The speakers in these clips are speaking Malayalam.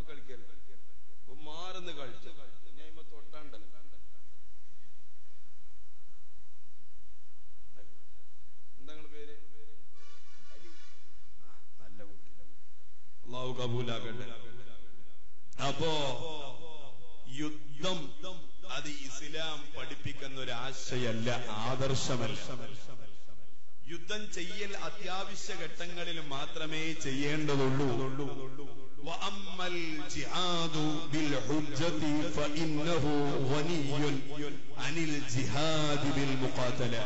ഇപ്പൊ കളിക്കല്ല ഇപ്പൊ മാറുന്ന് കളിച്ചു ഞാൻ ഇപ്പൊ തൊട്ടാണ്ടല്ലോ എന്താ നിങ്ങളെ പേര് ആ, നല്ല കുട്ടി അള്ളാഹു കബൂലാക്കട്ടെ അപ്പോ യുദ്ധം അത് ഇസ്ലാം പഠിപ്പിക്കുന്ന ഒരു ആശയല്ല ആദർശമല്ല യുദ്ധം ചെയ്യൽ അത്യാവശ്യ ഘട്ടങ്ങളിൽ മാത്രമേ ചെയ്യേണ്ടതുള്ളൂ وأما الجهاد بالحجة فإنه غني عن الجهاد بالمقاتلة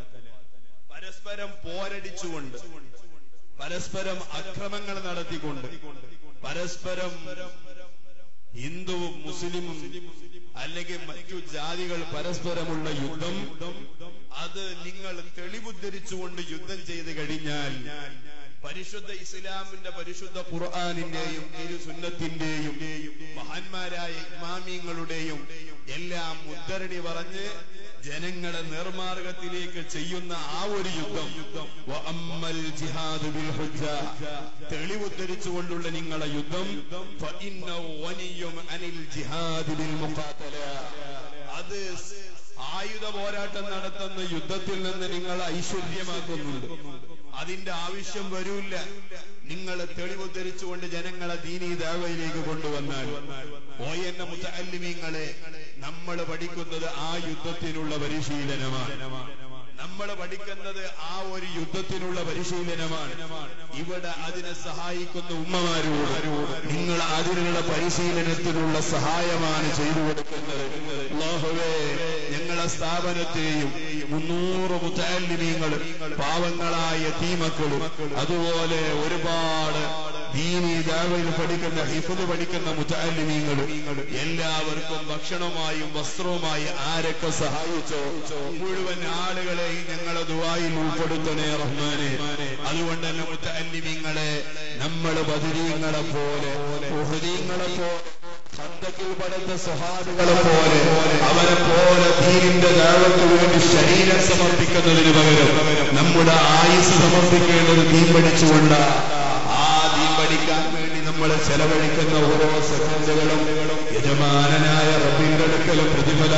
പരസ്പരം പോരടിച്ചുകൊണ്ട് പരസ്പരം അക്രമങ്ങൾ നടത്തിക്കൊണ്ട് പരസ്പരം ഹിന്ദുവും മുസ്ലിമും അല്ലെങ്കിൽ മറ്റു ജാതികൾ പരസ്പരമുള്ള യുദ്ധം അത് നിങ്ങൾ തെളിവുദ്ധരിച്ചുകൊണ്ട് യുദ്ധം ചെയ്ത് കഴിഞ്ഞാൽ പരിശുദ്ധ ഇസ്ലാമിന്റെ പരിശുദ്ധ ഖുർആാനിന്റെയും തിരു സുന്നത്തിന്റെയും മഹാന്മാരായ ഇമാമിയങ്ങളുടെയും എല്ലാം ഉദ്ധരണി പറഞ്ഞ് ജനങ്ങളെ നേർമാർഗത്തിലേക്ക് ചെയ്യുന്ന ആ ഒരു യുദ്ധം വഅമ്മൽ ജിഹാദ് ബിൽ ഹുജ്ജ തെളിവുദ്ധരിച്ചുകൊണ്ടുള്ള നിങ്ങളുടെ യുദ്ധം ഫഇന്നഹു വനിയ്യും അനിൽ ജിഹാദ് ബിൽ മുഖാത്തല അത് ആയുധ പോരാട്ടം നടത്തുന്ന യുദ്ധത്തിൽ നിന്ന് നിങ്ങൾ ഐശ്വര്യമാക്കുന്നുണ്ട് അതിന്റെ ആവശ്യം വരൂല്ല നിങ്ങൾ തെളിവുദ്ധരിച്ചുകൊണ്ട് ജനങ്ങളെ ദീനീ ദേവയിലേക്ക് കൊണ്ടുവന്നാൽ ഓ എന്ന മുത്തല്ലിമീങ്ങളെ നമ്മൾ പഠിക്കുന്നത് ആ യുദ്ധത്തിനുള്ള പരിശീലനമാണ് നമ്മൾ പഠിക്കുന്നത് ആ ഒരു യുദ്ധത്തിനുള്ള പരിശീലനമാണ് ഇവിടെ അതിനെ സഹായിക്കുന്ന ഉമ്മമാരോട് നിങ്ങൾ അതിനുള്ള പരിശീലനത്തിനുള്ള സഹായമാണ് ചെയ്തു കൊടുക്കുന്നത് അല്ലാഹുവേ ഞങ്ങളെ സ്ഥാപനത്തെയും മുന്നൂറ് മുത്താലിമീങ്ങൾ പാവങ്ങളായ തീമക്കളും അതുപോലെ ഒരുപാട് ദീനി ദാവയിൽ പഠിക്കുന്ന ഹിഫുദ് പഠിക്കുന്ന മുത്താലിമീങ്ങൾ എല്ലാവർക്കും ഭക്ഷണമായും വസ്ത്രവുമായി ആരൊക്കെ സഹായിച്ചോ മുഴുവൻ ആളുകളെയും ഞങ്ങളെ ദുവായിൽ ഉൾപ്പെടുത്തണേ റഹ്മാനെ അതുകൊണ്ട് തന്നെ മുത്താലിമീങ്ങളെ നമ്മൾ ബദരീങ്ങളെ പോലെ ഉഹദീങ്ങളെ പോലെ സന്തക്കിൽ പടുത്ത സ്വഹാബികളെ പോലെ അവരെ പോലെ ദീനിന്റെ ദാവത്തിന് വേണ്ടി ശരീരം സമർപ്പിക്കുന്നതിന് പകരം നമ്മുടെ ആയുസ് സമർപ്പിക്കേണ്ടത് ദീൻ പഠിച്ചുകൊണ്ട് ആ ദീൻ പഠിക്കാൻ വേണ്ടി നമ്മൾ ചെലവഴിക്കുന്ന ഓരോ സെക്കൻഡുകളും യജമാനനായ റബ്ബിന്റെ അടുക്കലും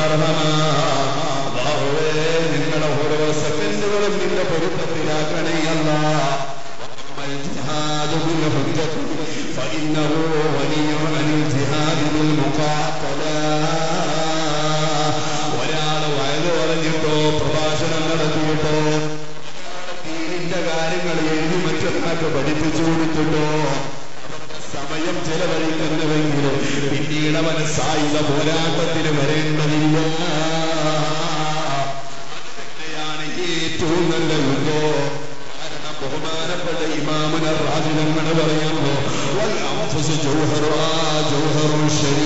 പ്രതിഫലാർഹമാവേ നിങ്ങളുടെ ഓരോ സെക്കൻഡുകളും നിന്റെ പൊരുത്തത്തിലാക്കണേ അല്ല الجهاد بالحجة فإنه ولي عن الجهاد بالمقاتلة ഒരാൾ വയത് പറഞ്ഞിട്ടോ പ്രഭാഷണം നടത്തിയിട്ടോ ദീനിന്റെ കാര്യങ്ങൾ എഴുതി മറ്റൊരാൾക്ക് പഠിപ്പിച്ചു കൊടുത്തിട്ടോ സമയം ചെലവഴിക്കുന്നുവെങ്കിലും പിന്നീട് അവന് സായുധ പോരാട്ടത്തിന് വരേണ്ടതില്ല അതാണ് ഏറ്റവും നല്ല യുദ്ധം കാരണം ബഹുമാനപ്പെട്ട ഇമാമന റാജിതങ്ങൾ പറയുന്നു വൽ അൻഫുസു ജൗഹറുഹാ ജൗഹറുൻ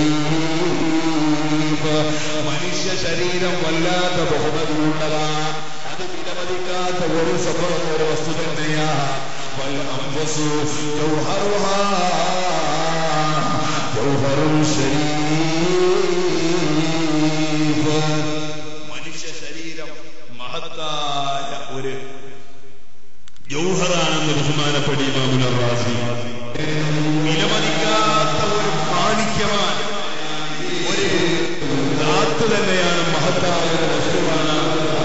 ശരീഫ് മനുഷ്യ ശരീരം വല്ലാത്ത ബഹുമതിയുള്ളതാ അത് വിലമതിക്കാത്ത ഒരു സംഭവം ഒരു വസ്തു തന്നെയാ വൽ അൻഫുസു ജൗഹറുഹാ ജൗഹറുൻ ശരീഫ് മനുഷ്യ ശരീരം മഹത്തായ ഒരു ജൗഹറാണെന്ന് ബഹുമാനപ്പെട്ട ഇമാമുൽ റാസി വിലമതിക്കാത്ത ഒരു മാണിക്യമാണ് ഒരു ധാത്ത് തന്നെയാണ് മഹത്തായ ഒരു വസ്തുവാണ്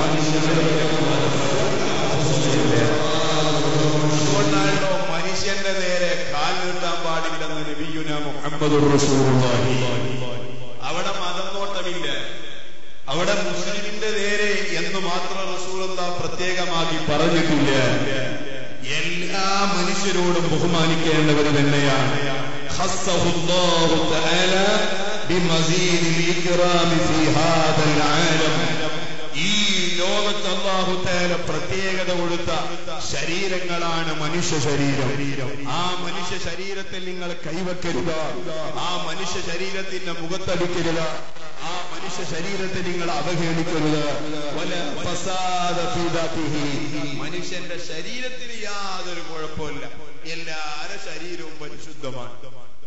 അതുകൊണ്ടാണല്ലോ മനുഷ്യന്റെ നേരെ കാൽ നീട്ടാൻ പാടില്ലെന്ന് നബിയുന മുഹമ്മദ് റസൂലുള്ളാഹി അവിടെ മതം നോട്ടമില്ല അവിടെ മുസ്ലിമിന്റെ നേരെ എന്ന് മാത്രം റസൂലുള്ള പ്രത്യേകമാക്കി പറഞ്ഞിട്ടില്ല എല്ലാ മനുഷ്യരോടും ബഹുമാനിക്കേണ്ടവർ തന്നെയാണ് خصه الله تعالى بمزيد الإكرام في هذا العالم ഈ ലോകത്ത് അള്ളാഹു തേല പ്രത്യേകത കൊടുത്ത ശരീരങ്ങളാണ് മനുഷ്യ ശരീരം ആ മനുഷ്യ ശരീരത്തിൽ നിങ്ങൾ കൈവെക്കരുത് ആ മനുഷ്യ ശരീരത്തിന്റെ മുഖത്തടിക്കരുത് ആ മനുഷ്യ ശരീരത്തെ നിങ്ങൾ അവഹേളിക്കരുത് വല ഫസാദ ഫീ ദാത്തിഹി. മനുഷ്യന്റെ ശരീരത്തിന് യാതൊരു കുഴപ്പമില്ല എല്ലാര ശരീരവും പരിശുദ്ധമാണ്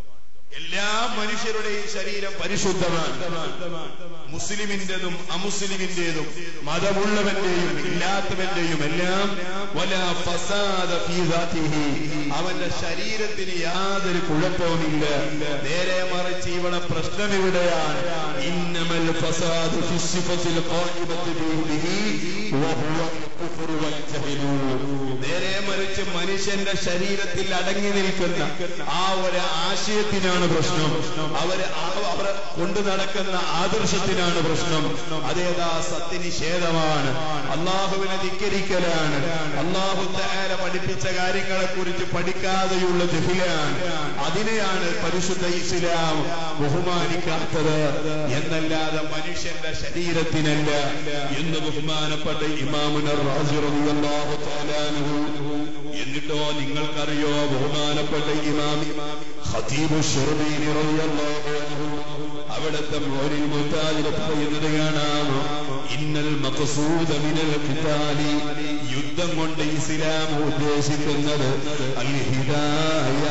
എല്ലാ മനുഷ്യരുടെയും ശരീരം പരിശുദ്ധമാണ് മുസ്ലിമിന്റേതും അമുസ്ലിമിന്റേതും മതമുള്ളവന്റെയും ഇല്ലാത്തവന്റെയും എല്ലാം വല ഫസാദ ഫീ ദാതിഹി. അവന്റെ ശരീരത്തിന് യാതൊരു കുഴപ്പവുമില്ല നേരെ മറിച്ച് ഇവിടെ പ്രശ്നം ഇവിടെയാണ് ഇന്നമൽ ഫസാദു ഫി സിഫത്തിൽ ഖായിമത്തി ബിഹി വഹുവ الكفر والجهل. നേരെ മറിച്ച് മനുഷ്യന്റെ ശരീരത്തിൽ അടങ്ങി നിൽക്കുന്ന ആ ഒരു ആശയത്തിനാണ് പ്രശ്നം അവര് ആ- അവർ കൊണ്ടു നടക്കുന്ന ആദർശത്തിനാണ് പ്രശ്നം അതേതാ സത്യനിഷേധമാണ് അള്ളാഹുവിനെ ധിക്കരിക്കലാണ് അള്ളാഹു താര പഠിപ്പിച്ച കാര്യങ്ങളെ കുറിച്ച് പഠിക്കാതെയുള്ള ജഹിലാണ് അതിനെയാണ് പരിശുദ്ധ ഇസ്ലാം ബഹുമാനിക്കാത്തത് എന്നല്ലാതെ മനുഷ്യന്റെ ശരീരത്തിനല്ല എന്ന് ബഹുമാനപ്പെട്ട ഇമാമുനർ റാസി റളിയല്ലാഹു തആല അൻഹു. എന്നിട്ടോ നിങ്ങൾക്കറിയോ ബഹുമാനപ്പെട്ട ഇമാം ഖതീബു ശർബീനി റളിയല്ലാഹു അൻഹു അവിടുത്തെ മോനിൽ മുത്താജിൽ പറയുന്നത് കാണാം ഇന്നൽ മഖസൂദ മിനൽ ഖിതാലി യുദ്ധം കൊണ്ട് ഇസ്ലാം ഉദ്ദേശിക്കുന്നത് അൽ ഹിദായ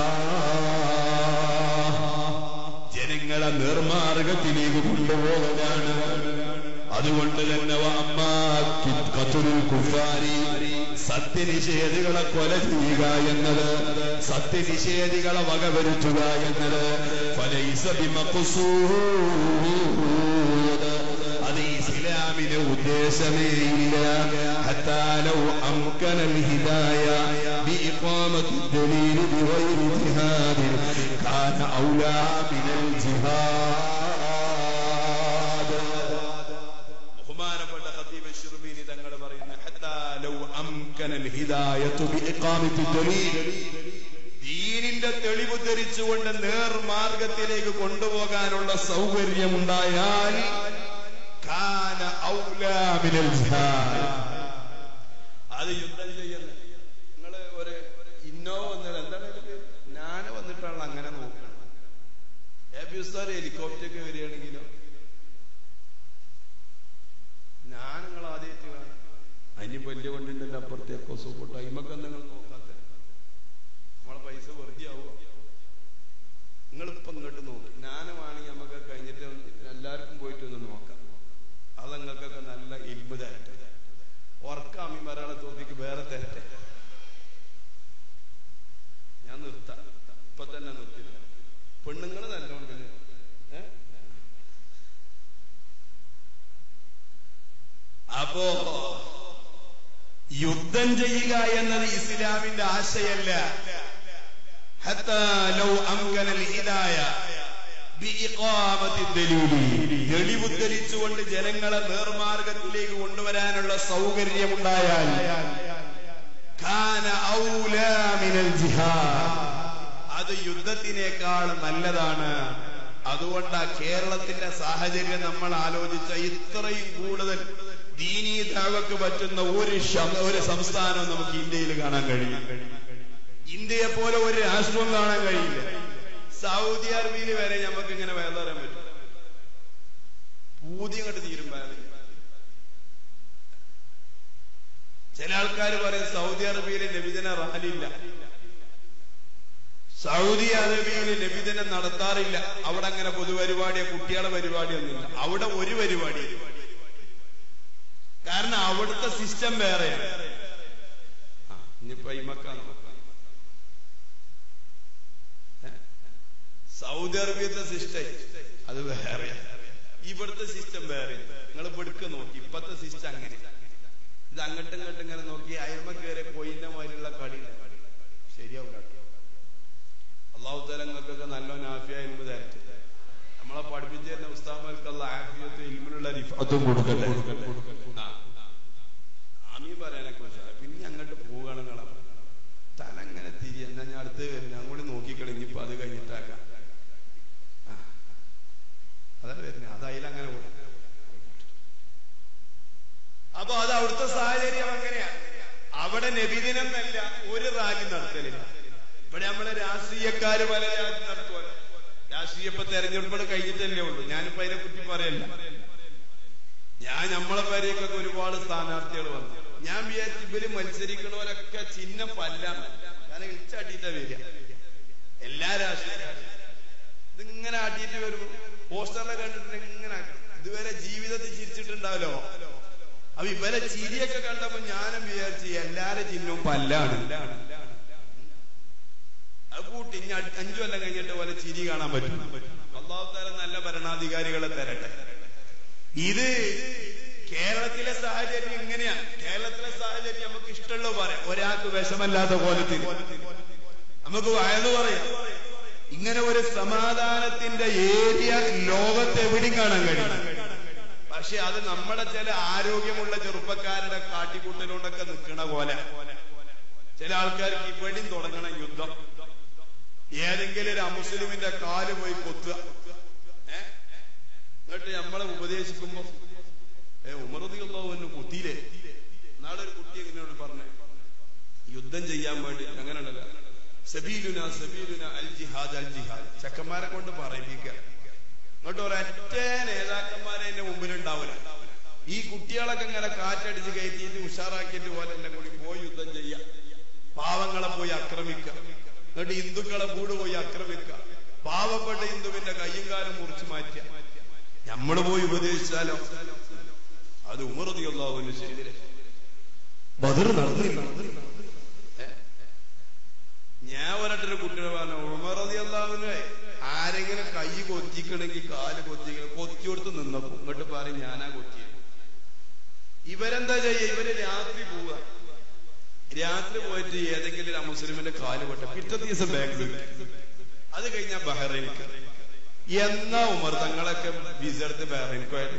ജനങ്ങളെ നിർമാർഗത്തിലേക്ക് കൊണ്ടുപോകലാണ് അതുകൊണ്ട് തന്നെ വഅമ്മാ കി- ഖത്ലുൽ കുഫാരി സത്യനിഷേധികളെ കൊല ചെയ്യുക എന്നത് സത്യനിഷേധികളെ വകവരുത്തുക എന്നത് ഫലൈസ ബിമഖ്സൂദ്. അത് ഇസ്ലാമിന് ഉദ്ദേശമേ ഇല്ല حتى لو أمكن الهداية بإقامة الدليل بغير جهاد كان أولى من الجهاد ബഹുമാനപ്പെട്ട ഖതീബ് ശുർബീനി തങ്ങൾ പറയുന്ന حتى لو أمكن الهداية بإقامة الدليل ദീനിന്റെ തെളിവ് ധരിച്ചുകൊണ്ട് നേർമാർഗത്തിലേക്ക് കൊണ്ടുപോകാനുള്ള സൗകര്യമുണ്ടായാൽ കാന ഔലാ മിനൽ ജിഹാദ്. അത് യുദ്ധം ചെയ്യുന്ന നിങ്ങള് ഒരു ഇന്നോവ വന്നത് എന്താണ് അതിന്റെ പേര്? ഞാൻ വന്നിട്ടാണ് അങ്ങനെ നോക്കുന്നത് എ പി ഉസ്താദ് ഹെലികോപ്റ്ററൊക്കെ വരികയാണെങ്കിലോ ഞാൻ നിങ്ങൾ ആദ്യമായിട്ട് കാണാം അതിന് വലിയ വണ്ടിന്റെ അപ്പുറത്തേക്കോ സൂപ്പർ ടൈമൊക്കെ നിങ്ങൾ നോക്കാത്ത നമ്മളെ പൈസ വെറുതെ ആവുക നിങ്ങളിപ്പോ ഇങ്ങോട്ട് നോക്ക് ജ്ഞാനമാണെങ്കിൽ നമുക്ക് കഴിഞ്ഞിട്ട് എല്ലാവർക്കും പോയിട്ട് ഒന്ന് നോക്കാം അത് നിങ്ങൾക്കൊക്കെ നല്ല ഇൽമ തരട്ടെ ഉറക്ക അമ്മിമാരാളെ തോന്നിക്ക് വേറെ തരട്ടെ ഞാൻ നിർത്താം ഇപ്പൊ തന്നെ നിർത്തില്ല പെണ്ണുങ്ങൾ നല്ലോണ്ട് ഏ അപ്പോ യുദ്ധം ചെയ്യുക എന്നത് ഇസ്ലാമിന്റെ ആശയല്ല ഹത്താ ലൗ അംകന ഹിദായ ബിഇഖാമത്തി ദലീലി. തെളിവുദ്ധരിച്ചുകൊണ്ട് ജനങ്ങളെ നേർമാർഗത്തിലേക്ക് കൊണ്ടുവരാനുള്ള സൗകര്യമുണ്ടായാൽ കാന ഔലാ മിനൽ ജിഹാദ്. അത് യുദ്ധത്തിനേക്കാൾ നല്ലതാണ് അതുകൊണ്ടാ കേരളത്തിന്റെ സാഹചര്യം നമ്മൾ ആലോചിച്ച ഇത്രയും കൂടുതൽ ദീനീ ദാവക്ക് പറ്റുന്ന ഒരു ശം- ഒരു സംസ്ഥാനവും നമുക്ക് ഇന്ത്യയിൽ കാണാൻ കഴിയും ഇന്ത്യയെ പോലെ ഒരു രാഷ്ട്രവും കാണാൻ കഴിയില്ല സൗദി അറേബ്യയിൽ വരെ നമുക്ക് ഇങ്ങനെ വേറെ പറയാൻ പറ്റും പൂതി അങ്ങോട്ട് തീരും വേറെ ചില ആൾക്കാർ പറയും സൗദി അറേബ്യയിൽ നബിദിന റാലിയില്ല സൗദി അറേബ്യയിൽ നബിദിനം നടത്താറില്ല അവിടെ അങ്ങനെ പൊതുപരിപാടിയോ കുട്ടികളുടെ പരിപാടിയൊന്നുമില്ല അവിടെ ഒരു പരിപാടി കാരണം അവിടുത്തെ സിസ്റ്റം വേറെയാണ് ആ, ഇനിയിപ്പോ ഇമക്കാണ് സൗദി അറേബ്യത്തെ സിസ്റ്റം അത് വേറെ ഇവിടുത്തെ സിസ്റ്റം വേറെ നിങ്ങൾ ഇവിടുക്ക് നോക്കി ഇപ്പത്തെ സിസ്റ്റം അങ്ങനെ ഇത് അങ്ങോട്ടും ഇങ്ങോട്ടും ഇങ്ങനെ നോക്കി അയമ കയറി കൊയിന്റെ മാതിരിയുള്ള കളി ശരിയാവില്ല അള്ളാഹു തലങ്ങൾക്കൊക്കെ നല്ലോണം ആഫിയ ഇൽമ തരട്ടെ നമ്മളെ പഠിപ്പിച്ചു തരുന്ന ഉസ്താമൽക്കുള്ള ആഫിയത്ത് ഇൽമിനുള്ള റിഫത്തും കൊടുക്കട്ടെ ആ. ആമീൻ പറയാനൊക്കെ ഉഷാറാ. പിന്നെ അങ്ങോട്ട് പോവുകയാണെങ്കിലാ തല അങ്ങനെ തിരി എന്നാ ഞാൻ അടുത്ത് വരും ഞാൻ കൂടി നോക്കിക്കളിഞ്ഞിപ്പോ അത് കഴിഞ്ഞിട്ടാക്കാം ആ. അതാ വരുന്നത് അത് അതിലങ്ങനെ പോകും അപ്പൊ അത് അവിടുത്തെ സാഹചര്യം അങ്ങനെയാ അവിടെ നബിദിനം എന്നല്ല ഒരു റാലി നടത്തലില്ല ഇവിടെ നമ്മളെ രാഷ്ട്രീയക്കാര് പല റാലി നടത്തുമല്ലോ രാഷ്ട്രീയ ഇപ്പൊ തെരഞ്ഞെടുപ്പ് കഴിഞ്ഞിട്ടല്ലേ ഉള്ളൂ ഞാനിപ്പോ അതിനെ കുറിച്ച് പറയല്ല ഞാൻ നമ്മളെ പേരേക്കൊക്കെ ഒരുപാട് സ്ഥാനാർത്ഥികൾ വന്നു ഞാൻ വിചാരിച്ചു ഇവര് മത്സരിക്കണവരൊക്കെ ചിഹ്നം പല്ല കാരണം ഇളിച്ചാട്ടിട്ട വരിക എല്ലാ രാഷ്ട്രീയ പോസ്റ്ററിനെ കണ്ടിട്ട് ഇങ്ങനെ ഇതുവരെ ജീവിതത്തിൽ ചിരിച്ചിട്ടുണ്ടാവല്ലോ അപ്പൊ ഇവരെ ചിരിയൊക്കെ കണ്ടപ്പോ ഞാനും വിചാരിച്ചു എല്ലാരും ചിഹ്നവും പല്ലാണ് അത് കൂട്ടി ഇനി അ- അഞ്ചു കൊല്ലം കഴിഞ്ഞിട്ട് പോലെ ചിരി കാണാൻ പറ്റും അള്ളാഹു താല നല്ല ഭരണാധികാരികളെ തരട്ടെ ഇത് കേരളത്തിലെ സാഹചര്യം ഇങ്ങനെയാണ് കേരളത്തിലെ സാഹചര്യം നമുക്ക് ഇഷ്ടമുള്ള പറയാം ഒരാൾക്ക് വിഷമല്ലാത്ത കോലത്തിൽ നമുക്ക് വയത് പറയാം ഇങ്ങനെ ഒരു സമാധാനത്തിന്റെ ഏരിയ ലോകത്ത് എവിടെയും കാണാൻ കഴിയും പക്ഷെ അത് നമ്മുടെ ചില ആരോഗ്യമുള്ള ചെറുപ്പക്കാരുടെ കാട്ടിക്കൂട്ടലുകൊണ്ടൊക്കെ നിൽക്കണ പോലെ ചില ആൾക്കാർക്ക് ഇവിടെയും തുടങ്ങണം യുദ്ധം ഏതെങ്കിലും ഒരു അമുസ്ലിമിന്റെ കാല് പോയി കൊത്തുക ഏ? എന്നിട്ട് നമ്മളെ ഉപദേശിക്കുമ്പോ ഏ ഉമറതിയുള്ള കുത്തിയില്ലേ നാളെ ഒരു കുട്ടി എന്നോട് പറഞ്ഞേ യുദ്ധം ചെയ്യാൻ വേണ്ടി അങ്ങനെ ഉണ്ടല്ലോ സബീലുന സബീലുന അൽ ജിഹാദ് അൽ ജിഹാദ് ചക്കന്മാരെ കൊണ്ട് പറയിപ്പിക്കുക എന്നിട്ട് ഒരൊറ്റ നേതാക്കന്മാരെ എന്റെ മുമ്പിലുണ്ടാവില്ല ഈ കുട്ടികളൊക്കെ ഇങ്ങനെ കാറ്റടിച്ച് കയറ്റിയിട്ട് ഉഷാറാക്കിയിട്ട് പോലെ എല്ലാം കൂടി പോയി യുദ്ധം ചെയ്യാം പാവങ്ങളെ പോയി ആക്രമിക്കുക എന്നിട്ട് ഹിന്ദുക്കളെ വീട് പോയി ആക്രമിക്കുക പാവപ്പെട്ട ഹിന്ദുവിന്റെ കയ്യും കാലും മുറിച്ചു മാറ്റുക നമ്മൾ പോയി ഉപദേശിച്ചാലോ അത് ഉമറതിയുള്ളവന് ശരി ബദർ നടന്നില്ല ഏ? ഞാൻ ഒരട്ടൊരു കുട്ടികളെ പറഞ്ഞു ഉമറതിയുള്ളവന് ആരെങ്കിലും കൈ കൊത്തിക്കണമെങ്കിൽ കാല് കൊത്തിക്കണം കൊത്തി കൊടുത്ത് നിന്നപ്പോ ഇങ്ങോട്ട് പറയും ഞാനാ കൊത്തിയത് ഇവരെന്താ ചെയ്യുക ഇവര് രാത്രി പോവുക രാത്രി പോയിട്ട് ഏതെങ്കിലും ഒരു മുസ്ലിമിന്റെ കാല് പൊട്ട പിറ്റേ ദിവസം ബാംഗ്ലൂർ അത് കഴിഞ്ഞാൽ ബഹ്റൈനിക്ക് എന്നാ ഉമർ തങ്ങളൊക്കെ വിസ എടുത്ത് ബഹ്റൈനിക്കുമായിട്ട്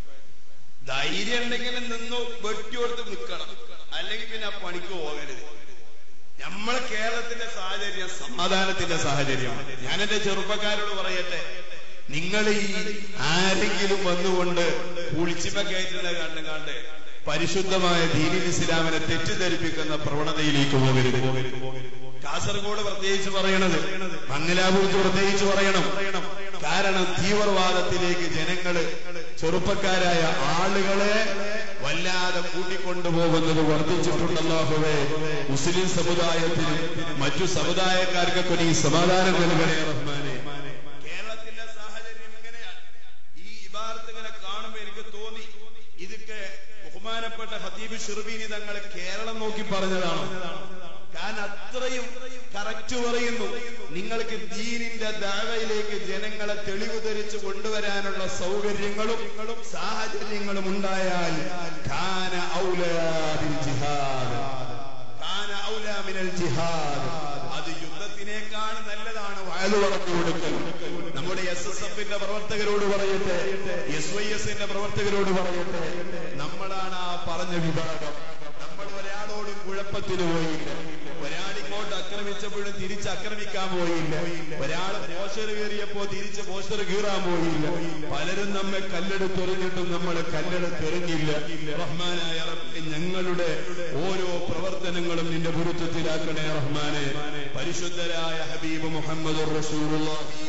ധൈര്യം ഉണ്ടെങ്കിൽ നിന്നു വെട്ടിയോടുത്ത് നിൽക്കണം അല്ലെങ്കിൽ പിന്നെ ആ പണിക്ക് പോകരുത് നമ്മളെ കേരളത്തിന്റെ സാഹചര്യം സമാധാനത്തിന്റെ സാഹചര്യമാണ് ഞാൻ എന്റെ ചെറുപ്പക്കാരോട് പറയട്ടെ നിങ്ങൾ ഈ ആരെങ്കിലും വന്നുകൊണ്ട് കുളിച്ചിമ കയറ്റുന്ന കണ്ട് കണ്ട് പരിശുദ്ധമായ ദീനിൽ ഇസ്ലാമിനെ തെറ്റിദ്ധരിപ്പിക്കുന്ന പ്രവണതയിലേക്ക് പോകരുത് കാസർഗോഡ് പ്രത്യേകിച്ച് പറയണത് മംഗലാപുരത്ത് പ്രത്യേകിച്ച് പറയണം കാരണം തീവ്രവാദത്തിലേക്ക് ജനങ്ങള് ചെറുപ്പക്കാരായ ആളുകളെ വല്ലാതെ കൂട്ടിക്കൊണ്ടുപോകുന്നത് വർദ്ധിച്ചിട്ടുണ്ടല്ലാഹുവേ മുസ്ലിം സമുദായത്തിനും മറ്റു സമുദായക്കാർക്കൊക്കെ നീ സമാധാനം നൽകണേ റഹ്മാനെ കേരളത്തിന്റെ സാഹചര്യം ഇങ്ങനെയാണ് ഈ ഇബാറത്ത് ഇങ്ങനെ കാണുമ്പോ എനിക്ക് തോന്നി ഇതൊക്കെ ബഹുമാനപ്പെട്ട ഹതീബ് ഷിർബീനി തങ്ങൾ കേരളം നോക്കി പറഞ്ഞതാണ് കാരണം അത്രയും കറക്റ്റ് പറയുന്നു നിങ്ങൾക്ക് ദീനിന്റെ ദാവയിലേക്ക് ജനങ്ങളെ തെളിവ് ധരിച്ചു കൊണ്ടുവരാനുള്ള സൗകര്യങ്ങളും സാഹചര്യങ്ങളും ഉണ്ടായാൽ ഖാന ഔലാദിൽ ജിഹാദ് ഖാന ഔലാ മിനൽ ജിഹാദ് അത് യുദ്ധത്തിനേക്കാൾ നല്ലതാണ് വയലു പറഞ്ഞു കൊടുക്കൽ നമ്മുടെ എസ് എസ് എഫിന്റെ പ്രവർത്തകരോട് പറയട്ടെ എസ് വൈ എസിന്റെ പ്രവർത്തകരോട് പറയട്ടെ നമ്മളാണ് ആ പറഞ്ഞ വിഭാഗം നമ്മൾ ഒരാളോടും കുഴപ്പത്തിന് പോയില്ല ഒരാൾ ഇങ്ങോട്ട് ആക്രമിച്ചപ്പോഴും തിരിച്ച് ആക്രമിക്കാൻ പോയില്ല ഒരാൾ പോസ്റ്റർ കയറിയപ്പോ തിരിച്ച് പോസ്റ്റർ കീറാൻ പോയില്ല പലരും നമ്മെ കല്ലെടുത്തെറിഞ്ഞിട്ടും നമ്മൾ കല്ലെടുത്തെറിഞ്ഞില്ല റഹ്മാനായ റബ്ബേ, ഞങ്ങളുടെ ഓരോ പ്രവർത്തനങ്ങളും നിന്റെ ഗുരുത്വത്തിലാക്കണേ റഹ്മാനെ പരിശുദ്ധരായ ഹബീബ് മുഹമ്മദ് റസൂലുള്ളാഹി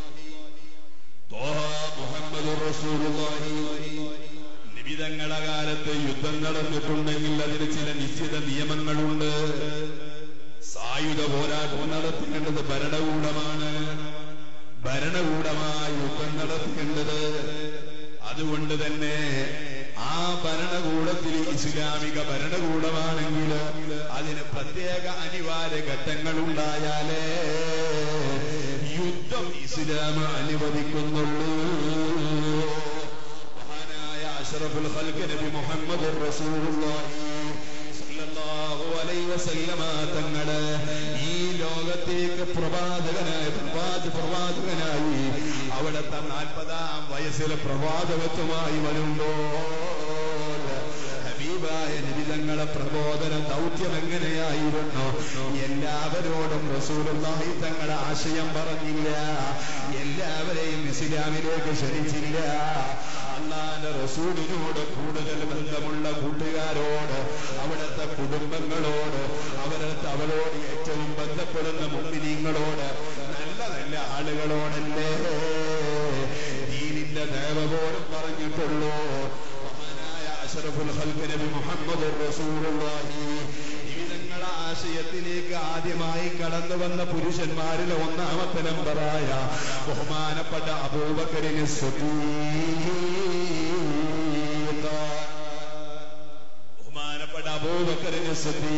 ത്വാഹ മുഹമ്മദ് റസൂലുള്ളാഹി നിബിതങ്ങളെ കാലത്ത് യുദ്ധം നടന്നിട്ടുണ്ടെങ്കിൽ അതിന് ചില നിശ്ചിത നിയമങ്ങളുണ്ട് സായുധ പോരാട്ടം നടത്തേണ്ടത് ഭരണകൂടമാണ് ഭരണകൂടമായി യുദ്ധം നടത്തേണ്ടത് അതുകൊണ്ട് തന്നെ ആ ഭരണകൂടത്തിൽ ഇസ്ലാമിക ഭരണകൂടമാണെങ്കിൽ അതിന് പ്രത്യേക അനിവാര്യ ഘട്ടങ്ങൾ ഉണ്ടായാലേ യുദ്ധം ഇസ്ലാം അനുവദിക്കുന്നുള്ളൂ മഹാനായ അഷ്റഫുൽ ഖൽഖ് നബി മുഹമ്മദ് റസൂലുള്ളാഹി സല്ലല്ലാഹു അലൈഹി വസല്ലമ തങ്ങള് ഈ ലോകത്തേക്ക് പ്രവാചകനായ പ്രവാച പ്രവാചകനായി അവിടുത്തെ നാൽപ്പതാം വയസ്സിൽ പ്രവാചകത്വമായി വരുമ്പോൾ ഹബീബായ നിബിതങ്ങളെ പ്രബോധന ദൗത്യം എങ്ങനെയായിരുന്നു എല്ലാവരോടും റസൂലുള്ളാഹി തങ്ങളെ ആശയം പറഞ്ഞില്ല എല്ലാവരെയും ഇസ്ലാമിലേക്ക് ക്ഷണിച്ചില്ല അള്ളാന്റെ റസൂലിനോട് കൂടുതൽ ബന്ധമുള്ള കൂട്ടുകാരോട് അവിടുത്തെ കുടുംബങ്ങളോട് അവരടുത്ത് അവരോട് ഏറ്റവും ബന്ധപ്പെടുന്ന മുമ്പിനീങ്ങളോട് നല്ല നല്ല ആളുകളോടല്ലേ ദീനിന്റെ ദേവ പോലും പറഞ്ഞിട്ടുള്ളൂ മഹാനായ അഷറഫുൽ ഖൽഖ് നബി മുഹമ്മദ് റസൂലുള്ളാഹി ജീവിതങ്ങൾ ആശയത്തിലേക്ക് ആദ്യമായി കടന്നു വന്ന പുരുഷന്മാരിൽ ഒന്നാമത്തെ നമ്പറായ ബഹുമാനപ്പെട്ട അബൂബക്കരിന് ബഹുമാനപ്പെട്ട അബൂബക്കരിന്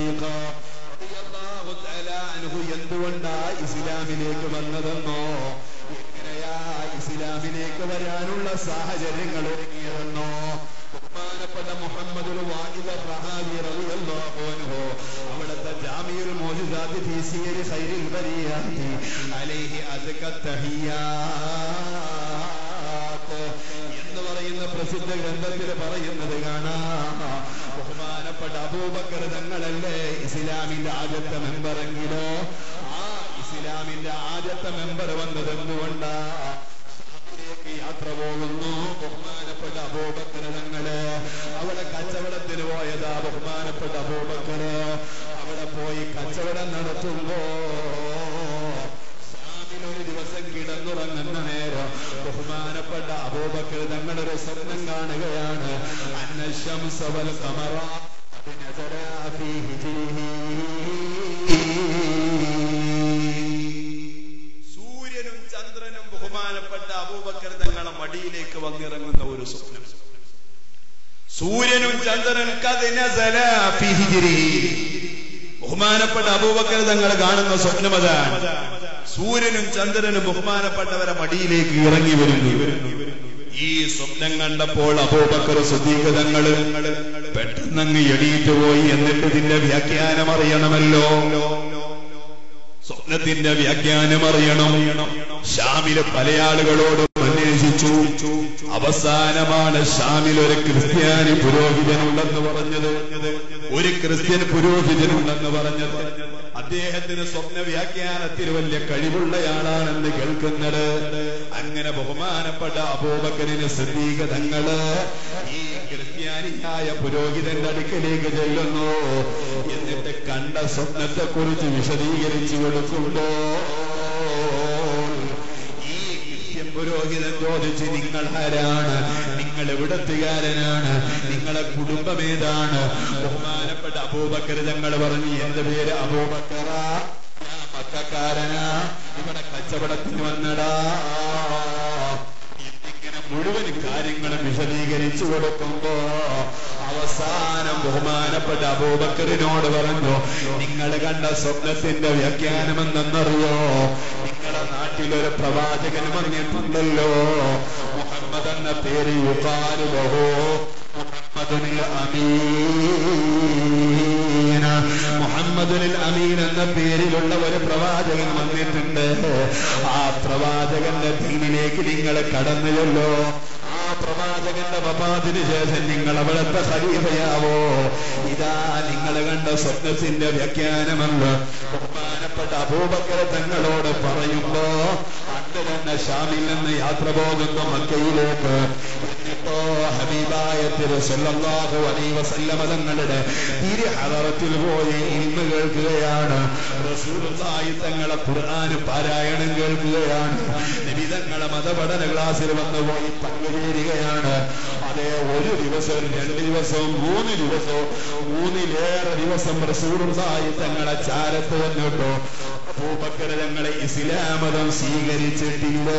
എന്തുകൊണ്ടാ ഇസ്ലാമിലേക്ക് വന്നതെന്നോ എങ്ങനെയാ ഇസ്ലാമിലേക്ക് വരാനുള്ള സാഹചര്യങ്ങൾ ഒരുങ്ങിയതെന്നോ ബഹുമാനപ്പെട്ട മുഹമ്മദ് അവിടുത്തെ ജാമിയുൽ മോജിദാത്തി ഫീ സിയരി ഖൈറിൽ ബരിയാത്തി അലൈഹി അസ്ക തഹിയ്യാത്ത് എന്ന് പറയുന്ന പ്രസിദ്ധ ഗ്രന്ഥത്തിൽ പറയുന്നത് കാണാം ബഹുമാനപ്പെട്ട അബൂബക്കർ തങ്ങളല്ലേ ഇസ്ലാമിന്റെ ആദ്യത്തെ മെമ്പറെങ്കിലോ ആ ഇസ്ലാമിന്റെ ആദ്യത്തെ മെമ്പർ വന്നത് എന്തുകൊണ്ടാ ിലേക്ക് യാത്ര പോകുന്നു ബഹുമാനപ്പെട്ട അബൂബക്കര് തങ്ങള് അവിടെ കച്ചവടത്തിന് പോയതാ ബഹുമാനപ്പെട്ട അബൂബക്കര് അവിടെ പോയി കച്ചവടം നടത്തുമ്പോ ഒരു ദിവസം കിടന്നുറങ്ങുന്ന നേരം ബഹുമാനപ്പെട്ട അബൂബക്കർ തങ്ങളൊരു സ്വപ്നം കാണുകയാണ് അന്നശംസവൽ കമറ സൂര്യനും ചന്ദ്രനും ബഹുമാനപ്പെട്ട അബൂബക്കർ തങ്ങളെ മടിയിലേക്ക് വന്നിറങ്ങുന്ന ഒരു സ്വപ്നം സൂര്യനും ചന്ദ്രനും കതിനസല ഫീ ഹിജ്രി. ബഹുമാനപ്പെട്ട അബൂബക്കർ തങ്ങൾ കാണുന്ന സ്വപ്നം അതാണ് സൂര്യനും ചന്ദ്രനും ബഹുമാനപ്പെട്ടവരെ മടിയിലേക്ക് ഇറങ്ങി വരുന്നു ഈ സ്വപ്നം കണ്ടപ്പോൾ അബൂബക്കർ സുദീകതങ്ങള് പെട്ടെന്നങ്ങ് എണീറ്റ് പോയി എന്നിട്ട് ഇതിന്റെ വ്യാഖ്യാനം അറിയണമല്ലോ സ്വപ്നത്തിന്റെ വ്യാഖ്യാനം അറിയണം ഷാമിലെ പല ആളുകളോടും അന്വേഷിച്ചു അവസാനമാണ് ഷാമിൽ ഒരു ക്രിസ്ത്യാനി പുരോഹിതനുണ്ടെന്ന് പറഞ്ഞത് ഒരു ക്രിസ്ത്യൻ പുരോഹിതനുണ്ടെന്ന് പറഞ്ഞത് അദ്ദേഹത്തിന് സ്വപ്ന വ്യാഖ്യാനത്തിൽ വലിയ കഴിവുള്ളയാളാണെന്ന് കേൾക്കുന്നത് അങ്ങനെ ബഹുമാനപ്പെട്ട അബൂബക്കറിന് സിദ്ധീകതങ്ങള് ഈ ക്രിസ്ത്യാനിയായ പുരോഹിതന്റെ അടുക്കലേക്ക് ചെല്ലുന്നു എന്നിട്ട് കണ്ട സ്വപ്നത്തെ കുറിച്ച് വിശദീകരിച്ചു കൊടുക്കുമ്പോ ഈ ക്രിസ്ത്യൻ പുരോഹിതൻ ചോദിച്ച് നിങ്ങൾ ആരാണ് നിങ്ങൾ എവിടത്തുകാരനാണ് നിങ്ങളെ കുടുംബം ഏതാണ് ബഹുമാനപ്പെട്ട അബൂബക്കർ തങ്ങൾ പറഞ്ഞു എന്റെ പേര് അബൂബക്കറ ഞാൻ മക്കാരനാ ഇവിടെ കച്ചവടത്തിന് വന്നടാ എന്നിങ്ങനെ മുഴുവൻ കാര്യങ്ങളും വിശദീകരിച്ചു കൊടുക്കുമ്പോ അവസാനം ബഹുമാനപ്പെട്ട അബൂബക്കറിനോട് പറഞ്ഞു നിങ്ങൾ കണ്ട സ്വപ്നത്തിന്റെ വ്യാഖ്യാനം എന്തെന്നറിയോ നിങ്ങളുടെ നാട്ടിലൊരു പ്രവാചകൻ വന്നിട്ടുണ്ടല്ലോ മുഹമ്മദ് എന്ന പേര് യുക്കാല് ബഹോ മുഹമ്മദുൽ അമീൻ മുഹമ്മദുൽ അമീൻ എന്ന പേരിലുള്ള ഒരു പ്രവാചകൻ വന്നിട്ടുണ്ട് ആ പ്രവാചകന്റെ ദീനിലേക്ക് നിങ്ങൾ കടന്നുവല്ലോ ആ പ്രവാചകന്റെ വപാതിന് ശേഷം നിങ്ങൾ അവിടുത്തെ ഖലീഫയാവോ ഇതാ നിങ്ങൾ കണ്ട സ്വപ്നത്തിന്റെ വ്യാഖ്യാനമെന്ന് ബഹുമാനപ്പെട്ട അബൂബക്കർ തങ്ങളോട് പറയുമ്പോ അന്ന് തന്നെ ഷാമിൽ നിന്ന് യാത്ര പോകുന്നു മക്കയിലേക്ക് എന്നിട്ടോ ഹബീബായ തിരുസല്ലാഹു അലൈ വസല്ലമ തങ്ങളുടെ തിരു ഹദറത്തിൽ പോയി ഇന്ന് കേൾക്കുകയാണ് റസൂലുള്ളാഹി തങ്ങളെ ഖുർആൻ പാരായണം കേൾക്കുകയാണ് നബി തങ്ങളെ മതപഠന ക്ലാസ്സിൽ വന്നു പോയി പങ്കുചേരുകയാണ് അതേ ഒരു ദിവസവും രണ്ട് ദിവസവും മൂന്ന് ദിവസവും മൂന്നിലേറെ ദിവസം റസൂലുള്ളാഹി തങ്ങളെ ചാരത്ത് വന്നിട്ടോ അബൂബക്കർ തങ്ങളെ ഇസ്ലാമതം സ്വീകരിച്ചിട്ടില്ല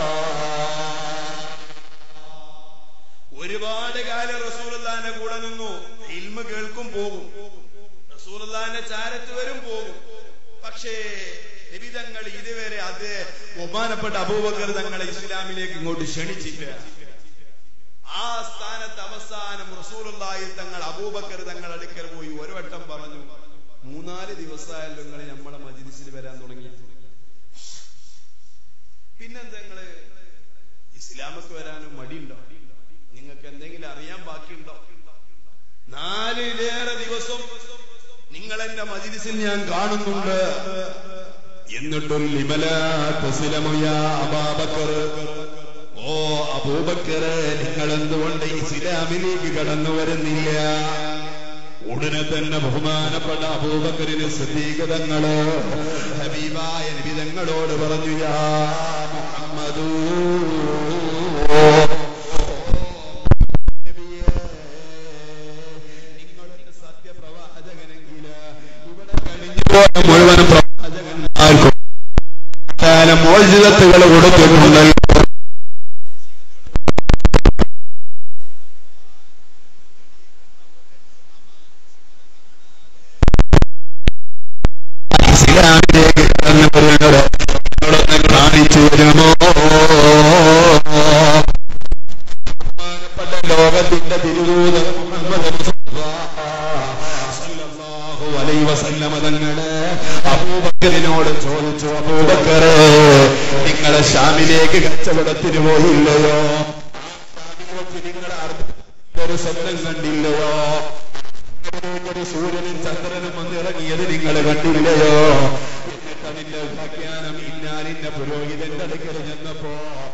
ഒരുപാട് കാലം റസൂലുള്ളാന്റെ കൂടെ നിന്നു ഇൽമ കേൾക്കും പോകും റസൂലുള്ളാന്റെ ചാരത്ത് വരും പോകും പക്ഷേ നിബിതങ്ങൾ ഇതുവരെ അത് ബഹുമാനപ്പെട്ട അബൂബക്കർ തങ്ങളെ ഇസ്ലാമിലേക്ക് ഇങ്ങോട്ട് ക്ഷണിച്ചില്ല ആ സ്ഥാനത്ത് അവസാനം റസൂലുള്ളാഹി തങ്ങൾ അബൂബക്കർ തങ്ങൾ അടുക്കൽ പോയി ഒരു വട്ടം പറഞ്ഞു മൂന്നാല് ദിവസമായല്ലോ നിങ്ങൾ നമ്മളെ മജിലിസിൽ വരാൻ തുടങ്ങി പിന്നെന്താ നിങ്ങള് ഇസ്ലാമക്ക് വരാനും മടിയുണ്ടോ നിങ്ങൾക്ക് എന്തെങ്കിലും അറിയാൻ ബാക്കിയുണ്ടോ നാലിലേറെ ദിവസം നിങ്ങൾ എന്റെ മജിലിസിൽ ഞാൻ കാണുന്നുണ്ട് എന്നിട്ടും അബാബക്കർ ഓ അബൂബക്കറ് നിങ്ങൾ എന്തുകൊണ്ട് ഇസ്ലാമിലേക്ക് കടന്നു വരുന്നില്ല ഉടനെ തന്നെ ബഹുമാനപ്പെട്ട അബൂബക്കറിന് ശ്രദ്ധീകതങ്ങള് ഹബീബായ നിബിതങ്ങളോട് പറഞ്ഞു യാ മുഹമ്മദൂ നിങ്ങളുടെ സത്യപ്രവാചകനെങ്കില് ഇവിടെ മുഴുവൻ പ്രവാചകന്മാർക്കും മോചിതത്തുകൾ കൊടുത്തിട്ടുണ്ടല്ലോ ഇസ്ലാമിലേക്ക് കടന്നുവരുന്നത് നിങ്ങളൊന്ന് കാണിച്ചു തരുമോ ബഹുമാനപ്പെട്ട ലോകത്തിന്റെ തിരുദൂതർ മുഹമ്മദ് മുസ്തഫ സല്ലല്ലാഹു അലൈഹി വസല്ലമ തങ്ങള് അബൂബക്കറിനോട് ചോദിച്ചു അബൂബക്കറെ നിങ്ങളെ ഷാമിലേക്ക് കച്ചവടത്തിന് പോയില്ലയോ നിങ്ങളെ ഒരു സ്വപ്നം കണ്ടില്ലയോ ഒരു സൂര്യനും ചന്ദ്രനും വന്നിറങ്ങിയത് നിങ്ങൾ കണ്ടില്ലയോ എന്നിട്ട് അതിന്റെ വ്യാഖ്യാനം ഇന്നാലിന്റെ പുരോഹിതന്റെ അടുക്കൽ ചെന്നപ്പോ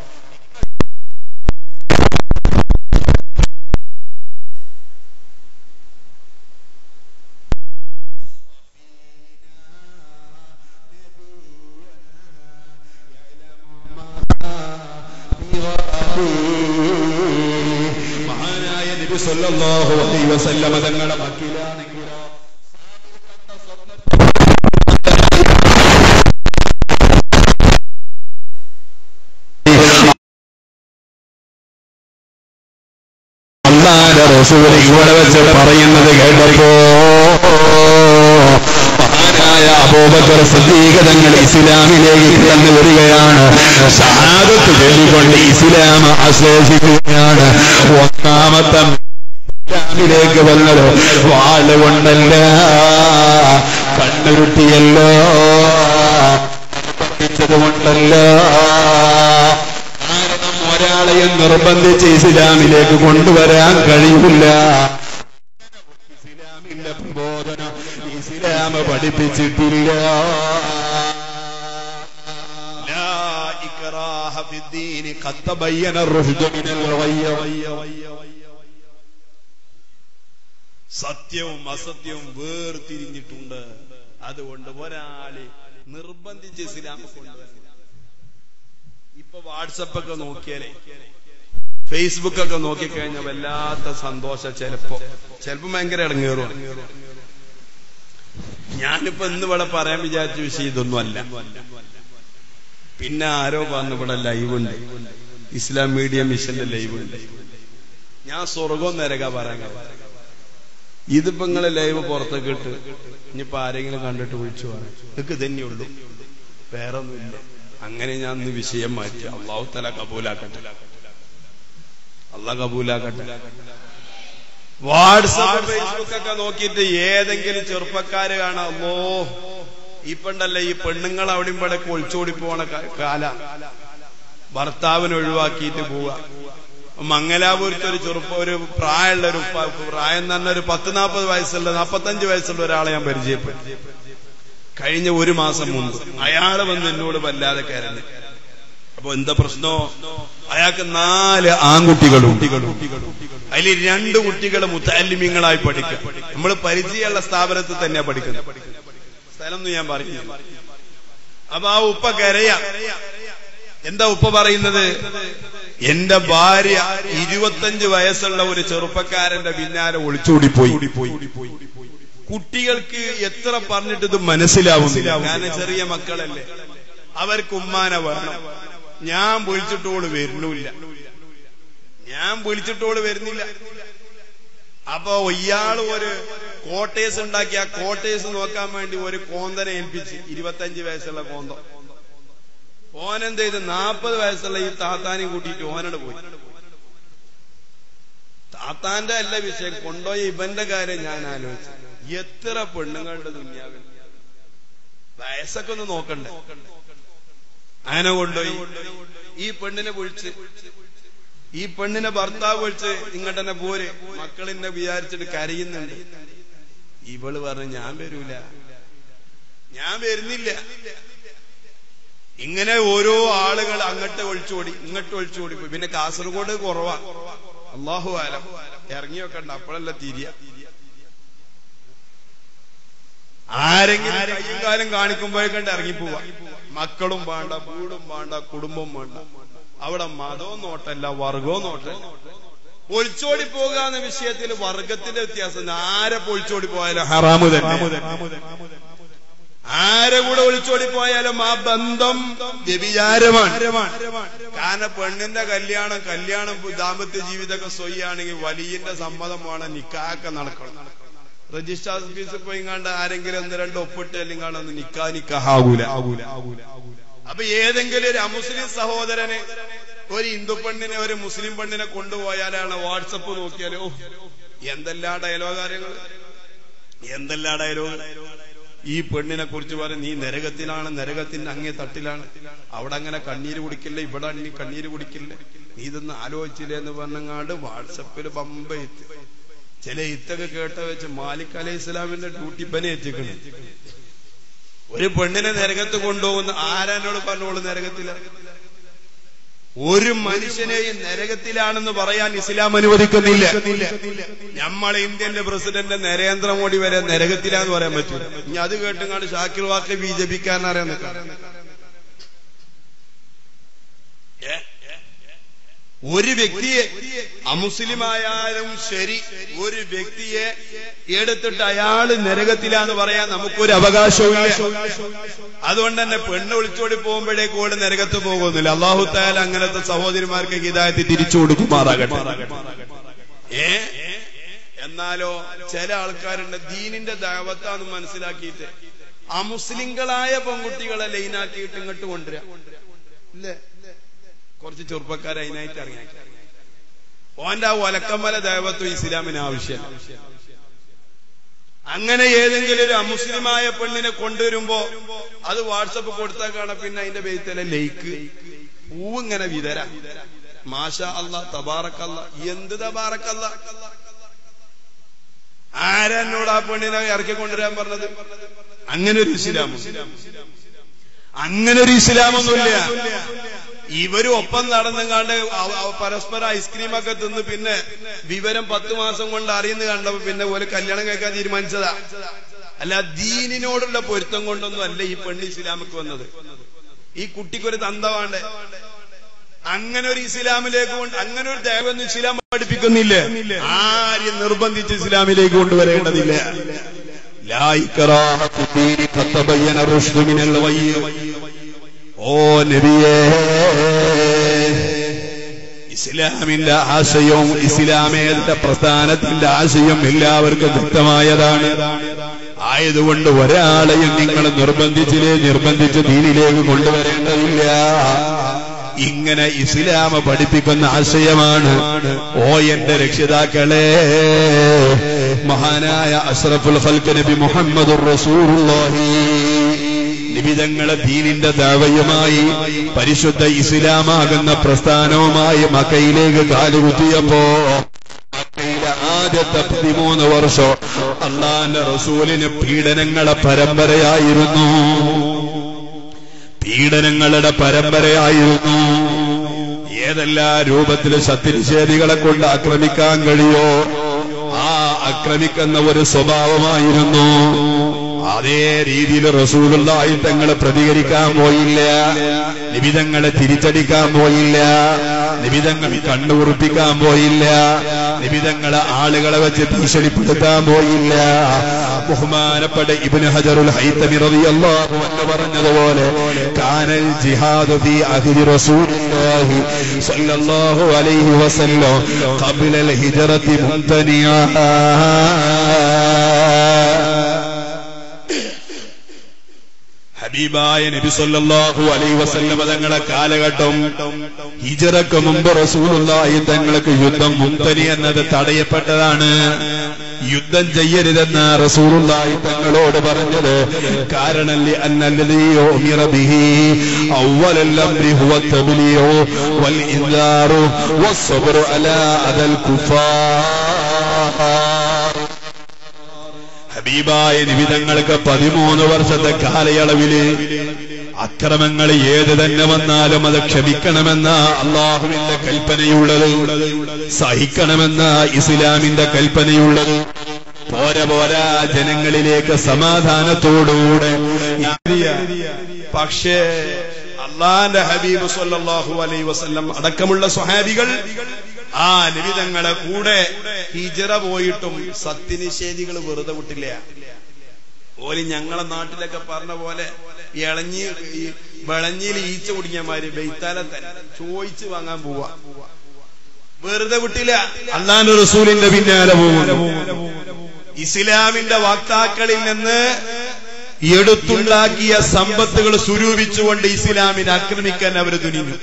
മഹാനായ നബി സല്ലല്ലാഹു അലൈഹി വസല്ലമ തങ്ങളുടെ മക്കിലാണെങ്കിലോ അള്ളാന്റെ റസൂൽ ഇവിടെ വെച്ച് പറയുന്നത് കേട്ടപ്പോ മഹാനായ അബൂബക്കർ സിദ്ദീഖ് തങ്ങൾ ഇസ്ലാമിലേക്ക് കടന്നു വരികയാണ് ഷഹാദത്ത് ചൊല്ലിക്കൊണ്ട് ഇസ്ലാം ആശ്ലേഷിക്കുകയാണ് ഒന്നാമത്തെ ഇസ്ലാമിലേക്ക് വന്നത് വാള് കൊണ്ടല്ല കണ്ണുരുട്ടിയല്ലോ പഠിച്ചത് കൊണ്ടല്ല കാരണം ഒരാളെയും നിർബന്ധിച്ച് ഇസ്ലാമിലേക്ക് കൊണ്ടുവരാൻ കഴിയില്ല ഇസ്ലാമിന്റെ പ്രബോധനം ഇസ്ലാം പഠിപ്പിച്ചിട്ടില്ല ലാ ഇക്റാഹ ഫിദ്ദീനി ഖദ് تبين الرشد من الغي സത്യവും അസത്യവും വേർതിരിഞ്ഞിട്ടുണ്ട് അതുകൊണ്ട് ഒരാളെ നിർബന്ധിച്ച് ഇസ്ലാം കൊണ്ടുവരണം ഇപ്പൊ വാട്സപ്പ് ഒക്കെ നോക്കിയാലേ ഫേസ്ബുക്ക് ഒക്കെ നോക്കിക്കഴിഞ്ഞാൽ വല്ലാത്ത സന്തോഷം ചിലപ്പോ ചിലപ്പോ ഭയങ്കര ഇടങ്ങേറും ഞാനിപ്പോ ഇന്ന് ഇവിടെ പറയാൻ വിചാരിച്ച വിഷയം ഇതൊന്നും അല്ല പിന്നെ ആരോ പറഞ്ഞു ഇവിടെ ലൈവ് ഉണ്ട് ഇസ്ലാം മീഡിയ മിഷന്റെ ലൈവ് ഉണ്ട് ഞാൻ സ്വർഗം നരക പറയാൻ കാരണം. ഇതിപ്പോ നിങ്ങളെ ലൈവ് പുറത്തേക്ക് ഇട്ട് ഇനിയിപ്പോ ആരെങ്കിലും കണ്ടിട്ട് വിളിച്ചു പറയാം നിങ്ങൾക്ക് തന്നെയുള്ളൂ വേറെ ഒന്നുമില്ല അങ്ങനെ ഞാൻ ഇന്ന് വിഷയം മാറ്റി അള്ളാഹു തല കബൂലാക്കട്ടെ അള്ളാഹ് കബൂലാക്കട്ടെ വാട്സാപ്പ് ഫേസ്ബുക്ക് ഒക്കെ നോക്കിയിട്ട് ഏതെങ്കിലും ചെറുപ്പക്കാര് കാണാമോ ഇപ്പണ്ടല്ലേ ഈ പെണ്ണുങ്ങൾ അവിടെയും ഇവിടെ ഒളിച്ചോടി പോണ ക- കാല ഭർത്താവിനെ ഒഴിവാക്കിയിട്ട് പോവുക മംഗലാപുരത്ത് ഒരു ചെറുപ്പ ഒരു പ്രായമുള്ള ഒരു പ- പ്രായം തന്നെ ഒരു പത്ത് നാൽപ്പത് വയസ്സുള്ള നാൽപ്പത്തഞ്ച് വയസ്സുള്ള ഒരാളെ ഞാൻ പരിചയപ്പെട്ടു കഴിഞ്ഞ ഒരു മാസം മുമ്പ് അയാള് വന്ന് എന്നോട് വല്ലാതെ കരഞ്ഞു അപ്പൊ എന്താ പ്രശ്നോ അയാൾക്ക് നാല് ആൺകുട്ടികളും അതിൽ രണ്ട് കുട്ടികൾ മുത്താലിമ്യങ്ങളായി പഠിക്കും നമ്മൾ പരിചയമുള്ള സ്ഥാപനത്തിൽ തന്നെയാ പഠിക്കുന്നത് സ്ഥലമൊന്നും ഞാൻ പറയുന്നില്ല അപ്പൊ ആ ഉപ്പ കരയാ എന്താ ഉപ്പ പറയുന്നത് എന്റെ ഭാര്യ ഇരുപത്തഞ്ച് വയസ്സുള്ള ഒരു ചെറുപ്പക്കാരന്റെ പിന്നാലെ ഒളിച്ചോടി പോയി കുട്ടികൾക്ക് എത്ര പറഞ്ഞിട്ട് ഇത് മനസ്സിലാവുന്നില്ല കാരണം ചെറിയ മക്കളല്ലേ അവർക്ക് ഉമ്മാനെ വേണം ഞാൻ വിളിച്ചിട്ടോള് വരുന്നില്ല ഞാൻ വിളിച്ചിട്ടോള് വരുന്നില്ല അപ്പൊ ഇയാള് ഒരു കോട്ടേഴ്സ് ഉണ്ടാക്കി ആ കോട്ടേഴ്സ് നോക്കാൻ വേണ്ടി ഒരു കോന്തനെ ഏൽപ്പിച്ച് ഇരുപത്തഞ്ച് വയസ്സുള്ള കോന്തം ഓനെന്ത് ചെയ്ത് നാൽപ്പത് വയസ്സുള്ള ഈ താത്താനെയും കൂട്ടിയിട്ട് ഓനോട് പോയി താത്താന്റെ അല്ല വിഷയം കൊണ്ടുപോയ ഇവന്റെ കാര്യം ഞാൻ ആലോചിച്ചു എത്ര പെണ്ണുങ്ങളുടെ ദുന്യാവിൽ വയസ്സൊക്കെ ഒന്ന് നോക്കണ്ടേ അങ്ങനെ കൊണ്ടുപോയി ഈ പെണ്ണിനെ വിളിച്ച് ഈ പെണ്ണിനെ ഭർത്താവ് വിളിച്ച് ഇങ്ങോട്ട് തന്നെ പോര് മക്കളിന്നെ വിചാരിച്ചിട്ട് കരയുന്നുണ്ട് ഇവള് പറഞ്ഞു ഞാൻ വരൂല ഞാൻ വരുന്നില്ല ഇങ്ങനെ ഓരോ ആളുകൾ അങ്ങോട്ട് ഒളിച്ചോടി ഇങ്ങോട്ട് ഒളിച്ചോടി പോയി പിന്നെ കാസർഗോഡ് കുറവാ അള്ളാഹു ആലം ഇറങ്ങി വെക്കണ്ട അപ്പോഴല്ല തിരിയ ആരെങ്കിലും കയ്യും കാലം കാണിക്കുമ്പോഴേക്കണ്ട് ഇറങ്ങിപ്പോവാ മക്കളും വേണ്ട വീടും വേണ്ട കുടുംബവും വേണ്ട അവിടെ മതവും നോട്ടല്ല വർഗവും നോട്ടല്ല ഒളിച്ചോടി പോകുക എന്ന വിഷയത്തിൽ വർഗത്തിന്റെ വ്യത്യാസം ആരെ ഒളിച്ചോടി പോയാലും ഹറാമു തന്നെ ആരെ കൂടെ ഒളിച്ചോടി പോയാലും ആ ബന്ധം വ്യഭിചാരമാണ് കാരണം പെണ്ണിന്റെ കല്യാണം കല്യാണം ദാമ്പത്യ ജീവിതമൊക്കെ സ്വയ്യാണെങ്കിൽ വലിയന്റെ സമ്മതം വേണം നിക്കാക്കെ നടക്കണം രജിസ്റ്റർ ഓഫീസിൽ പോയി കണ്ട് ആരെങ്കിലും ഒന്ന് രണ്ട് ഒപ്പിട്ട് അല്ലെങ്കിൽ കാണുന്ന നിക്കാ നിക്കാഹാകൂല അപ്പൊ ഏതെങ്കിലും ഒരു അമുസ്ലിം സഹോദരന് ഒരു ഹിന്ദു പെണ്ണിനെ ഒരു മുസ്ലിം പെണ്ണിനെ കൊണ്ടുപോയാലാണ് വാട്സപ്പ് നോക്കിയാലോ ഓ, എന്തെല്ലാം ഡയലോഗ് കാര്യങ്ങൾ എന്തെല്ലാം ഡയലോഗ് ഈ പെണ്ണിനെ കുറിച്ച് പറയും നീ നരകത്തിലാണ് നരകത്തിന്റെ അങ്ങേ തട്ടിലാണ് അവിടെ അങ്ങനെ കണ്ണീര് കുടിക്കില്ല ഇവിടെ നീ കണ്ണീര് കുടിക്കില്ല നീ ഇതൊന്ന് ആലോചിച്ചില്ലേ എന്ന് പറഞ്ഞങ്ങാണ്ട് വാട്സപ്പിൽ പമ്പ എത്തി ചില ഇത്തൊക്കെ കേട്ട വെച്ച് മാലിക് അലൈഹി ഇസ്ലാമിന്റെ ഡ്യൂട്ടി പനെ എത്തിക്കണേ ഒരു പെണ്ണിനെ നരകത്ത് കൊണ്ടുപോകുന്ന ആരാനോട് പറഞ്ഞോളൂ നരകത്തില ഒരു മനുഷ്യനെയും നരകത്തിലാണെന്ന് പറയാൻ ഇസ്ലാം അനുവദിക്കുന്നില്ല നമ്മളെ ഇന്ത്യന്റെ പ്രസിഡന്റ് നരേന്ദ്രമോദി വരെ നരകത്തിലാന്ന് പറയാൻ പറ്റൂ ഇനി അത് കേട്ടുങ്ങാണ്ട് ഷാക്കിർ വാക്ക് ബി ജെ പിക്കാരൻ അറിയാൻ നിൽക്കാം ഏ? ഒരു വ്യക്തിയെ അമുസ്ലിമായാലും ശരി ഒരു വ്യക്തിയെ എടുത്തിട്ട് അയാള് നരകത്തിലാന്ന് പറയാൻ നമുക്കൊരു അവകാശവും അതുകൊണ്ട് തന്നെ പെണ്ണ് ഒളിച്ചോടി പോകുമ്പോഴേക്കും ഓട് നരകത്ത് പോകുന്നില്ല അള്ളാഹു തായാലും അങ്ങനത്തെ സഹോദരിമാർക്ക് ഹിതായത്തി തിരിച്ചു കൊടുക്കുമാറാകട്ടെ ഏ എന്നാലോ ചില ആൾക്കാരുണ്ട് ദീനിന്റെ ദാവത്താന്ന് മനസ്സിലാക്കിയിട്ട് അമുസ്ലിങ്ങളായ പെൺകുട്ടികളെ ലൈനാക്കിയിട്ട് ഇങ്ങോട്ട് കൊണ്ടുവരാ ഇല്ലേ കുറച്ച് ചെറുപ്പക്കാർ അതിനായിട്ട് ഇറങ്ങി ഓന്റെ ആ ഒലക്കമ്മല ദൈവത്വം ഇസ്ലാമിന് ആവശ്യം അങ്ങനെ ഏതെങ്കിലും ഒരു അമുസ്ലിമായ പെണ്ണിനെ കൊണ്ടുവരുമ്പോ അത് വാട്സപ്പ് കൊടുത്താൽ കാണാം പിന്നെ അതിന്റെ പേരിലെ ലൈക്ക് പൂവ് ഇങ്ങനെ വിതര മാഷ അല്ല തബാറക്കല്ല എന്ത് തബാറക്കല്ല ആരെന്നോട് ആ പെണ്ണിനെ ഇറക്കി കൊണ്ടുവരാൻ പറഞ്ഞത് അങ്ങനെ ഒരു ഇസ്ലാം അങ്ങനെ ഒരു ഇസ്ലാമൊന്നുമില്ല ഇവരും ഒപ്പം നടന്നെങ്ങാണ്ട് അവ- അവ പരസ്പരം ഐസ്ക്രീമൊക്കെ തിന്ന് പിന്നെ വിവരം പത്ത് മാസം കൊണ്ട് അറിയുന്ന കണ്ടപ്പോ പിന്നെ പോലെ കല്യാണം കഴിക്കാൻ തീരുമാനിച്ചതാ അല്ല ദീനിനോടുള്ള പൊരുത്തം കൊണ്ടൊന്നും അല്ല ഈ പെണ്ണ് ഇസ്ലാമിക്ക് വന്നത് ഈ കുട്ടിക്കൊരു തന്തവാണ്ട് അങ്ങനെ ഒരു ഇസ്ലാമിലേക്ക് കൊണ്ട് അങ്ങനെ ഒരു ദേവൊന്നും ഇസ്ലാം പഠിപ്പിക്കുന്നില്ല ആരും നിർബന്ധിച്ച് ഇസ്ലാമിലേക്ക് കൊണ്ടുവരേണ്ടതില്ല لا إكراه في الدين قد تبين الرشد من الغي ഓ നബിയേ ഇസ്ലാമിന്റെ ആശയവും ഇസ്ലാമേതര പ്രസ്ഥാനത്തിന്റെ ആശയം എല്ലാവർക്കും വ്യക്തമായതാണ് ആയതുകൊണ്ട് ഒരാളെയും നിങ്ങൾ നിർബന്ധിച്ചില്ലേ നിർബന്ധിച്ച് ദീനിലേക്ക് കൊണ്ടുവരേണ്ടതില്ല ഇങ്ങനെ ഇസ്ലാമ പഠിപ്പിക്കുന്ന ആശയമാണ് ഓ എന്റെ രക്ഷിതാക്കളെ മഹാനായ അഷ്റഫുൽ ഖൽക്ക് നബി മുഹമ്മദ് റസൂലുള്ളാഹി നിബിതങ്ങളെ ദീനിന്റെ ദാവയുമായി പരിശുദ്ധ ഇസ്ലാമാകുന്ന പ്രസ്ഥാനവുമായി മക്കയിലേക്ക് കാലുകുത്തിയപ്പോ മക്കയിലെ ആദ്യത്തെ പതിമൂന്ന് വർഷം അള്ളാന്റെ റസൂലിന് പീഡനങ്ങളെ പരമ്പരയായിരുന്നു പീഡനങ്ങളുടെ പരമ്പരയായിരുന്നു ഏതെല്ലാ രൂപത്തിൽ സത്യനിഷേധികളെ കൊണ്ട് ആക്രമിക്കാൻ കഴിയോ ആ ആക്രമിക്കുന്ന ഒരു സ്വഭാവമായിരുന്നു അതേ രീതിയിൽ റസൂലുള്ളാഹി തങ്ങളെ പ്രതികരിക്കാൻ പോയില്ല നിബിതങ്ങളെ തിരിച്ചടിക്കാൻ പോയില്ല നിബിതങ്ങൾ കണ്ണുകുറിപ്പിക്കാൻ പോയില്ല നിബിതങ്ങളെ ആളുകളെ വെച്ച് ഭീഷണിപ്പെടുത്താൻ പോയില്ല ബഹുമാനപ്പെട്ട ഇബ്നു ഹജറുൽ ഹൈത്തമി റളിയല്ലാഹു അൻഹു പറഞ്ഞതുപോലെ കാനൽ ജിഹാദു ഫീ അഹ്ദി റസൂലില്ലാഹി സ്വല്ലല്ലാഹു അലൈഹി വസല്ലം ഖബല അൽ ഹിജ്റതി മുംതനിയാ ഹബീബായ നബി സല്ലല്ലാഹു അലൈഹി വസല്ലമ തങ്ങളെ കാലഘട്ടം ഹിജറക്ക് മുമ്പ് റസൂലുള്ളാഹി തങ്ങൾക്ക് യുദ്ധം മുംതനി എന്നത് തടയപ്പെട്ടതാണ് യുദ്ധം ചെയ്യരുതെന്ന റസൂലുള്ളാഹി തങ്ങളോട് പറഞ്ഞത് കാരണം ലി അന്നല്ലദീ ഉമിറ ബിഹി അവ്വലൽ അംരി ഹുവ തബ്ലീഗു വൽ ഇൻദാറു വസ്സബ്റു അലാ അദൽ കുഫാർ ഹബീബായ നിബിതങ്ങൾക്ക് പതിമൂന്ന് വർഷത്തെ കാലയളവില് അക്രമങ്ങൾ ഏത് തന്നെ വന്നാലും അത് ക്ഷമിക്കണമെന്ന അള്ളാഹുവിന്റെ കൽപ്പനയുള്ളത് സഹിക്കണമെന്ന ഇസ്ലാമിന്റെ കൽപ്പനയുള്ളത് പോര പോരാ ജനങ്ങളിലേക്ക് സമാധാനത്തോടുകൂടെ പക്ഷേ അള്ളാന്റെ ഹബീബ് സല്ലല്ലാഹു അലൈഹി വസല്ലം അടക്കമുള്ള സ്വഹാബികൾ ആ നിബിതങ്ങളെ കൂടെ ഹിജറ പോയിട്ടും സത്യനിഷേധികൾ വെറുതെ വിട്ടില്ല ഓല് ഞങ്ങളെ നാട്ടിലൊക്കെ പറഞ്ഞ പോലെ ഇളഞ്ഞി ഈ വിളഞ്ഞിയിൽ ഈച്ച കുടിക്കാമാര് ബെയ്ത്താലെ തന്നെ ചോദിച്ചു വാങ്ങാൻ പോവാ വെറുതെ വിട്ടില്ല അള്ളാന്റെ റസൂലിന്റെ പിന്നാലെ പോകുന്നു ഇസ്ലാമിന്റെ വക്താക്കളിൽ നിന്ന് എടുത്തുണ്ടാക്കിയ സമ്പത്തുകൾ സ്വരൂപിച്ചുകൊണ്ട് ഇസ്ലാമിനെ ആക്രമിക്കാൻ അവർ തുനിഞ്ഞു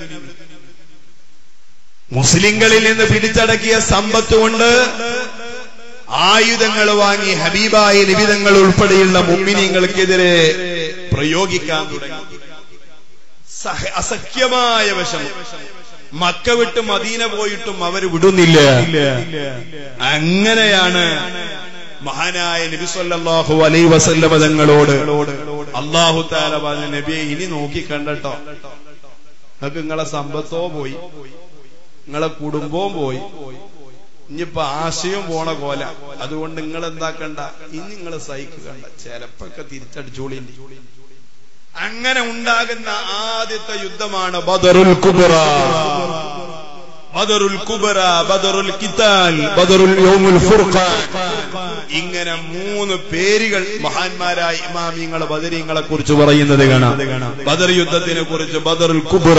മുസ്ലിങ്ങളിൽ നിന്ന് പിടിച്ചടക്കിയ സമ്പത്ത് കൊണ്ട് ആയുധങ്ങൾ വാങ്ങി ഹബീബായ നിബിധങ്ങൾ ഉൾപ്പെടെയുള്ള മുമ്മിനിങ്ങൾക്കെതിരെ പ്രയോഗിക്കാൻ തുടങ്ങി സഹ- അസഖ്യമായ വശം മക്ക വിട്ട് മദീന പോയിട്ടും അവർ വിടുന്നില്ല അങ്ങനെയാണ് മഹാനായ നബി സല്ലല്ലാഹു അലൈഹി വസല്ലമ തങ്ങളോട് അള്ളാഹു താല പറഞ്ഞ നബിയെ ഇനി നോക്കി കണ്ടട്ടോ നിങ്ങൾക്ക് നിങ്ങളെ സമ്പത്തോ പോയി നിങ്ങളെ കുടുംബവും പോയി ഇനിയിപ്പൊ ആശയം പോണ കോല അതുകൊണ്ട് നിങ്ങൾ എന്താക്കണ്ട ഇനി നിങ്ങൾ സഹിക്കണ്ട ചിലപ്പൊക്കെ തിരിച്ചടിച്ചോളിന്റെ അങ്ങനെ ഉണ്ടാകുന്ന ആദ്യത്തെ യുദ്ധമാണ് ബദറുൽ കുബറ ബദറുൽ കുബറ ബദറുൽ കിതാൽ ബദറുൽ യൗമുൽ ഫുർഖാൻ ഇങ്ങനെ മൂന്ന് പേരുകൾ മഹാന്മാരായ ഇമാമിങ്ങളെ ബദരീങ്ങളെ കുറിച്ച് പറയുന്നത് കാണാം ബദർ യുദ്ധത്തിനെ കുറിച്ച് ബദറുൽ കുബറ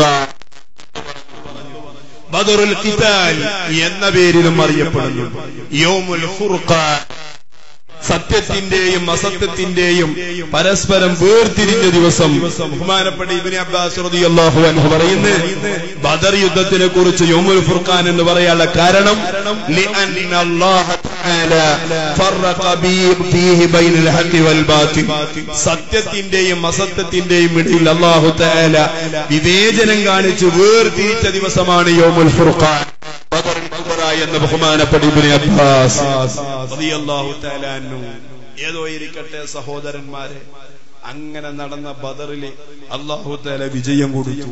ബദറുൽ കിതാൽ എന്ന പേരിലും അറിയപ്പെടുന്നു യൗമുൽ ഫുർഖാൻ സത്യത്തിന്റെയും അസത്യത്തിന്റെയും പരസ്പരം വേർതിരിഞ്ഞ ദിവസം ബഹുമാനപ്പെട്ട ഇബിന് അബ്ബാസ് റളിയല്ലാഹു അൻഹു പറയുന്നു ബദർ യുദ്ധത്തിനെ കുറിച്ച് യോമുൽ ഫുർഖാൻ എന്ന് പറയാനുള്ള കാരണം لأن الله تعالى فرق بي- فيه بين الحق والباطل സത്യത്തിന്റെയും അസത്യത്തിന്റെയും ഇടയിൽ അല്ലാഹു തആല വിവേചനം കാണിച്ച് വേർതിരിച്ച ദിവസമാണ് യോമുൽ ഫുർഖാൻ ബദറുൽ കുബ്ര എന്ന ബഹുമാനപ്പെട്ട ഇബ്നു അബ്ബാസ് റളിയല്ലാഹു തആല അൻഹു ഏതോ ഇരിക്കട്ടെ സഹോദരന്മാരെ അങ്ങനെ നടന്ന ബദറിലെ അല്ലാഹു തആല വിജയം കൊടുത്തു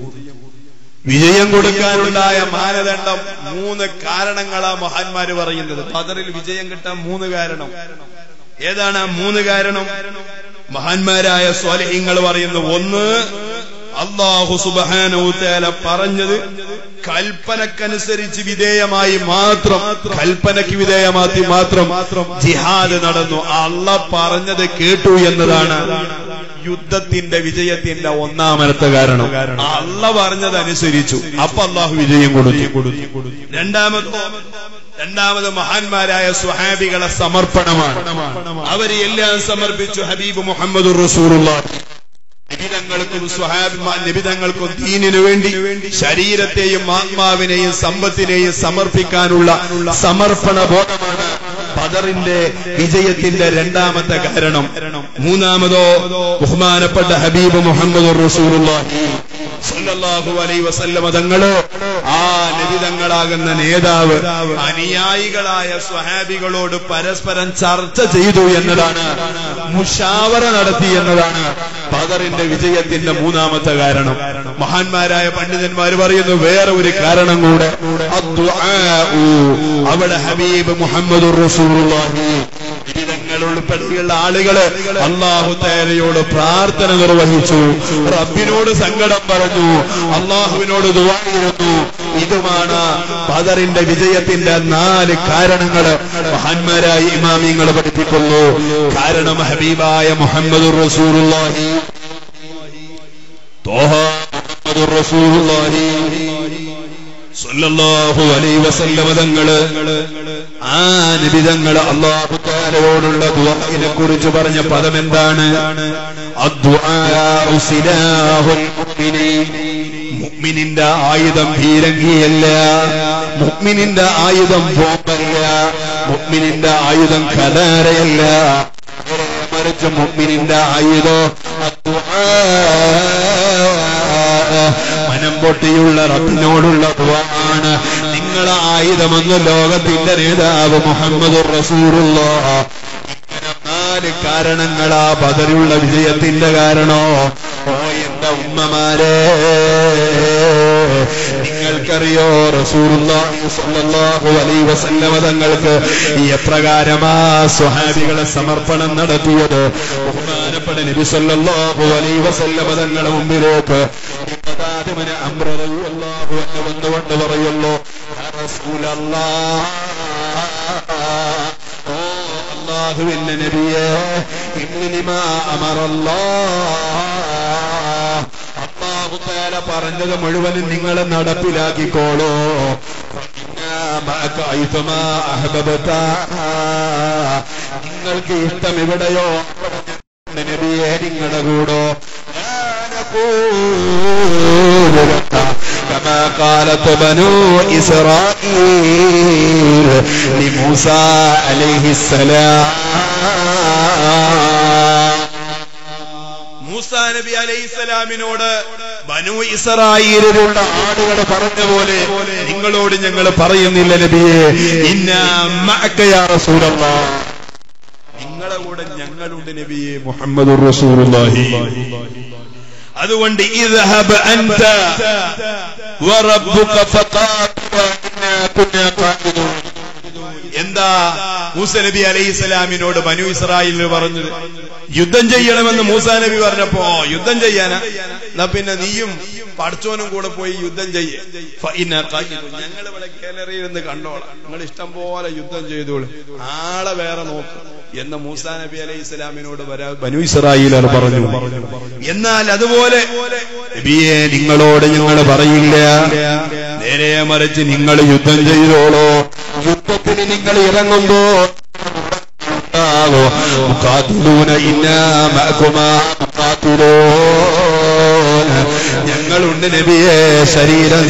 വിജയം കൊടുക്കാനുണ്ടായ മാനദണ്ഡം മൂന്ന് കാരണങ്ങളാ മഹാന്മാര് പറയുന്നത് ബദറിൽ വിജയം കിട്ടാൻ മൂന്ന് കാരണം ഏതാണ് ആ മൂന്ന് കാരണം മഹാന്മാരായ സ്വാലിഹ്യങ്ങൾ പറയുന്നു ഒന്ന് അള്ളാഹു സുബാനൌത്തേല പറഞ്ഞത് കൽപ്പനക്കനുസരിച്ച് വിധേയമായി മാത്രം കൽപ്പനയ്ക്ക് വിധേയമാക്കി മാത്രം ജിഹാദ് നടന്നു അള്ള പറഞ്ഞത് കേട്ടു എന്നതാണ് യുദ്ധത്തിന്റെ വിജയത്തിന്റെ ഒന്നാമനത്തെ കാരണം അള്ള പറഞ്ഞത് അനുസരിച്ചു അപ്പൊ അള്ളാഹു വിജയം കൊടുത്തു രണ്ടാമത് രണ്ടാമത് മഹാന്മാരായ സ്വഹാബികളെ സമർപ്പണമാണ് അവര് എല്ലാം സമർപ്പിച്ചു ഹബീബ് മുഹമ്മദ് റസൂറുള്ള നിബിതങ്ങൾക്കും സ്വഹാബിമാ നിബിതങ്ങൾക്കും ദീനിനു വേണ്ടി ശരീരത്തെയും ആത്മാവിനെയും സമ്പത്തിനെയും സമർപ്പിക്കാനുള്ള സമർപ്പണ ബോധമാണ് ബദറിന്റെ വിജയത്തിന്റെ രണ്ടാമത്തെ കാരണം മൂന്നാമതോ ബഹുമാനപ്പെട്ട ഹബീബ് മുഹമ്മദ് റസൂലുള്ളാഹി സല്ലല്ലാഹു അലൈഹി വസല്ലമ തങ്ങള് ആ നബിതങ്ങളാകുന്ന നേതാവ് അനുയായികളായ സ്വഹാബികളോട് പരസ്പരം ചർച്ച ചെയ്തു എന്നതാണ് മുഷാവറ നടത്തി എന്നതാണ് ബദറിന്റെ വിജയത്തിന്റെ മൂന്നാമത്തെ കാരണം മഹാന്മാരായ പണ്ഡിതന്മാർ പറയുന്നു വേറെ ഒരു കാരണം കൂടെ അദ്ദുആഉ. അവിടെ ഹബീബ് മുഹമ്മദ് റസൂലുള്ളാഹി വിവിധങ്ങൾ ഉൾപ്പെടെയുള്ള ആളുകള് അള്ളാഹു തേരയോട് പ്രാർത്ഥന നിർവഹിച്ചു റബ്ബിനോട് സങ്കടം പറഞ്ഞു അള്ളാഹുവിനോട് ദുവായിരുന്നു ഇതുമാണ് ബദറിന്റെ വിജയത്തിന്റെ നാല് കാരണങ്ങള് മഹാന്മാരായ ഇമാമിങ്ങൾ പഠിപ്പിക്കുന്നു കാരണം ഹബീബായ മുഹമ്മദ് റസൂലുള്ളാഹി തോഹ മുഹമ്മദ് റസൂലുള്ളാഹി സല്ലല്ലാഹു അലൈഹി വസല്ലമ തങ്ങള് ആ നിബിതങ്ങൾ അള്ളാഹു താലയോടുള്ള ദുആഇനെ കുറിച്ച് പറഞ്ഞ പദം എന്താണ് അദ്ദുആഉ സിലാഹുൽ മുഅ്മിനീൻ മുഅ്മിനിന്റെ ആയുധം ഭീരങ്കിയല്ല മുഅ്മിനിന്റെ ആയുധം ബോംബല്ല മുഅ്മിനിന്റെ ആയുധം കലാരയല്ല മറിച്ച് മുഅ്മിനിന്റെ ആയുധം അദ്ദുആ മനം പൊട്ടിയുള്ള റബ്ബിനോടുള്ള ദുആണ് നിങ്ങളെ ആയുധമെന്ന് ലോകത്തിന്റെ നേതാവ് മുഹമ്മദ് റസൂറുള്ള ഇങ്ങനെ നാല് കാരണങ്ങളാ ബദലുള്ള വിജയത്തിന്റെ കാരണോ ഓ എന്റെ ഉമ്മമാരെ നിങ്ങൾക്കറിയോ റസൂലുള്ളാഹി സ്വല്ലല്ലാഹു അലൈഹി വസല്ലമ തങ്ങൾക്ക് എപ്രകാരമാ സ്വഹാബികളെ സമർപ്പണം നടത്തിയത് ബഹുമാനപ്പെട്ട നബി സല്ലല്ലാഹു അലൈഹി വസല്ലമ തങ്ങളുടെ മുമ്പിലേക്ക് ഇബ്രാഹിമിന് അംറ റളിയല്ലാഹു അൻഹു വന്നുകൊണ്ട് പറയുന്നു യാ റസൂലല്ലാഹ് ഓ അള്ളാഹുവിന്റെ നബിയെ ഇന്ന് ലിമാ അമറല്ലാഹ് അല്ലാഹു തആല പറഞ്ഞത് മുഴുവനും നിങ്ങൾ നടപ്പിലാക്കിക്കോളൂ നിങ്ങൾക്ക് ഇഷ്ടം എവിടെയോ നബിയെ നിങ്ങളുടെ കൂടോ كما قالت بنو إسرائيل لموسى عليه السلام മൂസാ നബി അലൈഹി സ്വലാമിനോട് ബനു ഇസ്രായേലിലുള്ള ആടുകൾ പറഞ്ഞ പോലെ നിങ്ങളോട് ഞങ്ങൾ പറയുന്നില്ല നബിയെ ഇന്ന മഅക യാ റസൂലല്ലാഹ് നിങ്ങളെ കൂടെ ഞങ്ങളുണ്ട് നബിയെ മുഹമ്മദുർ റസൂലുള്ളാഹി അതുകൊണ്ട് ഇദ്ഹബ് അൻത വറബ്ബുക ഫഖാതില ഇന്നാ കുന്നാ ഖാഇദൂൻ എന്താ മൂസ നബി അലൈഹി സ്വലാമിനോട് ബനു ഇസ്രായേലിന് പറഞ്ഞത് യുദ്ധം ചെയ്യണമെന്ന് മൂസാ നബി പറഞ്ഞപ്പോ "ഓ, യുദ്ധം ചെയ്യാനാ എന്നാ പിന്നെ നീയും പഠിച്ചോനും കൂടെ പോയി യുദ്ധം ചെയ്യേ ഞങ്ങൾ ഇവിടെ ഗാലറിയിൽ നിന്ന് കണ്ടോളാം നിങ്ങൾ ഇഷ്ടം പോലെ യുദ്ധം ചെയ്തോളൂ ആളെ വേറെ നോക്ക് എന്ന് മൂസാ നബി അലൈഹി സ്വലാമിനോട് വരാ ബനു ഇസ്രായേലർ പറഞ്ഞു എന്നാൽ അതുപോലെ നബിയെ നിങ്ങളോട് ഞങ്ങൾ പറയില്ല നേരെ മറിച്ച് നിങ്ങൾ യുദ്ധം ചെയ്തോളോ യുദ്ധത്തിന് നിങ്ങൾ ഇറങ്ങുമ്പോ മുഖാത്തിലൂന ഇന്നാ മഅകുമാ മുഖാത്തിലൂൻ ഞങ്ങളുണ്ട് നബിയെ ശരീരം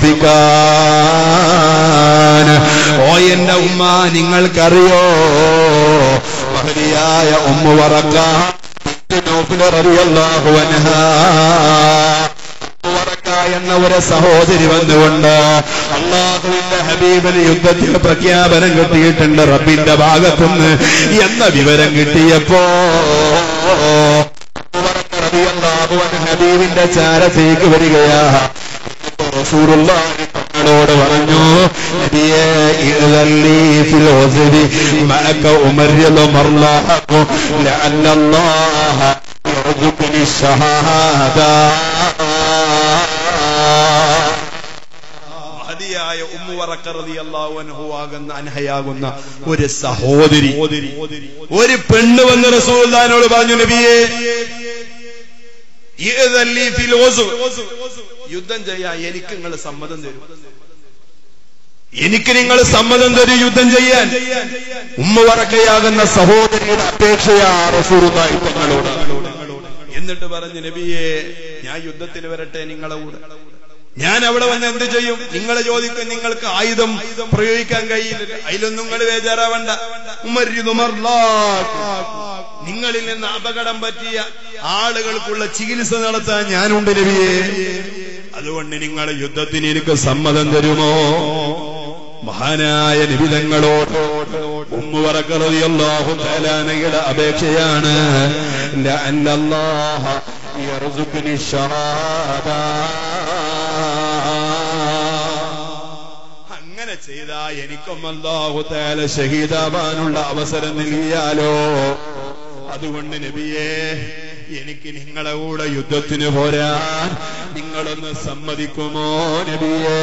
സമർപ്പിക്കാൻ ഓ എന്റെ ഉമ്മ നിങ്ങൾക്കറിയോ മഹതിയായ ഉമ്മ വറക്ക റളിയല്ലാഹു അൻഹാ വറക്ക എന്ന ഒരു സഹോദരി വന്നുകൊണ്ട് അള്ളാഹുവിന്റെ ഹബീബിന് യുദ്ധത്തിൽ പ്രഖ്യാപനം കിട്ടിയിട്ടുണ്ട് റബ്ബിന്റെ ഭാഗത്തുനിന്ന് എന്ന വിവരം കിട്ടിയപ്പോ വറക്ക റളിയല്ലാഹു അൻഹു ഹബീബിന്റെ ചാരത്തേക്ക് വരികയാ റസൂലുള്ളാഹി തങ്ങളോട് പറഞ്ഞു നബിയേ ഇദല്ലി ഫിൽ ഉസ്രി മഅക ഉമർയലു മർലാഹു ലഅല്ലല്ലാഹ യർസുഖനി ഷഹാദ മഹതിയായ ഉമ്മു വറക്ക റളിയല്ലാഹു അൻഹു ആകുന്ന അൻഹയാകുന്ന ഒരു സഹോദരി ഒരു പെണ്ണ് വന്ന് റസൂലുള്ളാഹിനോട് പറഞ്ഞു നബിയേ ഇദല്ലി ഫിൽ ഉസ്രി യുദ്ധം ചെയ്യാൻ എനിക്ക് നിങ്ങൾ സമ്മതം തരും എനിക്ക് നിങ്ങൾ സമ്മതം തരും യുദ്ധം ചെയ്യാൻ ഉമ്മ വറക്കയാകുന്ന സഹോദരിയുടെ അപേക്ഷയാ റസൂലുള്ളാഹി തങ്ങളോട് എന്നിട്ട് പറഞ്ഞു നബിയെ ഞാൻ യുദ്ധത്തിൽ വരട്ടെ നിങ്ങളെ കൂടെ ഞാൻ അവിടെ വന്ന് എന്ത് ചെയ്യും നിങ്ങളെ ചോദിക്കും നിങ്ങൾക്ക് ആയുധം പ്രയോഗിക്കാൻ കഴിയില്ല അതിലൊന്നും നിങ്ങൾ ബേജാറാവണ്ട ഉമരിതുമർലാ നിങ്ങളിൽ നിന്ന് അപകടം പറ്റിയ ആളുകൾക്കുള്ള ചികിത്സ നടത്താൻ ഞാനുണ്ട് നബിയെ അതുകൊണ്ട് നിങ്ങൾ യുദ്ധത്തിന് എനിക്ക് സമ്മതം തരുമോ മഹാനായ നിബിതങ്ങളോട് ഉമ്മുവറക്കറിയല്ലാഹു തലാനയുടെ അപേക്ഷയാണ് ലഅന്നല്ലാഹ യർസുഖ്നി ഷഹാദ അങ്ങനെ ചെയ്താ എനിക്കും അല്ലാഹു തആല ഷഹീദാവാനുള്ള അവസരം നൽകിയാലോ അതുകൊണ്ട് നബിയേ എനിക്ക് നിങ്ങളെ കൂടെ യുദ്ധത്തിന് പോരാൻ നിങ്ങളൊന്ന് സമ്മതിക്കുമോ നബിയേ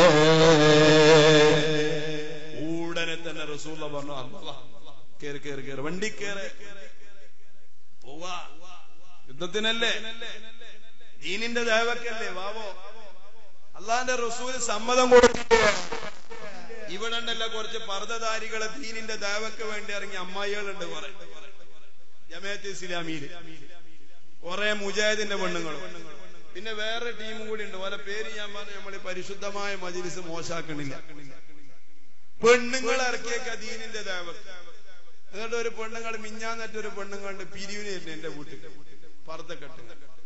ഉടനെ തന്നെ റസൂല പറഞ്ഞു അല്ലാ കേറി കേറി കേറി വണ്ടി കേറ് പോവാ യുദ്ധത്തിനല്ലേ ദീനിന്റെ ദേവക്കല്ലേ വാവോ അള്ളാന്റെ റസൂൽ സമ്മതം കൊടുത്തു ഇവിടെ ഉണ്ടല്ലോ കുറച്ച് പർദ്ദധാരികളെ ദീനിന്റെ ദേവക്ക് വേണ്ടി ഇറങ്ങി അമ്മായികളുണ്ട് കുറെ ജമാഅത്ത് ഇസ്ലാമിയില് കുറെ മുജാഹിദിന്റെ പെണ്ണുങ്ങളും പിന്നെ വേറെ ടീമും കൂടി ഉണ്ട് ഓലെ പേര് ഞാൻ പറഞ്ഞു നമ്മൾ ഈ പരിശുദ്ധമായ മജിലിസ് മോശാക്കണില്ല പെണ്ണുങ്ങൾ ഇറക്കിയേക്ക ദീനിന്റെ ദേവക്ക് എന്നിട്ട് ഒരു പെണ്ണുങ്ങൾ മിഞ്ഞാന്നിട്ട് ഒരു പെണ്ണുങ്ങളുണ്ട് പിരിവിനായിരുന്നു എന്റെ വീട്ടിൽ പർദ്ദക്കെട്ട്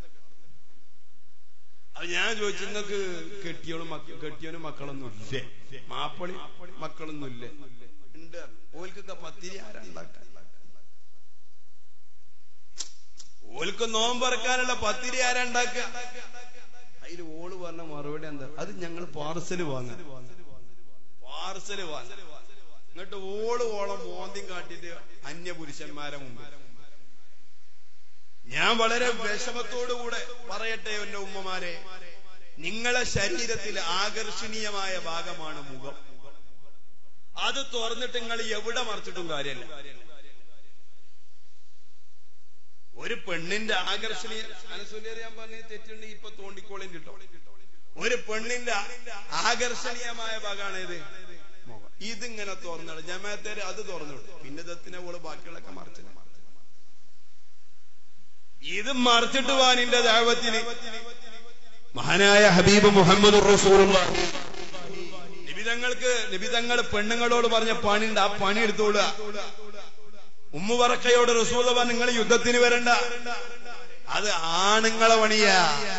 അത് ഞാൻ ചോദിച്ചു നിങ്ങൾക്ക് കെട്ടിയോളും മക്ക- കെട്ടിയോനും മക്കളൊന്നും ഇല്ലേ മാപ്പളി മക്കളൊന്നും ഇല്ലേ ഉണ്ട് ഓൽക്കൊക്കെ പത്തിരി ആരാ ഉണ്ടാക്കാൻ ഓൽക്ക് നോമ്പറക്കാനുള്ള പത്തിരി ആരാ ഉണ്ടാക്കുക അതിൽ ഓള് പറഞ്ഞ മറുപടി എന്താ അത് ഞങ്ങൾ പാർസല് വാങ്ങാൻ പാർസല് വാങ്ങാൻ എന്നിട്ട് ഓള് ഓളം മോന്തിയും കാട്ടിട്ട് അന്യ പുരുഷന്മാരെ മുമ്പിൽ ഞാൻ വളരെ വിഷമത്തോടുകൂടെ പറയട്ടെ എന്റെ ഉമ്മമാരെ നിങ്ങളെ ശരീരത്തിൽ ആകർഷണീയമായ ഭാഗമാണ് മുഖം അത് തുറന്നിട്ട് നിങ്ങൾ എവിടെ മറിച്ചിട്ടും കാര്യമല്ല ഒരു പെണ്ണിന്റെ ആകർഷണീയ അനസുലേറിയാൻ പറഞ്ഞ തെറ്റുണ്ട് ഇപ്പൊ തോണ്ടിക്കോളിൻ കിട്ടോ ഒരു പെണ്ണിന്റെ ആകർഷണീയമായ ഭാഗമാണ് ഇത് മുഖം. ഇതിങ്ങനെ തുറന്നിടും ജമാത്തേര് അത് തുറന്നിടും പിന്നെ ദത്തിനെ ഓള് ബാക്കിയുള്ളൊക്കെ മറിച്ചില്ല ഇത് മറിച്ചിട്ട് വാനിന്റെ ദൈവത്തിന് മഹാനായ ഹബീബ് മുഹമ്മദ് റസൂലുള്ള നിബിതങ്ങൾക്ക് നിബിതങ്ങൾ പെണ്ണുങ്ങളോട് പറഞ്ഞ പണിയുണ്ട് ആ പണി എടുത്തോളുക ഉമ്മു പറക്കയോട് റസൂല പറഞ്ഞ നിങ്ങൾ യുദ്ധത്തിന് വരണ്ട അത് ആണുങ്ങളെ പണിയാ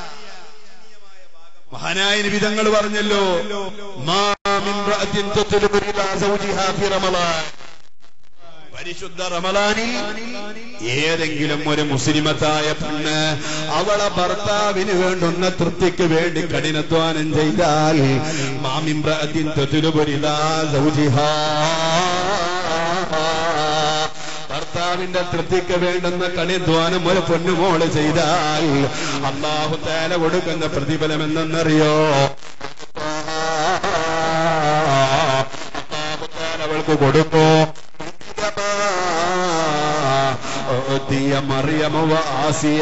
മഹാനായ നിബിതങ്ങൾ പറഞ്ഞല്ലോ മാ മിൻ റഅത്തിൻ തത്ലുബു ഇലാ സൗജിഹാ ഫി റമളാൻ പരിശുദ്ധ റമലാനിൽ ഏതെങ്കിലും ഒരു മുസ്ലിമത്തായ പെണ്ണ് അവളെ ഭർത്താവിന് വേണ്ടുന്ന തൃപ്തിക്ക് വേണ്ടി കഠിനധ്വാനം ചെയ്താൽ മാമിമ്രഅത്തിൻ തത്ലുബു ഇലാ സൗജിഹാ ഭർത്താവിന്റെ തൃപ്തിക്ക് വേണ്ടുന്ന കണിധ്വാനം ഒരു പൊന്നുമോള് ചെയ്താൽ അള്ളാഹു തേല കൊടുക്കുന്ന പ്രതിഫലം എന്തെന്നറിയോ അള്ളാഹു തേല അവൾക്ക് കൊടുക്കോ മറിയമ ആസിയ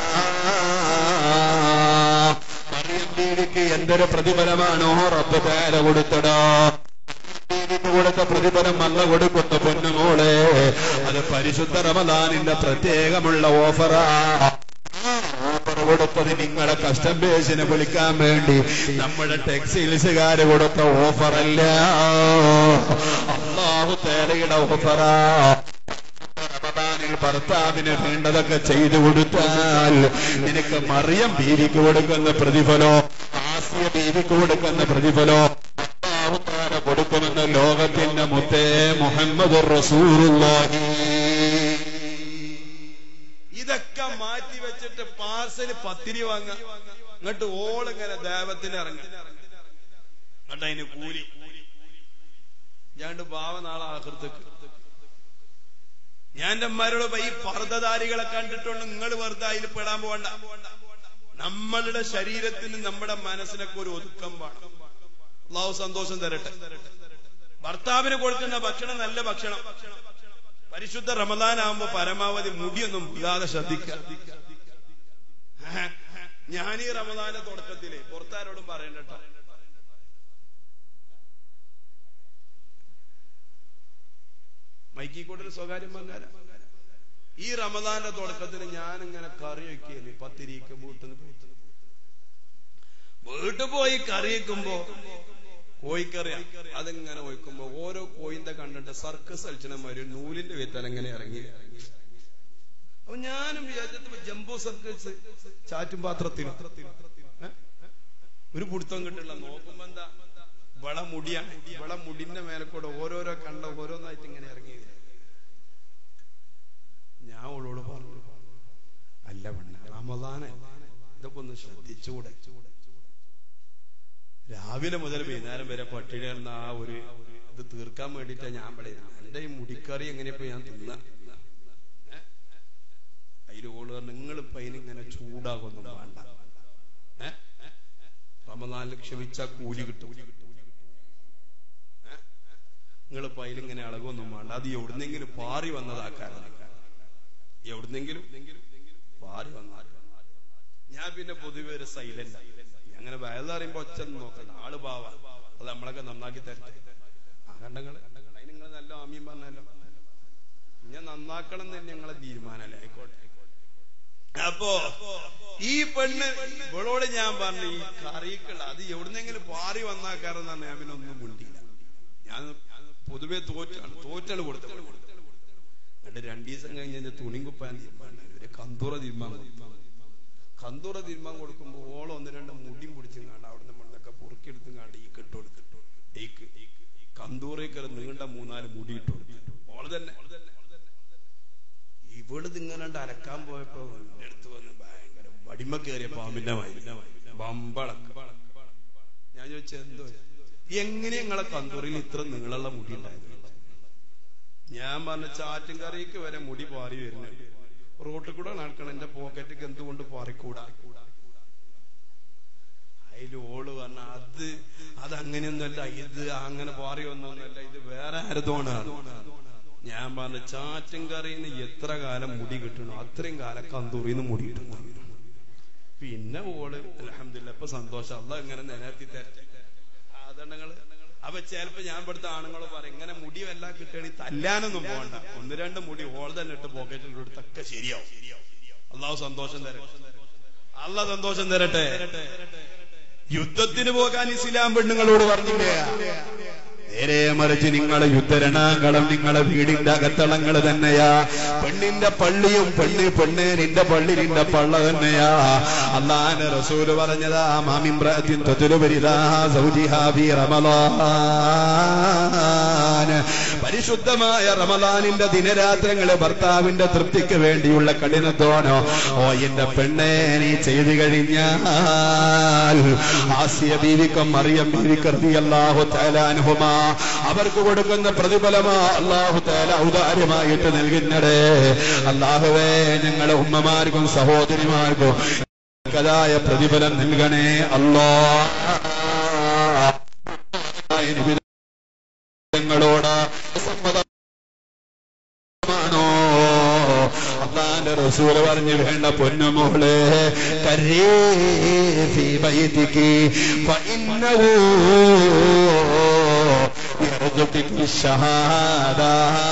മറിയം ബീവിക്ക് എന്തൊരു പ്രതിഫലമാണോ റബ്ബ് തേല കൊടുത്തടോ ബീവിക്ക് കൊടുത്ത പ്രതിഫലം അല്ല കൊടുക്കുന്ന പൊന്നുമോളെ അത് പരിശുദ്ധ റമദാനിന്റെ പ്രത്യേകമുള്ള ഓഫറാ ഓഫർ കൊടുത്തത് നിങ്ങളെ കസ്റ്റം ബേസിനെ വിളിക്കാൻ വേണ്ടി നമ്മുടെ ടെക്സ്റ്റൈൽസുകാര് കൊടുത്ത ഓഫറല്ല അള്ളാഹു തേലയുടെ ഓഫറാ റമദാനിൽ ഭർത്താവിന് വേണ്ടതൊക്കെ ചെയ്തു കൊടുത്താൽ നിനക്ക് മറിയം ബീവിക്ക് കൊടുക്കുന്ന പ്രതിഫലോ ആസിയ ബീവിക്ക് കൊടുക്കുന്ന പ്രതിഫലോ അല്ലാഹു തആല കൊടുക്കുമെന്ന് ലോകത്തിന്റെ മുത്തേ മുഹമ്മദ് റസൂലുള്ളാഹി ഇതൊക്കെ മാറ്റി വെച്ചിട്ട് പാർസല് പത്തിരി വാങ്ങ എന്നിട്ട് ഓളിങ്ങനെ ദേവത്തിന് ഇറങ്ങി എന്നിട്ട് അതിന് കൂലി ഞാണ്ട് ഭാവ നാളെ ആകൃതക്ക് ഞാൻ എന്റെ അമ്മമാരോട് ഈ പർദ്ദധാരികളെ കണ്ടിട്ടുണ്ട് നിങ്ങൾ വെറുതെ അതിൽ പെടാൻ പോകണ്ട നമ്മളുടെ ശരീരത്തിന് നമ്മുടെ മനസ്സിനൊക്കെ ഒരു ഒതുക്കം വേണം അള്ളാഹു സന്തോഷം തരട്ടെ ഭർത്താവിന് കൊടുക്കുന്ന ഭക്ഷണം നല്ല ഭക്ഷണം പരിശുദ്ധ റമദാനാകുമ്പോ പരമാവധി മുടിയൊന്നും ഇല്ലാതെ ശ്രദ്ധിക്കുക ഞാൻ ഈ റമദാന്റെ തുടക്കത്തില് പുറത്താരോടും പറയണ്ടട്ടോ മൈക്കിക്കൂട്ടൊരു സ്വകാര്യം പറഞ്ഞാല ഈ റമദാന്റെ തുടക്കത്തിൽ ഞാൻ ഇങ്ങനെ കറി വെക്കുകയല്ലേ പത്തിരിക്ക് വീട്ടിൽ വീട്ടിൽ പോയി കറി വെക്കുമ്പോ കോഴിക്കറി അതിങ്ങനെ ഒഴിക്കുമ്പോ ഓരോ കോയിന്റെ കണ്ടിട്ട് സർക്കസ് കളിച്ചമാര് നൂലിന്റെ വീത്തൽ എങ്ങനെ ഇറങ്ങി അപ്പൊ ഞാനും വിചാരിച്ചത് ജംബോ സർക്കസ് ചാറ്റും പാത്രത്തിൽ ഒരു പിടുത്തം കിട്ടില്ല നോക്കുമ്പോ എന്താ വള മുടിയാണ് വള മുടിന്റെ മേലെ കൂടെ ഓരോരോ കണ്ട ഓരോന്നായിട്ട് ഇങ്ങനെ ഇറങ്ങി വരും. ഞാൻ അവളോട് പറഞ്ഞു അല്ല പെണ്ണ റമദാന ഇതൊക്കെ ഒന്ന് ശ്രദ്ധിച്ചുകൂടെ രാവിലെ മുതൽ വൈകുന്നേരം വരെ പട്ടിണി കിടന്ന ആ ഒരു ഇത് തീർക്കാൻ വേണ്ടിട്ടാ ഞാൻ പറയുന്നത് എന്റെ ഈ മുടിക്കറി എങ്ങനെയപ്പോ ഞാൻ തിന്ന അതിൽ ഓള് പറഞ്ഞു നിങ്ങളിപ്പോ അതിനിങ്ങനെ ചൂടാകൊന്നും വേണ്ട ഏ റമദാനിൽ ക്ഷമിച്ച കൂലി കിട്ടും നിങ്ങളിപ്പോ അതിലിങ്ങനെ അളകൊന്നും വേണ്ട അത് എവിടുന്നെങ്കിലും പാറി വന്നതാക്കാനാണ് എവിടുന്നെങ്കിലും പാറി വന്നാൽ ഞാൻ പിന്നെ പൊതുവെ ഒരു സൈലന്റ് അങ്ങനെ വയലറിയുമ്പോ ഒച്ച നോക്കണ്ട ആള് പാവ അത് നമ്മളൊക്കെ നന്നാക്കി തരട്ടെ ആ കണ്ടങ്ങള് അതിന് നിങ്ങൾ നല്ല ആമ്യം പറഞ്ഞല്ലോ ഞാൻ നന്നാക്കണം എന്ന് തന്നെ ഞങ്ങളെ തീരുമാനമല്ലേ ആയിക്കോട്ടെ അപ്പോ ഈ പെണ്ണ് ഇവളോട് ഞാൻ പറഞ്ഞു ഈ കറിക്കുള്ള അത് എവിടുന്നെങ്കിലും പാറി വന്നാക്കാരെന്ന് പറഞ്ഞാൽ ഞാൻ പിന്നെ ഒന്നും മുണ്ടില്ല ഞാൻ പൊതുവെ തോറ്റാണ് തോറ്റാണ് കൊടുത്തത് എന്നിട്ട് രണ്ടു ദിവസം കഴിഞ്ഞ് എന്റെ തുണിയും കുപ്പാൻ തീരുമാനം ഒരു കന്തൂറ തീരുമാനം കന്തൂറ തീരുമാനം കൊടുക്കുമ്പോ ഓളം ഒന്ന് രണ്ട് മുടിയും പിടിച്ചും കാണാം അവിടുന്ന് മണ്ണൊക്കെ പൊറുക്കിയെടുത്തും കാണാം ഈ കെട്ട് കൊടുത്തിട്ടു ഏക്ക് കന്തൂറേക്ക് നീണ്ട മൂന്നാല് മുടി ഇട്ടു കൊടുത്തിട്ടു ഓള് തന്നെ ഇവള് ഇങ്ങനെ അരക്കാൻ പോയപ്പോ എന്റെ അടുത്ത് വന്ന് ഭയങ്കര വടിമ കയറിയ പാമ്പിന്റെ മാതിരി ബമ്പളക്ക ഞാൻ ചോദിച്ച എന്തോ എങ്ങനെ നിങ്ങളെ കന്തൂറിൽ ഇത്ര നീളമുള്ള മുടി ഉണ്ടായത് ഞാൻ പറഞ്ഞ ചാറ്റും കറിക്ക് വരെ മുടി പാറി വരുന്നുണ്ട് റോട്ടിൽ കൂടെ നടക്കണം എന്റെ പോക്കറ്റിക്ക് എന്തുകൊണ്ട് പാറിക്കൂടാ അതിൽ ഓള് പറഞ്ഞ അത് അത് അങ്ങനെയൊന്നുമല്ല ഇത് അങ്ങനെ പാറി ഒന്നൊന്നുമല്ല ഇത് വേറെ ആരതോണ് ഞാൻ പറഞ്ഞു ചാറ്റൻകറിന്ന് എത്ര കാലം മുടി കിട്ടണോ അത്രയും കാലം കന്തൂറിന്ന് മുടി കിട്ടുന്നു പിന്നെ ഓള് അലഹമില്ല ഇപ്പൊ സന്തോഷം അല്ല ഇങ്ങനെ നിലനിർത്തി തരട്ടെ ആദരണങ്ങള് അപ്പൊ ചിലപ്പോ ഞാൻ ഇവിടുത്തെ ആണുങ്ങൾ പറയും ഇങ്ങനെ മുടി വല്ല കിട്ടണി തല്ലാനൊന്നും പോകണ്ട ഒന്ന് രണ്ട് മുടി ഓൾ തന്നെ ഇട്ട് പോക്കറ്റിൽ എടുത്തൊക്കെ ശരിയാവും അള്ളാഹു സന്തോഷം തരട്ടെ അല്ല സന്തോഷം തരട്ടെ യുദ്ധത്തിന് പോകാൻ ഇസ്ലാം പെണ്ണുങ്ങളോട് പറഞ്ഞില്ലേ നേരെ മറിച്ച് നിങ്ങളെ യുദ്ധരണാങ്കളം നിങ്ങളെ വീടിന്റെ അകത്തളങ്ങൾ തന്നെയാ പെണ്ണിന്റെ പള്ളിയും പെണ്ണ് പെണ്ണ് നിന്റെ പള്ളി നിന്റെ പള്ള തന്നെയാ അള്ളാന്റെ റസൂല് പറഞ്ഞതാ മാമിമ്രത്തിൻ തൊതുലുപരിതാ സൗജിഹാബി റമലാൻ പരിശുദ്ധമായ റമലാനിന്റെ ദിനരാത്രങ്ങള് ഭർത്താവിന്റെ തൃപ്തിക്ക് വേണ്ടിയുള്ള കഠിനത്തോനോ ഓ എന്റെ പെണ്ണെ നീ ചെയ്തു കഴിഞ്ഞാൽ ആസിയ ബീവിക്കും മറിയം ബീവിക്ക് റളിയല്ലാഹു തആല അൻഹുമാ അവർക്ക് കൊടുക്കുന്ന പ്രതിഫലമാ അള്ളാഹു തആല ഔദാര്യമായിട്ട് നൽകുന്നടേ അള്ളാഹുവേ ഞങ്ങളെ ഉമ്മമാർക്കും സഹോദരിമാർക്കും കതായ പ്രതിഫലം നൽകണേ അല്ലാ നിങ്ങളോട് സമ്മതമാണോ അള്ളാന്റെ റസൂല് പറഞ്ഞു വേണ്ട പൊന്നുമോളെ കരേഫി ബൈതിക്ക് ഫഇന്നഹു യർദുക്കി ഷഹാദ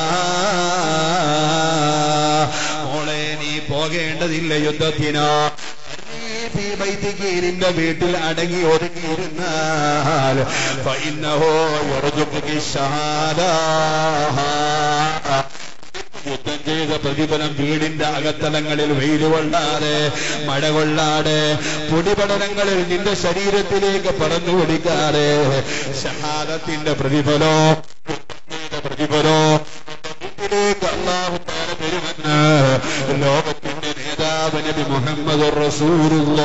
മോളെ നീ പോകേണ്ടതില്ല യുദ്ധത്തിനോ ഫീ ബൈതിക്ക് നിന്റെ വീട്ടിൽ അടങ്ങി ഒതുങ്ങിയിരുന്നാൽ ഫഇന്നഹു യർദുക്കി ഷഹാദ യുദ്ധം ചെയ്ത പ്രതിഫലം വീടിന്റെ അകത്തലങ്ങളിൽ വെയിൽ കൊള്ളാതെ മഴ കൊള്ളാതെ പൊടിപടലങ്ങളിൽ നിന്റെ ശരീരത്തിലേക്ക് പറന്നു കൊടുക്കാതെ ഷഹാദത്തിന്റെ പ്രതിഫലോ പ്രതിഫലോ വീട്ടിലേക്ക് അള്ളാഹു താര തരുമെന്ന് ലോകത്തിന്റെ നേതാവ് നബി മുഹമ്മദ് റസൂലുള്ള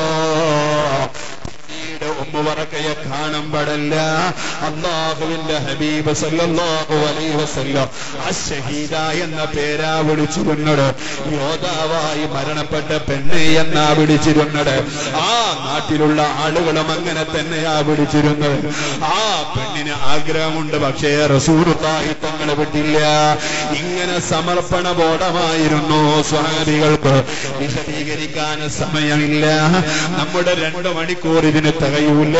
പിന്നീട് ഉമ്മുവറക്കയെ കാണുമ്പോഴല്ല അള്ളാഹുവിന്റെ ഹബീബ് സല്ലല്ലാഹു അലൈഹി വസല്ലം അശഹീദ എന്ന പേരാ വിളിച്ചിരുന്നത് യോദ്ധാവായി മരണപ്പെട്ട പെണ്ണ് എന്നാ വിളിച്ചിരുന്നത് ആ നാട്ടിലുള്ള ആളുകളും അങ്ങനെ തന്നെയാ വിളിച്ചിരുന്നത് ആ പെണ്ണിന് ആഗ്രഹമുണ്ട് പക്ഷേ റസൂറുള്ളാഹി തങ്ങളെ വിട്ടില്ല ഇങ്ങനെ സമർപ്പണ ബോധമായിരുന്നു സ്വാമികൾക്ക് വിശദീകരിക്കാൻ സമയമില്ല നമ്മുടെ രണ്ട് മണിക്കൂർ ഇതിന് തികയൂല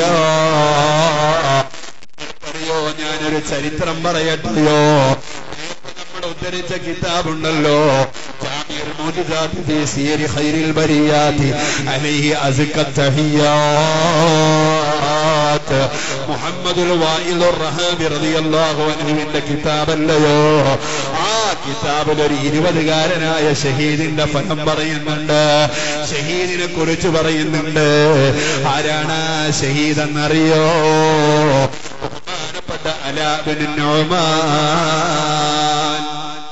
പറയോ ഞാനൊരു ചരിത്രം പറയട്ടെയോ നമ്മൾ ഉദ്ധരിച്ച കിതാബുണ്ടല്ലോ ജാമിഉൽ മുജിദാത്ത് ഫീ സിയരി ഖൈറിൽ ബരിയാത്ത് അലൈഹി അസ്ക തഹിയ്യാത്ത് മുഹമ്മദുൽ വായിലുർ റഹാബി റളിയല്ലാഹു അൻഹുവിന്റെ കിതാബല്ലയോ ആ കിതാബിൽ ഒരു ഇരുപതുകാരനായ ഷഹീദിന്റെ ഫലം പറയുന്നുണ്ട് ഷഹീദിനെ കുറിച്ച് പറയുന്നുണ്ട് ആരാണ് ഷഹീദ് എന്നറിയോ ബഹുമാനപ്പെട്ട അലാബിൻ നോമാൻ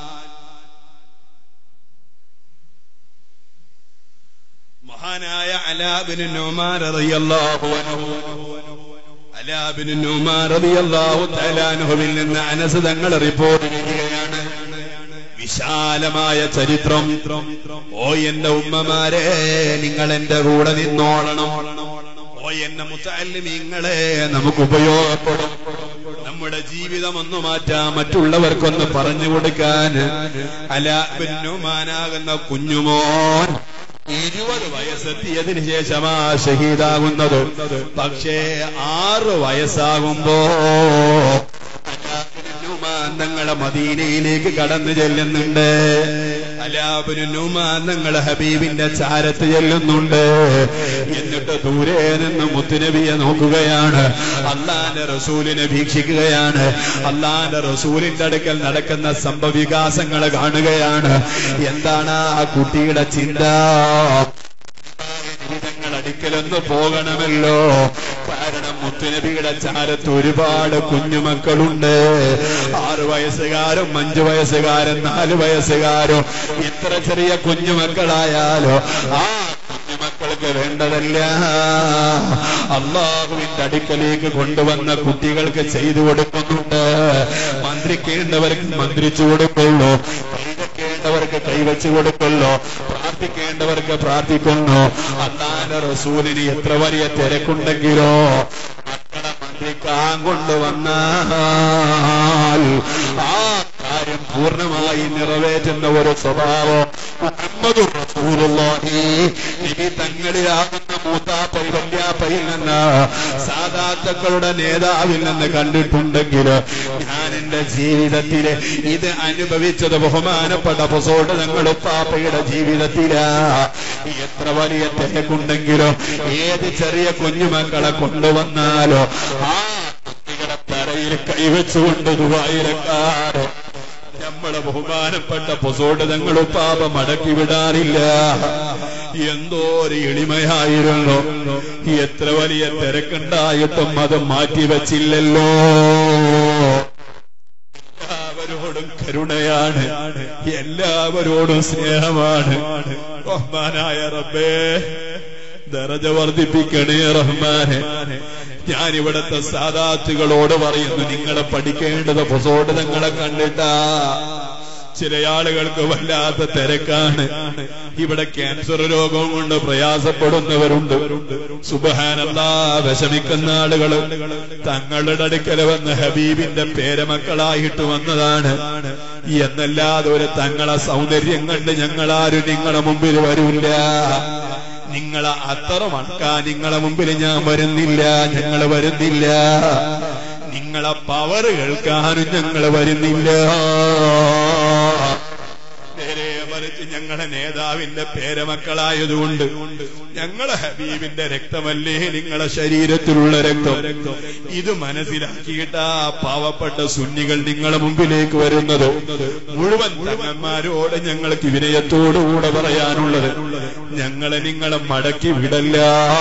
മഹാനായ അലാബിന് നുമാർ റളിയല്ലാഹു അൻഹു അലാബിന് നുമാർ റളിയല്ലാഹു തആല അൻഹുവിൽ നിന്ന് അനസ് തങ്ങൾ റിപ്പോർട്ട് ചെയ്യുകയാണ് വിശാലമായ ചരിത്രം ഓ എന്റെ ഉമ്മമാരെ നിങ്ങൾ എന്റെ കൂടെ നിന്നോളണം ഓ എന്നെ മുത്തല്ലിമീങ്ങളെ നമുക്ക് ഉപയോഗപ്പെടും നമ്മുടെ ജീവിതം ഒന്ന് മാറ്റാം മറ്റുള്ളവർക്കൊന്ന് പറഞ്ഞു കൊടുക്കാൻ അലാബിന്നുമാനാകുന്ന കുഞ്ഞുമോൻ ഇരുപത് വയസ്സെത്തിയതിനു ശേഷമാ ഷഹീദാകുന്നത് പക്ഷേ ആറ് വയസ്സാകുമ്പോ നുമാന്തങ്ങളെ മദീനയിലേക്ക് കടന്നു ചെല്ലുന്നുണ്ട് അലാബിന് നുമാന്തങ്ങളെ ഹബീബിന്റെ ചാരത്ത് ചെല്ലുന്നുണ്ട് എന്നിട്ട് ദൂരെ നിന്ന് മുത്തുനബിയെ നോക്കുകയാണ് അള്ളാന്റെ റസൂലിനെ വീക്ഷിക്കുകയാണ് അള്ളാന്റെ റസൂലിന്റെ അടുക്കൽ നടക്കുന്ന സംഭവവികാസങ്ങൾ കാണുകയാണ് എന്താണ് ആ കുട്ടിയുടെ ചിന്ത ജീവിതങ്ങൾ അടുക്കലൊന്ന് പോകണമല്ലോ കാരണം മുത്തുനബിയുടെ ചാരത്ത് ഒരുപാട് കുഞ്ഞുമക്കളുണ്ട് ആറു വയസ്സുകാരും അഞ്ചു വയസ്സുകാരും നാല് വയസ്സുകാരും എത്ര ചെറിയ കുഞ്ഞുമക്കളായാലോ ആ കുഞ്ഞുമക്കൾക്ക് വേണ്ടതല്ല അള്ളാഹുവിന്റെ അടുക്കലേക്ക് കൊണ്ടുവന്ന കുട്ടികൾക്ക് ചെയ്തു കൊടുക്കുന്നുണ്ട് മന്ത്രിക്കേണ്ടവർക്ക് മന്ത്രിച്ചു കൊടുക്കുള്ളൂ കൈവയ്ക്കേണ്ടവർക്ക് കൈവച്ചു കൊടുക്കുള്ളൂ പ്രാർത്ഥിക്കേണ്ടവർക്ക് പ്രാർത്ഥിക്കുന്നു അള്ളാന്റെ റസൂലിന് എത്ര വലിയ തിരക്കുണ്ടെങ്കിലോ മക്കളെ മന്ത്രിക്കാൻ കൊണ്ടുവന്നാൽ ആ കാര്യം പൂർണ്ണമായി നിറവേറ്റുന്ന ഒരു സ്വഭാവം മുഹമ്മദ് റസൂലുള്ളാഹി നബി തങ്ങളിലാകുന്ന മൂത്താപ്പൈ വല്യാപ്പയിൽ നിന്ന് സാധാത്തുക്കളുടെ നേതാവിൽ നിന്ന് കണ്ടിട്ടുണ്ടെങ്കിൽ ഞാൻ എന്റെ ജീവിതത്തില് ഇത് അനുഭവിച്ചത് ബഹുമാനപ്പെട്ട പൊസോട് ഞങ്ങളുടെ പാപ്പയുടെ ജീവിതത്തിലാ എത്ര വലിയ തിരക്കുണ്ടെങ്കിലോ ഏത് ചെറിയ കുഞ്ഞുമക്കളെ കൊണ്ടുവന്നാലോ ആ കുട്ടികളെ തറയിൽ കൈവച്ചുകൊണ്ട് ദുബായിരക്കാരോ നമ്മളെ ബഹുമാനപ്പെട്ട പൊസോട് ഞങ്ങൾ പാപ മടക്കി വിടാറില്ല എന്തോ ഒരു എളിമയായിരുന്നു എത്ര വലിയ തിരക്കുണ്ടായിട്ടും അത് മാറ്റിവെച്ചില്ലല്ലോ എല്ലാവരോടും കരുണയാണ് എല്ലാവരോടും സ്നേഹമാണ് റഹ്മാനായ റബ്ബേ ദറജ വർദ്ധിപ്പിക്കണേ റഹ്മാനെ ഞാൻ ഇവിടത്തെ സാദാത്തുകളോട് പറയുന്നു നിങ്ങളെ പഠിക്കേണ്ടത് പൊസോട് നിങ്ങളെ കണ്ടിട്ടാ ചില ആളുകൾക്ക് വല്ലാത്ത തിരക്കാണ് ഇവിടെ ക്യാൻസർ രോഗം കൊണ്ട് പ്രയാസപ്പെടുന്നവരുണ്ട് സുബഹാനല്ലാ വിഷമിക്കുന്ന ആളുകൾ തങ്ങളുടെ അടുക്കൽ വന്ന് ഹബീബിന്റെ പേരമക്കളായിട്ട് വന്നതാണ് എന്നല്ലാതെ ഒരു തങ്ങളെ സൗന്ദര്യം കണ്ട് ഞങ്ങളാരും നിങ്ങളെ മുമ്പിൽ വരൂല്ല നിങ്ങളെ അത്ര മണക്കാൻ നിങ്ങളെ മുമ്പിൽ ഞാൻ വരുന്നില്ല ഞങ്ങൾ വരുന്നില്ല നിങ്ങളെ പവർ കേൾക്കാനും ഞങ്ങൾ വരുന്നില്ല നേരെ മറിച്ച് ഞങ്ങളെ നേതാവിന്റെ പേരമക്കളായതുകൊണ്ട് ഞങ്ങളെ ഹബീബിന്റെ രക്തമല്ലേ നിങ്ങളെ ശരീരത്തിലുള്ള രക്തം ഇത് മനസ്സിലാക്കിയിട്ട് ആ പാവപ്പെട്ട സുന്നികൾ നിങ്ങളെ മുമ്പിലേക്ക് വരുന്നത് മുഴുവൻ തങ്ങന്മാരോട് ഞങ്ങൾക്ക് വിനയത്തോടുകൂടെ പറയാനുള്ളത് ഞങ്ങളെ നിങ്ങളെ മടക്കി വിടല്ല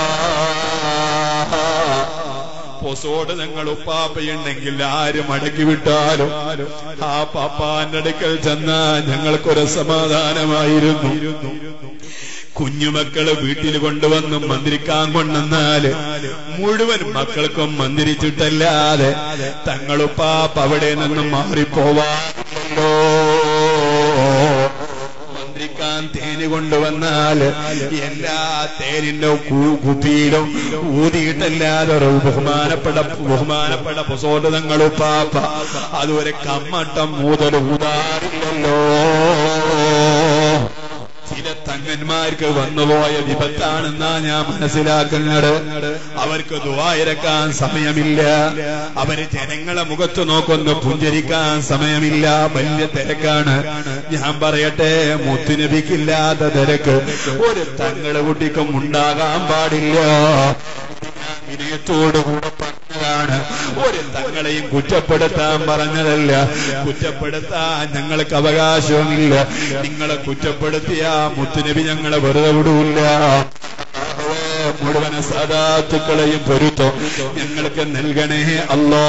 പൊസോട് ഞങ്ങൾ ഉപ്പാപ്പയുണ്ടെങ്കിൽ ആര് മടക്കി വിട്ടാലും ആ പാപ്പാന്റെ അടുക്കൽ ചെന്നാ ഞങ്ങൾക്കൊരു സമാധാനമായിരുന്നു കുഞ്ഞുമക്കള് വീട്ടിൽ കൊണ്ടുവന്ന് മന്ത്രിക്കാൻ കൊണ്ടെന്നാല് മുഴുവൻ മക്കൾക്കും മന്ത്രിച്ചിട്ടല്ലാതെ തങ്ങളുപ്പാപ്പ അവിടെ നിന്നും മാറിപ്പോവാറില്ലല്ലോ മന്ത്രിക്കാൻ തേന് കൊണ്ടുവന്നാൽ എല്ലാ തേനിന്റെ കു- കുപ്പിയിലും ഊതിയിട്ടല്ലാതെ ഒരു ബഹുമാനപ്പെട്ട ബഹുമാനപ്പെട്ട പ്രസോദനങ്ങളും പാപ്പ അതുവരെ കമ്മട്ടം മൂതൽ ഊതാറില്ലല്ലോ ചില തങ്ങന്മാർക്ക് വന്നുപോയ വിപത്താണെന്നാ ഞാൻ മനസ്സിലാക്കുന്നത് അവർക്ക് ദുവായിരക്കാൻ സമയമില്ല അവര് ജനങ്ങളെ മുഖത്ത് നോക്കൊന്ന് പുഞ്ചരിക്കാൻ സമയമില്ല വലിയ തിരക്കാണ് ഞാൻ പറയട്ടെ മുത്തുനബിക്കില്ലാത്ത തിരക്ക് ഒരു തങ്ങളെ കുട്ടിക്കും ഉണ്ടാകാൻ പാടില്ല വിനയത്തോടുകൂടെ പറഞ്ഞതാണ് ഒരു തങ്ങളെയും കുറ്റപ്പെടുത്താൻ പറഞ്ഞതല്ല കുറ്റപ്പെടുത്താൻ ഞങ്ങൾക്ക് അവകാശവുമില്ല നിങ്ങളെ കുറ്റപ്പെടുത്തിയ മുത്തുനബി ഞങ്ങളെ വെറുതെ വിടൂല്ല മുഴുവൻ സദാത്തുക്കളെയും പൊരുത്തോ ഞങ്ങൾക്ക് നൽകണേ അല്ലാ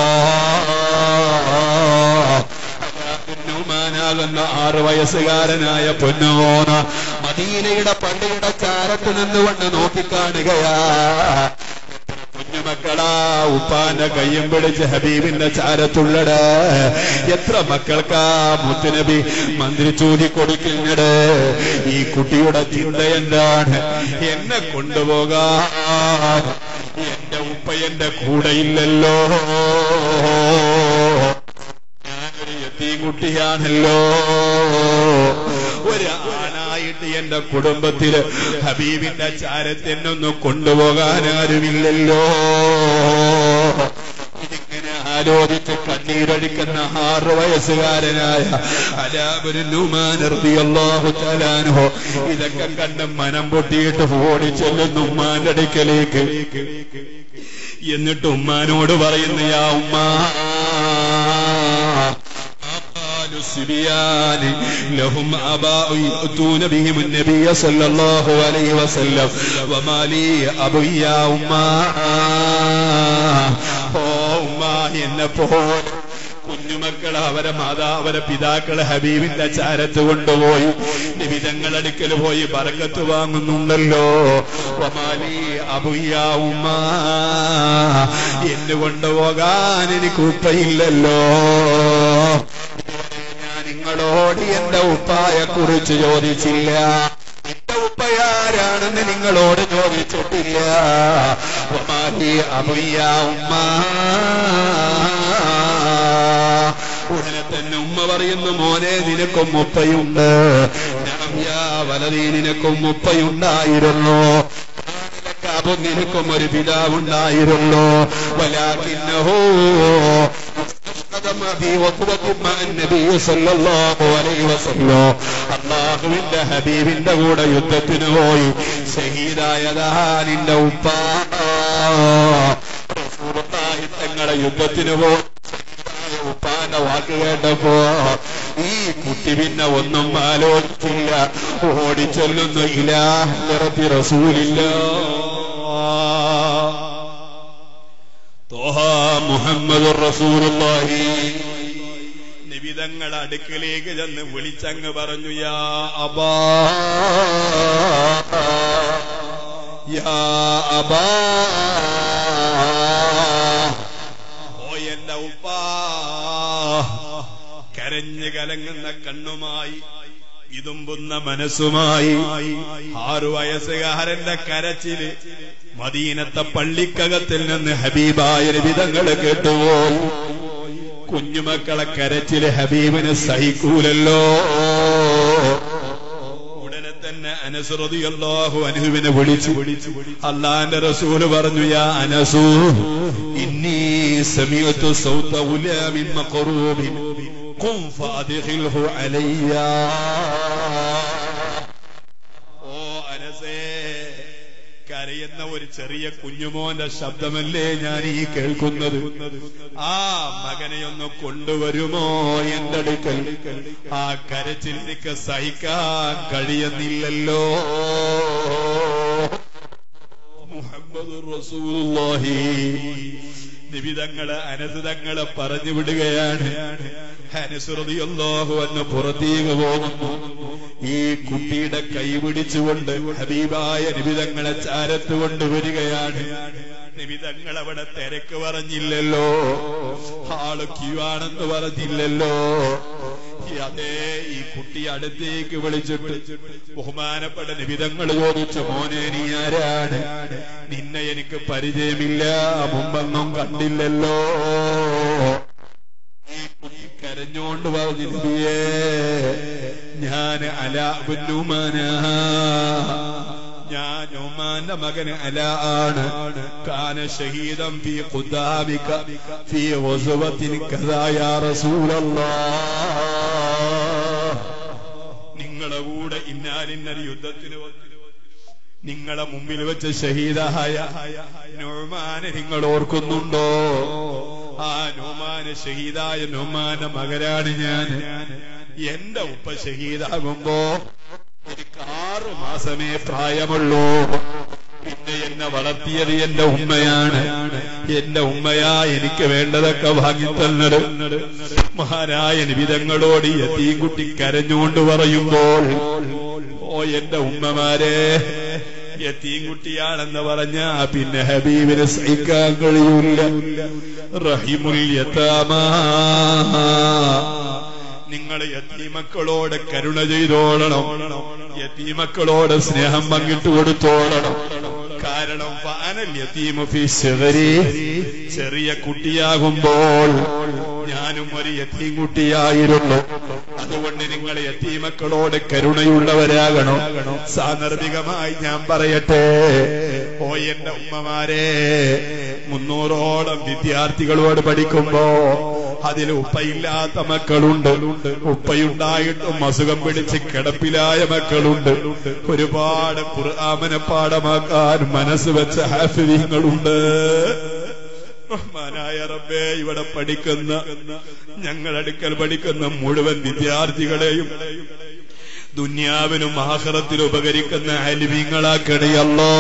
പൊന്നുമാനാകുന്ന ആറ് വയസ്സുകാരനായ പൊന്നോന മദീനയുടെ പള്ളിയുടെ ചാരത്ത് നിന്നുകൊണ്ട് നോക്കിക്കാണുകയാ കുഞ്ഞുമക്കളാ ഉപ്പാന്റെ കയ്യും പിടിച്ച് ഹബീബിന്റെ ചാരത്തുള്ളട് എത്ര മക്കൾക്കാ മുത്തുനബി മന്ത്രി ചൂതി കൊടുക്കുന്നത് ഈ കുട്ടിയുടെ ചിന്ത എന്താണ് എന്നെ കൊണ്ടുപോകാൻ എന്റെ ഉപ്പ എന്റെ കൂടെയില്ലല്ലോ ഞാനൊരു എത്തിയും കുട്ടിയാണല്ലോ ഒരു ആണായിട്ട് എന്റെ കുടുംബത്തില് ഹബീബിന്റെ ചാരത്തിനൊന്നും കൊണ്ടുപോകാൻ ആരുമില്ലല്ലോ ഇതിങ്ങനെ ആലോചിച്ച് കണ്ണീരടിക്കുന്ന ആറ് വയസ്സുകാരനായ അലാബുരുമാനർദിയല്ലാഹു തലാനോ ഇതൊക്കെ കണ്ട് മനം പൊട്ടിയിട്ട് ഓടി ചെല്ലുന്നു ഉമ്മാന്റെ അടുക്കലേക്ക് എന്നിട്ട് ഉമ്മാനോട് പറയുന്ന യാ ഉമ്മ أطفال الصبيان لهم آباء يؤتون بهم النبي صلى الله عليه وسلم وما لي أبو يا أمة ഓ ഉമ്മ എന്നെ പോലെ കുഞ്ഞുമക്കൾ അവരെ മാതാ അവരെ പിതാക്കളെ ഹബീബിന്റെ ചാരത്ത് കൊണ്ടുപോയി നിബിതങ്ങൾ അടുക്കൽ പോയി ബറക്കത്ത് വാങ്ങുന്നുണ്ടല്ലോ ഒമാലി അബുയ്യ ഉമ്മ എന്നെ കൊണ്ടുപോകാൻ എനിക്ക് ഉപ്പയില്ലല്ലോ ഞാൻ നിങ്ങളോട് എന്റെ ഉപ്പായെ കുറിച്ച് ചോദിച്ചില്ല എന്റെ ഉപ്പയാരാണെന്ന് നിങ്ങളോട് ചോദിച്ചിട്ടില്ല ഒമാലി അബുയ്യ ഉമ്മ ഉടനത്തെ തന്നെ ഉമ്മ പറയുന്നു മോനെ നിനക്കും ഉപ്പയുണ്ട് ഞാൻ യാ വലതീ നിനക്കും ഉപ്പയുണ്ടായിരുന്നു അപ്പൊ നിനക്കും ഒരു പിതാവുണ്ടായിരുന്നു വലാക്കിന്നഹോ അള്ളാഹുവിന്റെ ഹബീബിന്റെ കൂടെ യുദ്ധത്തിന് പോയി ഷഹീദായതാ നിന്റെ ഉപ്പ റസൂലുള്ളാഹി തങ്ങളെ യുദ്ധത്തിന് പോയി ഷഹീദായ ഉപ്പാന്റെ വാക്ക് കേട്ടപ്പോ ഈ കുട്ടി പിന്നെ ഒന്നും ആലോചിച്ചില്ല ഓടിച്ചൊല്ലുന്നു ഇലാഹി റസൂലില്ല തോഹ മുഹമ്മദ് റസൂലുള്ളാഹി നിബിതങ്ങൾ അടുക്കലേക്ക് ചെന്ന് വിളിച്ചങ്ങ് പറഞ്ഞു യാ അബാ യാ അബാ ഓ എന്റെ ഉപ്പാ കരഞ്ഞു കലങ്ങുന്ന കണ്ണുമായി ഇതുമ്പുന്ന മനസ്സുമായി ആറു വയസ്സുകാരന്റെ കരച്ചില് മദീനത്തെ പള്ളിക്കകത്തിൽ നിന്ന് ഹബീബായ വിധങ്ങള് കേട്ടുപോയി കുഞ്ഞുമക്കളെ കരച്ചില് ഹബീബിന് സഹിക്കൂലല്ലോ ഉടനെ തന്നെ അനസുറതിയല്ലാഹു അനുവിനെ വിളിച്ചു വിളിച്ചു അള്ളാന്റെ റസൂല് പറഞ്ഞു യാ അനസു ഇന്നീ സമീഅത്തു സൗത ഉലാമിൻ മഖറൂബിൻ ഖും ഫാദിഖിൽഹു അലയ്യ ഓ അനസേ കരയുന്ന ഒരു ചെറിയ കുഞ്ഞുമോന്റെ ശബ്ദമല്ലേ ഞാൻ ഈ കേൾക്കുന്നത് ആ മകനെ ഒന്ന് കൊണ്ടുവരുമോ എന്റെ അടുക്കൽ ആ കരച്ചിൽ എനിക്ക് സഹിക്കാൻ കഴിയുന്നില്ലല്ലോ മുഹമ്മദ് റസൂലുള്ളാഹി നിബിതങ്ങള് അനസുതങ്ങളെ പറഞ്ഞു വിടുകയാണ് അനസുറതിയല്ലാഹു എന്ന് പുറത്തേക്ക് പോകുന്നു ഈ കുട്ടിയുടെ കൈ പിടിച്ചുകൊണ്ട് ഹബീബായ നിബിതങ്ങളെ ചാരത്ത് കൊണ്ടുവരികയാണ് നിബിതങ്ങൾ അവിടെ തിരക്ക് പറഞ്ഞില്ലല്ലോ ആള് ക്യൂവാണെന്ന് പറഞ്ഞില്ലല്ലോ അതേ ഈ കുട്ടി അടുത്തേക്ക് വിളിച്ചിട്ട് ബഹുമാനപ്പെട്ട നിബിതങ്ങൾ ചോദിച്ചു മോനെ നീ ആരാണ് നിന്നെ എനിക്ക് പരിചയമില്ല മുമ്പൊന്നും കണ്ടില്ലല്ലോ ഈ കുട്ടി കരഞ്ഞോണ്ട് പറഞ്ഞു നബിയേ ഞാൻ അലാബുന്നുമാന ഞാൻ ഉമാന്റെ മകന് അല ആണ് കാന ഷഹീദം ഫീ ഖുദാമിക ഫീ വസുവത്തിൻ കദാ യാ റസൂലല്ലാഹ് നിങ്ങളെ കൂടെ ഇന്നാലിന്നൊരു യുദ്ധത്തിന് വന്നു നിങ്ങളെ മുമ്പിൽ വെച്ച് ഷഹീദായ നോമാനെ നിങ്ങൾ ഓർക്കുന്നുണ്ടോ ആ നോമാന് ഷഹീദായ നോമാന്റെ മകനാണ് ഞാൻ എന്റെ ഉപ്പ ഷഹീദാകുമ്പോ എനിക്ക് ആറ് മാസമേ പ്രായമുള്ളൂ പിന്നെ എന്നെ വളർത്തിയത് എന്റെ ഉമ്മയാണ് എന്റെ ഉമ്മയാ എനിക്ക് വേണ്ടതൊക്കെ വാങ്ങിത്തന്നത് മഹാനായ നിബിതങ്ങളോട് യത്തീൻകുട്ടി കരഞ്ഞുകൊണ്ട് പറയുമ്പോൾ ഓ എന്റെ ഉമ്മമാരെ യത്തീൻകുട്ടിയാണെന്ന് പറഞ്ഞ പിന്നെ ഹബീബിന് സഹിക്കാൻ കഴിയൂല റഹിമുൽ യത്താമാ നിങ്ങൾ യത്തീമക്കളോട് കരുണ ചെയ്തോളണം യത്തീമക്കളോട് സ്നേഹം പങ്കിട്ട് കൊടുത്തോളണം കാരണം ഫാനൽ യത്തീമു ഫീ ശിഗരി ചെറിയ കുട്ടിയാകുമ്പോൾ ഞാനും ഒരു യത്തീം കുട്ടിയായിരുന്നു അതുകൊണ്ട് നിങ്ങൾ യത്തീമക്കളോട് കരുണയുള്ളവരാകണം സാന്ദർഭികമായി ഞാൻ പറയട്ടെ ഓ എന്റെ ഉമ്മമാരെ മുന്നൂറോളം വിദ്യാർത്ഥികളോട് പഠിക്കുമ്പോ അതിൽ ഉപ്പയില്ലാത്ത മക്കളുണ്ട് ഉപ്പയുണ്ടായിട്ടും അസുഖം പിടിച്ച് കിടപ്പിലായ മക്കളുണ്ട് ഒരുപാട് ഖുർആമന പാഠമാക്കാൻ മനസ്സ് വെച്ച ഹാഫിര്യങ്ങളുണ്ട് റഹ്മാനായ റബ്ബേ ഇവിടെ പഠിക്കുന്ന ഞങ്ങളടുക്കൽ പഠിക്കുന്ന മുഴുവൻ വിദ്യാർത്ഥികളെയും ദുന്യാവിനും ആഹ്റത്തിനും ഉപകരിക്കുന്ന അലിവിങ്ങളാക്കണയല്ലോ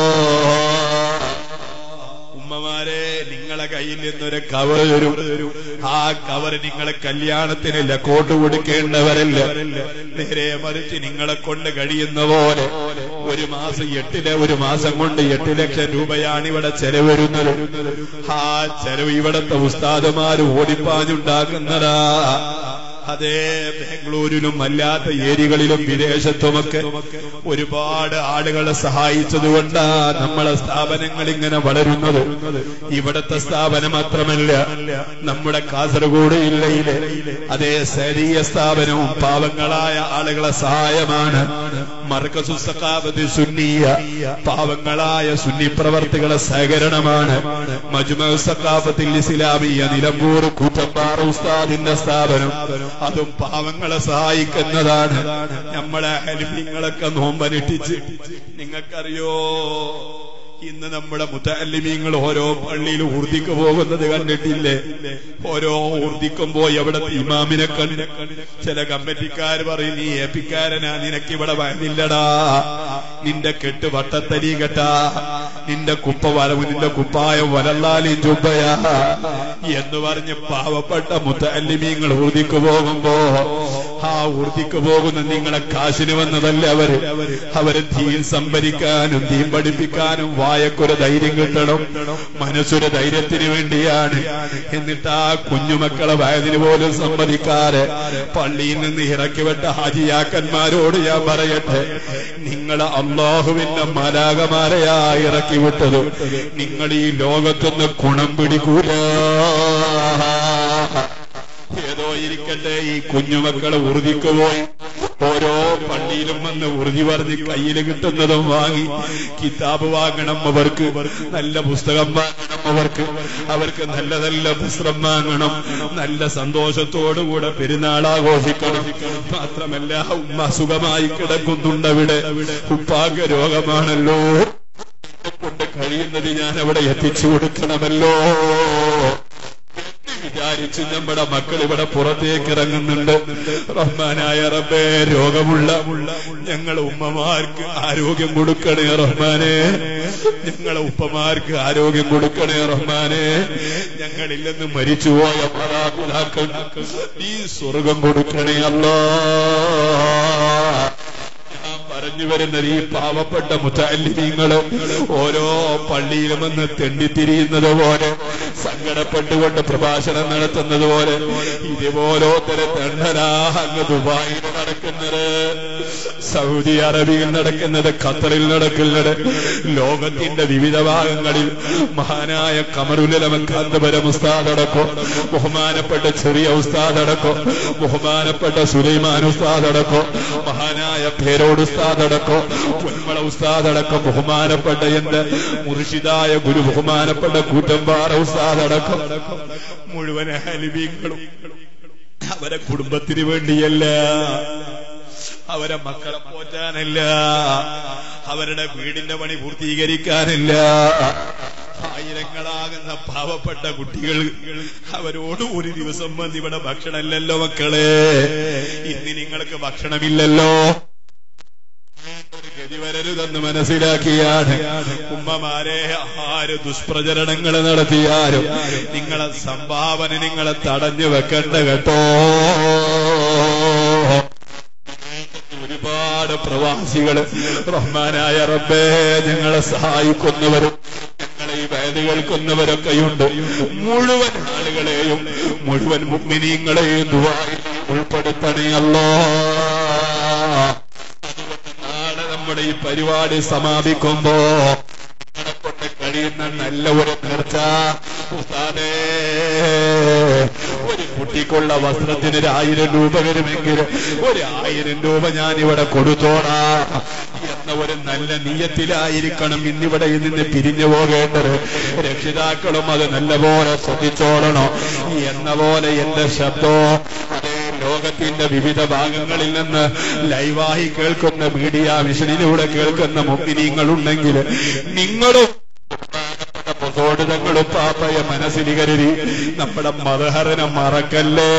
ഉമ്മമാരെ നിങ്ങളെ കയ്യിൽ നിന്നൊരു കവർ വരും ആ കവർ നിങ്ങളെ കല്യാണത്തിന് ലക്കോട്ട് കൊടുക്കേണ്ടവരല്ല നേരെ മറിച്ച് നിങ്ങളെ കൊണ്ട് കഴിയുന്ന പോലെ ഒരു മാസം എട്ടിലെ ഒരു മാസം കൊണ്ട് എട്ട് ലക്ഷം രൂപയാണ് ഇവിടെ ചെലവ് വരുന്നത് ആ ചെലവ് ഇവിടത്തെ ഉസ്താദുമാര് ഓടിപ്പാഞ്ഞുണ്ടാക്കുന്നതാ അതേ ബാംഗ്ലൂരിലും അല്ലാത്ത ഏരിയകളിലും വിദേശത്തുമൊക്കെ ഒരുപാട് ആളുകളെ സഹായിച്ചതുകൊണ്ടാ നമ്മളെ സ്ഥാപനങ്ങൾ ഇങ്ങനെ വളരുന്നത് ഇവിടത്തെ സ്ഥാപനം മാത്രമല്ല നമ്മുടെ കാസർഗോഡ് ജില്ലയിലെ അതേ ശരീയ സ്ഥാപനവും പാവങ്ങളായ ആളുകളെ സഹായമാണ് മർക്കസു സഖാബത്ത് സുന്നിയ പാവങ്ങളായ സുന്നി പ്രവർത്തികളെ സഹകരണമാണ് മജ്മു സഖാഫത്തിൽ ഇസ്ലാമിയ നിലമ്പൂർ കൂറ്റമ്പാറ ഉസ്താദിന്റെ സ്ഥാപനം അതും പാവങ്ങളെ സഹായിക്കുന്നതാണ് നമ്മളെ അലിമിങ്ങളൊക്കെ നോമ്പനുഷ്ഠിച്ച് നിങ്ങൾക്കറിയോ ഇന്ന് നമ്മുടെ മുത്തല്ലിമീങ്ങൾ ഓരോ പള്ളിയിൽ ഊർദിക്ക് പോകുന്നത് കണ്ടിട്ടില്ലേ ഓരോ ഊർദിക്കും പോയി അവിടെ ഇമാമിനെ കണ്ട് ചില കമ്മിറ്റിക്കാർ പറയും നീ ഏപ്പിക്കാരനാ നിനക്ക് ഇവിടെ വയലില്ലടാ നിന്റെ കെട്ട് വട്ടത്തരി കെട്ടാ നിന്റെ കുപ്പ വരവ് നിന്റെ കുപ്പായം വലല്ലാലി ചുബയാ എന്ന് പറഞ്ഞ് പാവപ്പെട്ട മുത്തല്ലിമീങ്ങൾ ഊർദിക്ക് പോകുമ്പോ ആ ഊർദിക്ക് പോകുന്ന നിങ്ങളെ കാശിന് വന്നതല്ല അവര് അവര് തീൻ സംഭരിക്കാനും തീൻ പഠിപ്പിക്കാനും വായക്കൊരു ധൈര്യം കിട്ടണം മനസ്സൊരു ധൈര്യത്തിന് വേണ്ടിയാണ് എന്നിട്ട് ആ കുഞ്ഞുമക്കളെ വയതിന് പോലും സമ്മതിക്കാതെ പള്ളിയിൽ നിന്ന് ഇറക്കിവിട്ട ഹാജിയാക്കന്മാരോട് ഞാൻ പറയട്ടെ നിങ്ങൾ അള്ളാഹുവിന്റെ മലാകമാരെയാ ഇറക്കി വിട്ടത് നിങ്ങൾ ഈ ലോകത്തുനിന്ന് ഗുണം പിടിക്കൂല ഏതോ ഇരിക്കട്ടെ ഈ കുഞ്ഞുമക്കളെ ഉറുതിക്ക് പോയി ഓരോ പള്ളിയിലും വന്ന് ഉറുതി പറഞ്ഞ് കയ്യിൽ കിട്ടുന്നതും വാങ്ങി കിതാബ് വാങ്ങണം അവർക്ക് നല്ല പുസ്തകം വാങ്ങണം അവർക്ക് അവർക്ക് നല്ല നല്ല വസ്ത്രം വാങ്ങണം നല്ല സന്തോഷത്തോടുകൂടെ പെരുന്നാൾ ആഘോഷിക്കണം മാത്രമല്ല ഉമ്മ സുഖമായി കിടക്കുന്നുണ്ടവിടെ ഉപ്പാക രോഗമാണല്ലോ കൊണ്ട് കഴിയുന്നത് ഞാൻ അവിടെ എത്തിച്ചു കൊടുക്കണമല്ലോ വിചാരിച്ച് നമ്മുടെ മക്കൾ ഇവിടെ പുറത്തേക്ക് ഇറങ്ങുന്നുണ്ട് റഹ്മാനായ റബ്ബേ രോഗമുള്ള ഞങ്ങളെ ഉമ്മമാർക്ക് ആരോഗ്യം കൊടുക്കണേ റഹ്മാനെ ഞങ്ങളെ ഉപ്പമാർക്ക് ആരോഗ്യം കൊടുക്കണേ റഹ്മാനെ ഞങ്ങളിൽ നിന്ന് മരിച്ചുപോയ മാതാപിതാക്കൾ ഈ സ്വർഗം കൊടുക്കണേ അല്ലാ പറഞ്ഞു വരുന്നത് ഈ പാവപ്പെട്ട മുത്താലിമീങ്ങള് ഓരോ പള്ളിയിലും വന്ന് തെണ്ടിത്തിരിയുന്നത് പോലെ സങ്കടപ്പെട്ടുകൊണ്ട് പ്രഭാഷണം നടത്തുന്നത് പോലെ ഇതുപോലോത്തര തെണ്ടലാ അങ്ങ് ദുബായിൽ നടക്കുന്നത് സൗദി അറേബ്യയിൽ നടക്കുന്നത് ഖത്തറിൽ നടക്കുന്നത് ലോകത്തിന്റെ വിവിധ ഭാഗങ്ങളിൽ മഹാനായ കമറുലമക്കാന്തപരം ഉസ്താദടക്കോ ബഹുമാനപ്പെട്ട ചെറിയ ഉസ്താദടക്കോ ബഹുമാനപ്പെട്ട സുലൈമാൻ ഉസ്താദടക്കോ മഹാനായ പേരോട് ഉസ്താദടക്കോ പൊന്മള ഉസ്താദടക്കം ബഹുമാനപ്പെട്ട എന്റെ മുർഷിദായ ഗുരു ബഹുമാനപ്പെട്ട കൂറ്റമ്പാറ ഉസ്താദടക്കം മുഴുവൻ അലിബീങ്ങളും അവരെ കുടുംബത്തിന് വേണ്ടിയല്ല അവരെ മക്കളെ പോറ്റാനല്ല അവരുടെ വീടിന്റെ പണി പൂർത്തീകരിക്കാനല്ല ആയിരങ്ങളാകുന്ന പാവപ്പെട്ട കുട്ടികൾ അവരോട് ഒരു ദിവസം വന്ന് ഇവിടെ ഭക്ഷണമില്ലല്ലോ മക്കളെ ഇന്ന് നിങ്ങൾക്ക് ഭക്ഷണമില്ലല്ലോ ഒരു ഗതി വരരുതെന്ന് മനസ്സിലാക്കിയാണ് ഉമ്മമാരെ ആര് ദുഷ്പ്രചരണങ്ങൾ നടത്തിയാലും നിങ്ങളെ സംഭാവന നിങ്ങളെ തടഞ്ഞു വെക്കണ്ട കേട്ടോ ഒരുപാട് പ്രവാസികള് റഹ്മാനായ റബ്ബേ ഞങ്ങളെ സഹായിക്കുന്നവരും ഞങ്ങളെ ഈ വേദി കേൾക്കുന്നവരൊക്കെയുണ്ട് മുഴുവൻ ആളുകളെയും മുഴുവൻ മുഗ്മിനീങ്ങളെയും ദുബായിൽ ഉൾപ്പെടുത്തണേ അല്ലോ നാളെ നമ്മുടെ ഈ പരിപാടി സമാപിക്കുമ്പോ നിങ്ങളെ കൊണ്ട് കഴിയുന്ന നല്ല ഒരു നേർച്ച ഉസ്താദേ ഒരു കുട്ടിക്കുള്ള വസ്ത്രത്തിന് ഒരു ആയിരം രൂപ വരുമെങ്കിൽ ഒരു ആയിരം രൂപ ഞാൻ ഇവിടെ കൊടുത്തോടാ എന്ന ഒരു നല്ല നീയത്തിലായിരിക്കണം ഇന്നിവിടെ നിന്ന് പിരിഞ്ഞു പോകേണ്ടത് രക്ഷിതാക്കളും അത് നല്ലപോലെ ശ്രദ്ധിച്ചോളണം എന്ന പോലെ എന്റെ ശബ്ദം അതേ ലോകത്തിന്റെ വിവിധ ഭാഗങ്ങളിൽ നിന്ന് ലൈവായി കേൾക്കുന്ന മീഡിയ മിഷനിലൂടെ കേൾക്കുന്ന മുക്കിനീങ്ങളുണ്ടെങ്കിൽ നിങ്ങളും പ്രചോദിതങ്ങളും പാപ്പയെ മനസ്സിൽ കരുതി നമ്മുടെ മതഹരനെ മറക്കല്ലേ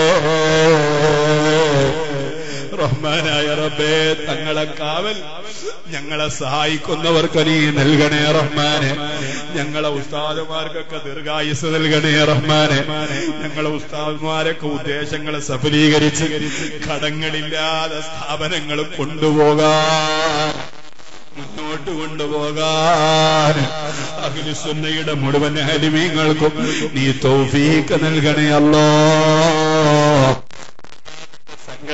റഹ്മാനായ റബ്ബേ തങ്ങളെ കാവൽ ഞങ്ങളെ സഹായിക്കുന്നവർക്ക് നീ നൽകണേ റഹ്മാനെ ഞങ്ങളെ ഉസ്താദുമാർക്കൊക്കെ ദീർഘായുസ് നൽകണേ റഹ്മാനെ ഞങ്ങളെ ഉസ്താദുമാരൊക്കെ ഉദ്ദേശങ്ങളെ സഫലീകരിച്ച് കടങ്ങളില്ലാതെ സ്ഥാപനങ്ങൾ കൊണ്ടുപോകാൻ മുന്നോട്ട് കൊണ്ടുപോകാൻ അഖിലുസുന്നയുടെ മുഴുവൻ അലിമീങ്ങൾക്കും നീ തൗഫീക്ക് നൽകണേ അല്ലോ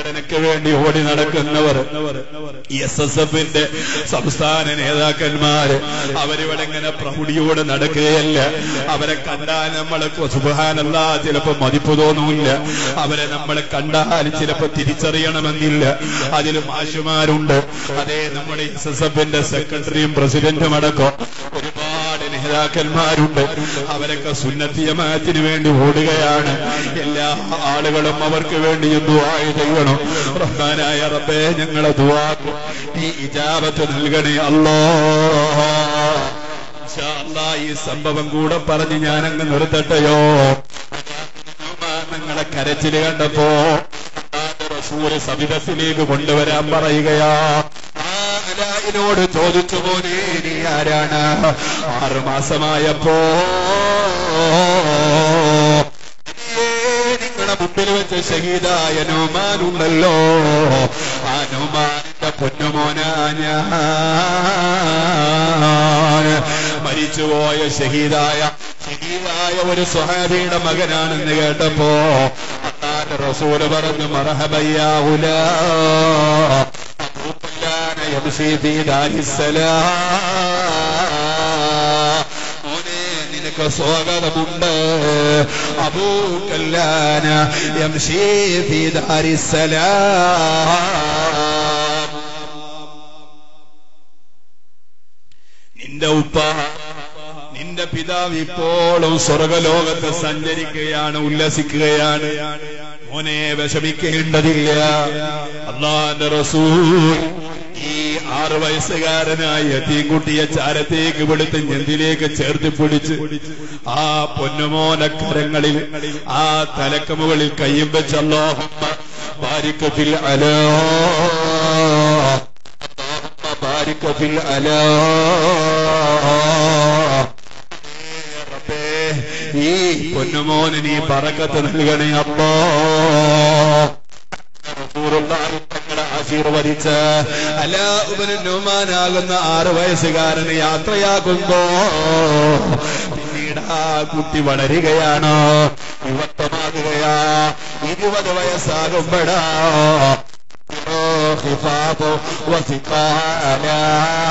സംഘടനയ്ക്ക് വേണ്ടി ഓടി നടക്കുന്നവർ എസ് എസ് എഫിന്റെ സംസ്ഥാന നേതാക്കന്മാര് അവരിവിടെ ഇങ്ങനെ പ്രൗഢിയോടെ നടക്കുകയല്ല അവരെ കണ്ടാൽ നമ്മൾക്ക് സുബാനല്ല ചിലപ്പോ മതിപ്പ് തോന്നൂല്ല അവരെ നമ്മൾ കണ്ടാൽ ചിലപ്പോ തിരിച്ചറിയണമെന്നില്ല അതിൽ മാഷുമാരുണ്ട് അതേ നമ്മുടെ എസ് എസ് എഫിന്റെ സെക്രട്ടറിയും പ്രസിഡന്റും അടക്കം ഒരുപാട് നേതാക്കന്മാരുണ്ട് അവരൊക്കെ സുന്നത്തിയമാത്തിന് വേണ്ടി ഓടുകയാണ് എല്ലാ ആളുകളും അവർക്ക് വേണ്ടി ദുആ ചെയ്യണം റഹ്മാനായ റബ്ബേ ഞങ്ങളെ ദുആ ഈ ഇജാബത്ത് നൽകണേ അല്ലാ ഇൻഷാ അല്ലാ, ഈ സംഭവം കൂടെ പറഞ്ഞ് ഞാനങ്ങ് നിർത്തട്ടെയോ നിങ്ങളെ കരച്ചില് കണ്ടപ്പോ റസൂല് സവിധത്തിലേക്ക് കൊണ്ടുവരാൻ പറയുകയാ ആ അലായിനോട് ചോദിച്ചു പോലെ നീ ആരാണ് ആറു മാസമായപ്പോ നിങ്ങളെ മുമ്പിൽ വെച്ച് ഷഹീദായ നോമാനുണ്ടല്ലോ ആ നോമാനിന്റെ പൊന്നുമോനാ ഞാൻ മരിച്ചുപോയ ഷഹീദായ ഷഹീദായ ഒരു സ്വഹാബിയുടെ മകനാണെന്ന് കേട്ടപ്പോ അന്നാന്റെ റസൂല് പറഞ്ഞു മറഹബയ്യാവുല അബൂബല്ലാന യംശി ഫീ ദാരിസ്സലാം മോനെ നിനക്ക് സ്വാഗതമുണ്ട് അബൂക്കല്ലാന യംശി ഫീ ദാരിസ്സലാം നിന്റെ ഉപ്പ നിന്റെ പിതാവ് ഇപ്പോഴും സ്വർഗലോകത്ത് സഞ്ചരിക്കുകയാണ് ഉല്ലസിക്കുകയാണ് മോനെ വിഷമിക്കേണ്ടതില്ല അള്ളാന്റെ റസൂൽ ഈ ആറു വയസ്സുകാരനായ എത്തിക്കുട്ടിയെ ചാരത്തേക്ക് വെളുത്ത് ഞെന്തിലേക്ക് ചേർത്ത് പിടിച്ച് ആ പൊന്നുമോന കരങ്ങളിൽ ആ തലക്ക് മുകളിൽ കയ്യും വെച്ചല്ലോ ബാരിക്കത്തിൽ അലോ ബാരിക്ക ഫിൽ അലാ റബ്ബേ, ഈ പൊന്നുമോന് നീ പറക്കത്ത് നൽകണേ അപ്പോ തങ്ങളെ ആശീർവദിച്ച് അലാഉബനുമാനാകുന്ന ആറ് വയസ്സുകാരന് യാത്രയാകുമ്പോ പിന്നീട് ആ കുട്ടി വളരുകയാണ് യുവത്വമാകുകയാ ഇരുപത് വയസ്സാകുമ്പോഴാ خفاف وثقالا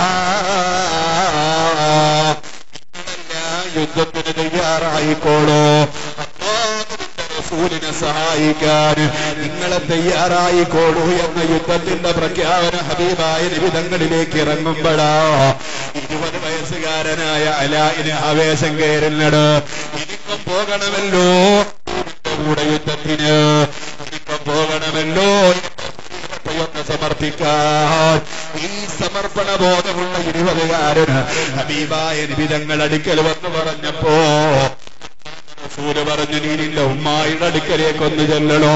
യുദ്ധത്തിന് തയ്യാറായിക്കോളൂ അല്ലാഹുവിന്റെ റസൂലിനെ സഹായിക്കാൻ നിങ്ങളെ തയ്യാറായിക്കോളൂ എന്ന യുദ്ധത്തിന്റെ പ്രഖ്യാപന ഹബീബായ നിബിധങ്ങളിലേക്ക് ഇറങ്ങുമ്പോഴാ ഇരുപത് വയസ്സുകാരനായ അലായിന് ആവേശം കയറുന്നത് എനിക്കും പോകണമല്ലോ ഇതിന്റെ കൂടെ യുദ്ധത്തിന് എനിക്കും പോകണമല്ലോ ഒന്ന് സമർപ്പിക്കാൻ ഈ സമർപ്പണ ബോധമുള്ള ഇരുപതുകാരന് ഹബീബായ നിബിധങ്ങൾ അടുക്കൽ വന്ന് പറഞ്ഞപ്പോ റസൂല് പറഞ്ഞു നീ നിന്റെ ഉമ്മായുടെ അടുക്കലേക്കൊന്ന് ചെല്ലണോ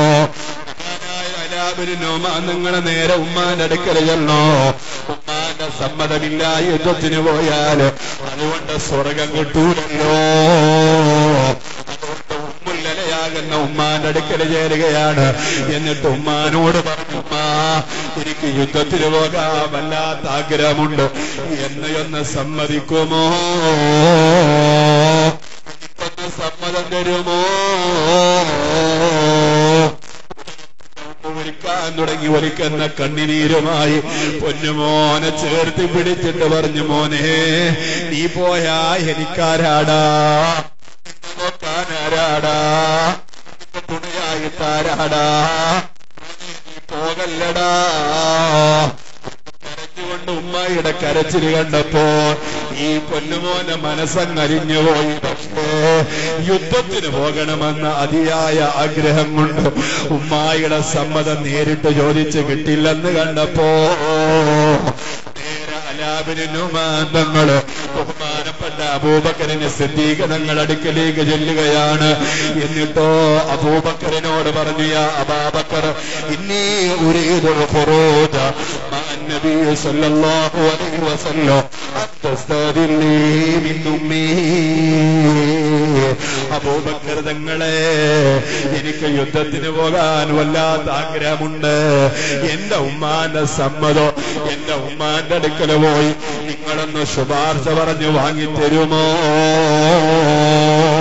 നിങ്ങളെ നേരെ ഉമ്മാന്റെ അടുക്കൽ ചെല്ലണോ ഉമ്മാന്റെ സമ്മതമില്ല യുദ്ധത്തിന് പോയാൽ അതുകൊണ്ട് സ്വർഗം കിട്ടൂലല്ലോ അതുകൊണ്ട് ഉമ്മുല്ലലയാകുന്ന ഉമ്മാന്റെ അടുക്കൽ ചേരുകയാണ് എന്നിട്ട് ഉമ്മാനോട് പറഞ്ഞു ഉമ്മാ എനിക്ക് യുദ്ധത്തിന് പോകാൻ വല്ലാത്ത ആഗ്രഹമുണ്ട് എന്ന് ഒന്ന് സമ്മതിക്കുമോ എനിക്കൊന്ന് സമ്മതം തരുമോ ഒലിക്കാൻ തുടങ്ങി ഒലിക്കുന്ന കണ്ണിനീരുമായി പൊന്നുമോനെ ചേർത്ത് പിടിച്ചിട്ട് പറഞ്ഞു മോനെ നീ പോയാ എനിക്കാരാടാ നോക്കാനാരാടാ തുണയായിട്ടാരാടാ നീ പോകല്ലടാ കരഞ്ഞുകൊണ്ട് ഉമ്മായിയുടെ കരച്ചിൽ കണ്ടപ്പോ ഈ പൊന്നുമോനെ മനസ്സങ്ങരിഞ്ഞുപോയി പക്ഷേ യുദ്ധത്തിന് പോകണമെന്ന അതിയായ ആഗ്രഹം കൊണ്ട് ഉമ്മായിയുടെ സമ്മതം നേരിട്ട് ചോദിച്ച് കിട്ടില്ലെന്ന് കണ്ടപ്പോ നേരെ അലാബിനുമാന്തങ്ങള് ബഹുമാനപ്പെട്ട അബൂബക്കറിന് സിദ്ധീകരണങ്ങൾ അടുക്കലേക്ക് ചെല്ലുകയാണ് എന്നിട്ടോ അബൂബക്കറിനോട് പറഞ്ഞു യാ അബാബക്കർ ഇന്നീ ഉരീദുൽ ഖുറൂജ മഅ النبي صلى الله عليه وسلم أن تستاذني من أمي അബൂബക്കർ തങ്ങളെ എനിക്ക് യുദ്ധത്തിന് പോകാൻ വല്ലാത്ത ആഗ്രഹമുണ്ട് എന്റെ ഉമ്മാന്റെ സമ്മതം എന്റെ ഉമ്മാന്റെ അടുക്കൽ പോയി നിങ്ങളൊന്ന് ശുപാർശ പറഞ്ഞു വാങ്ങിത്തരുമോ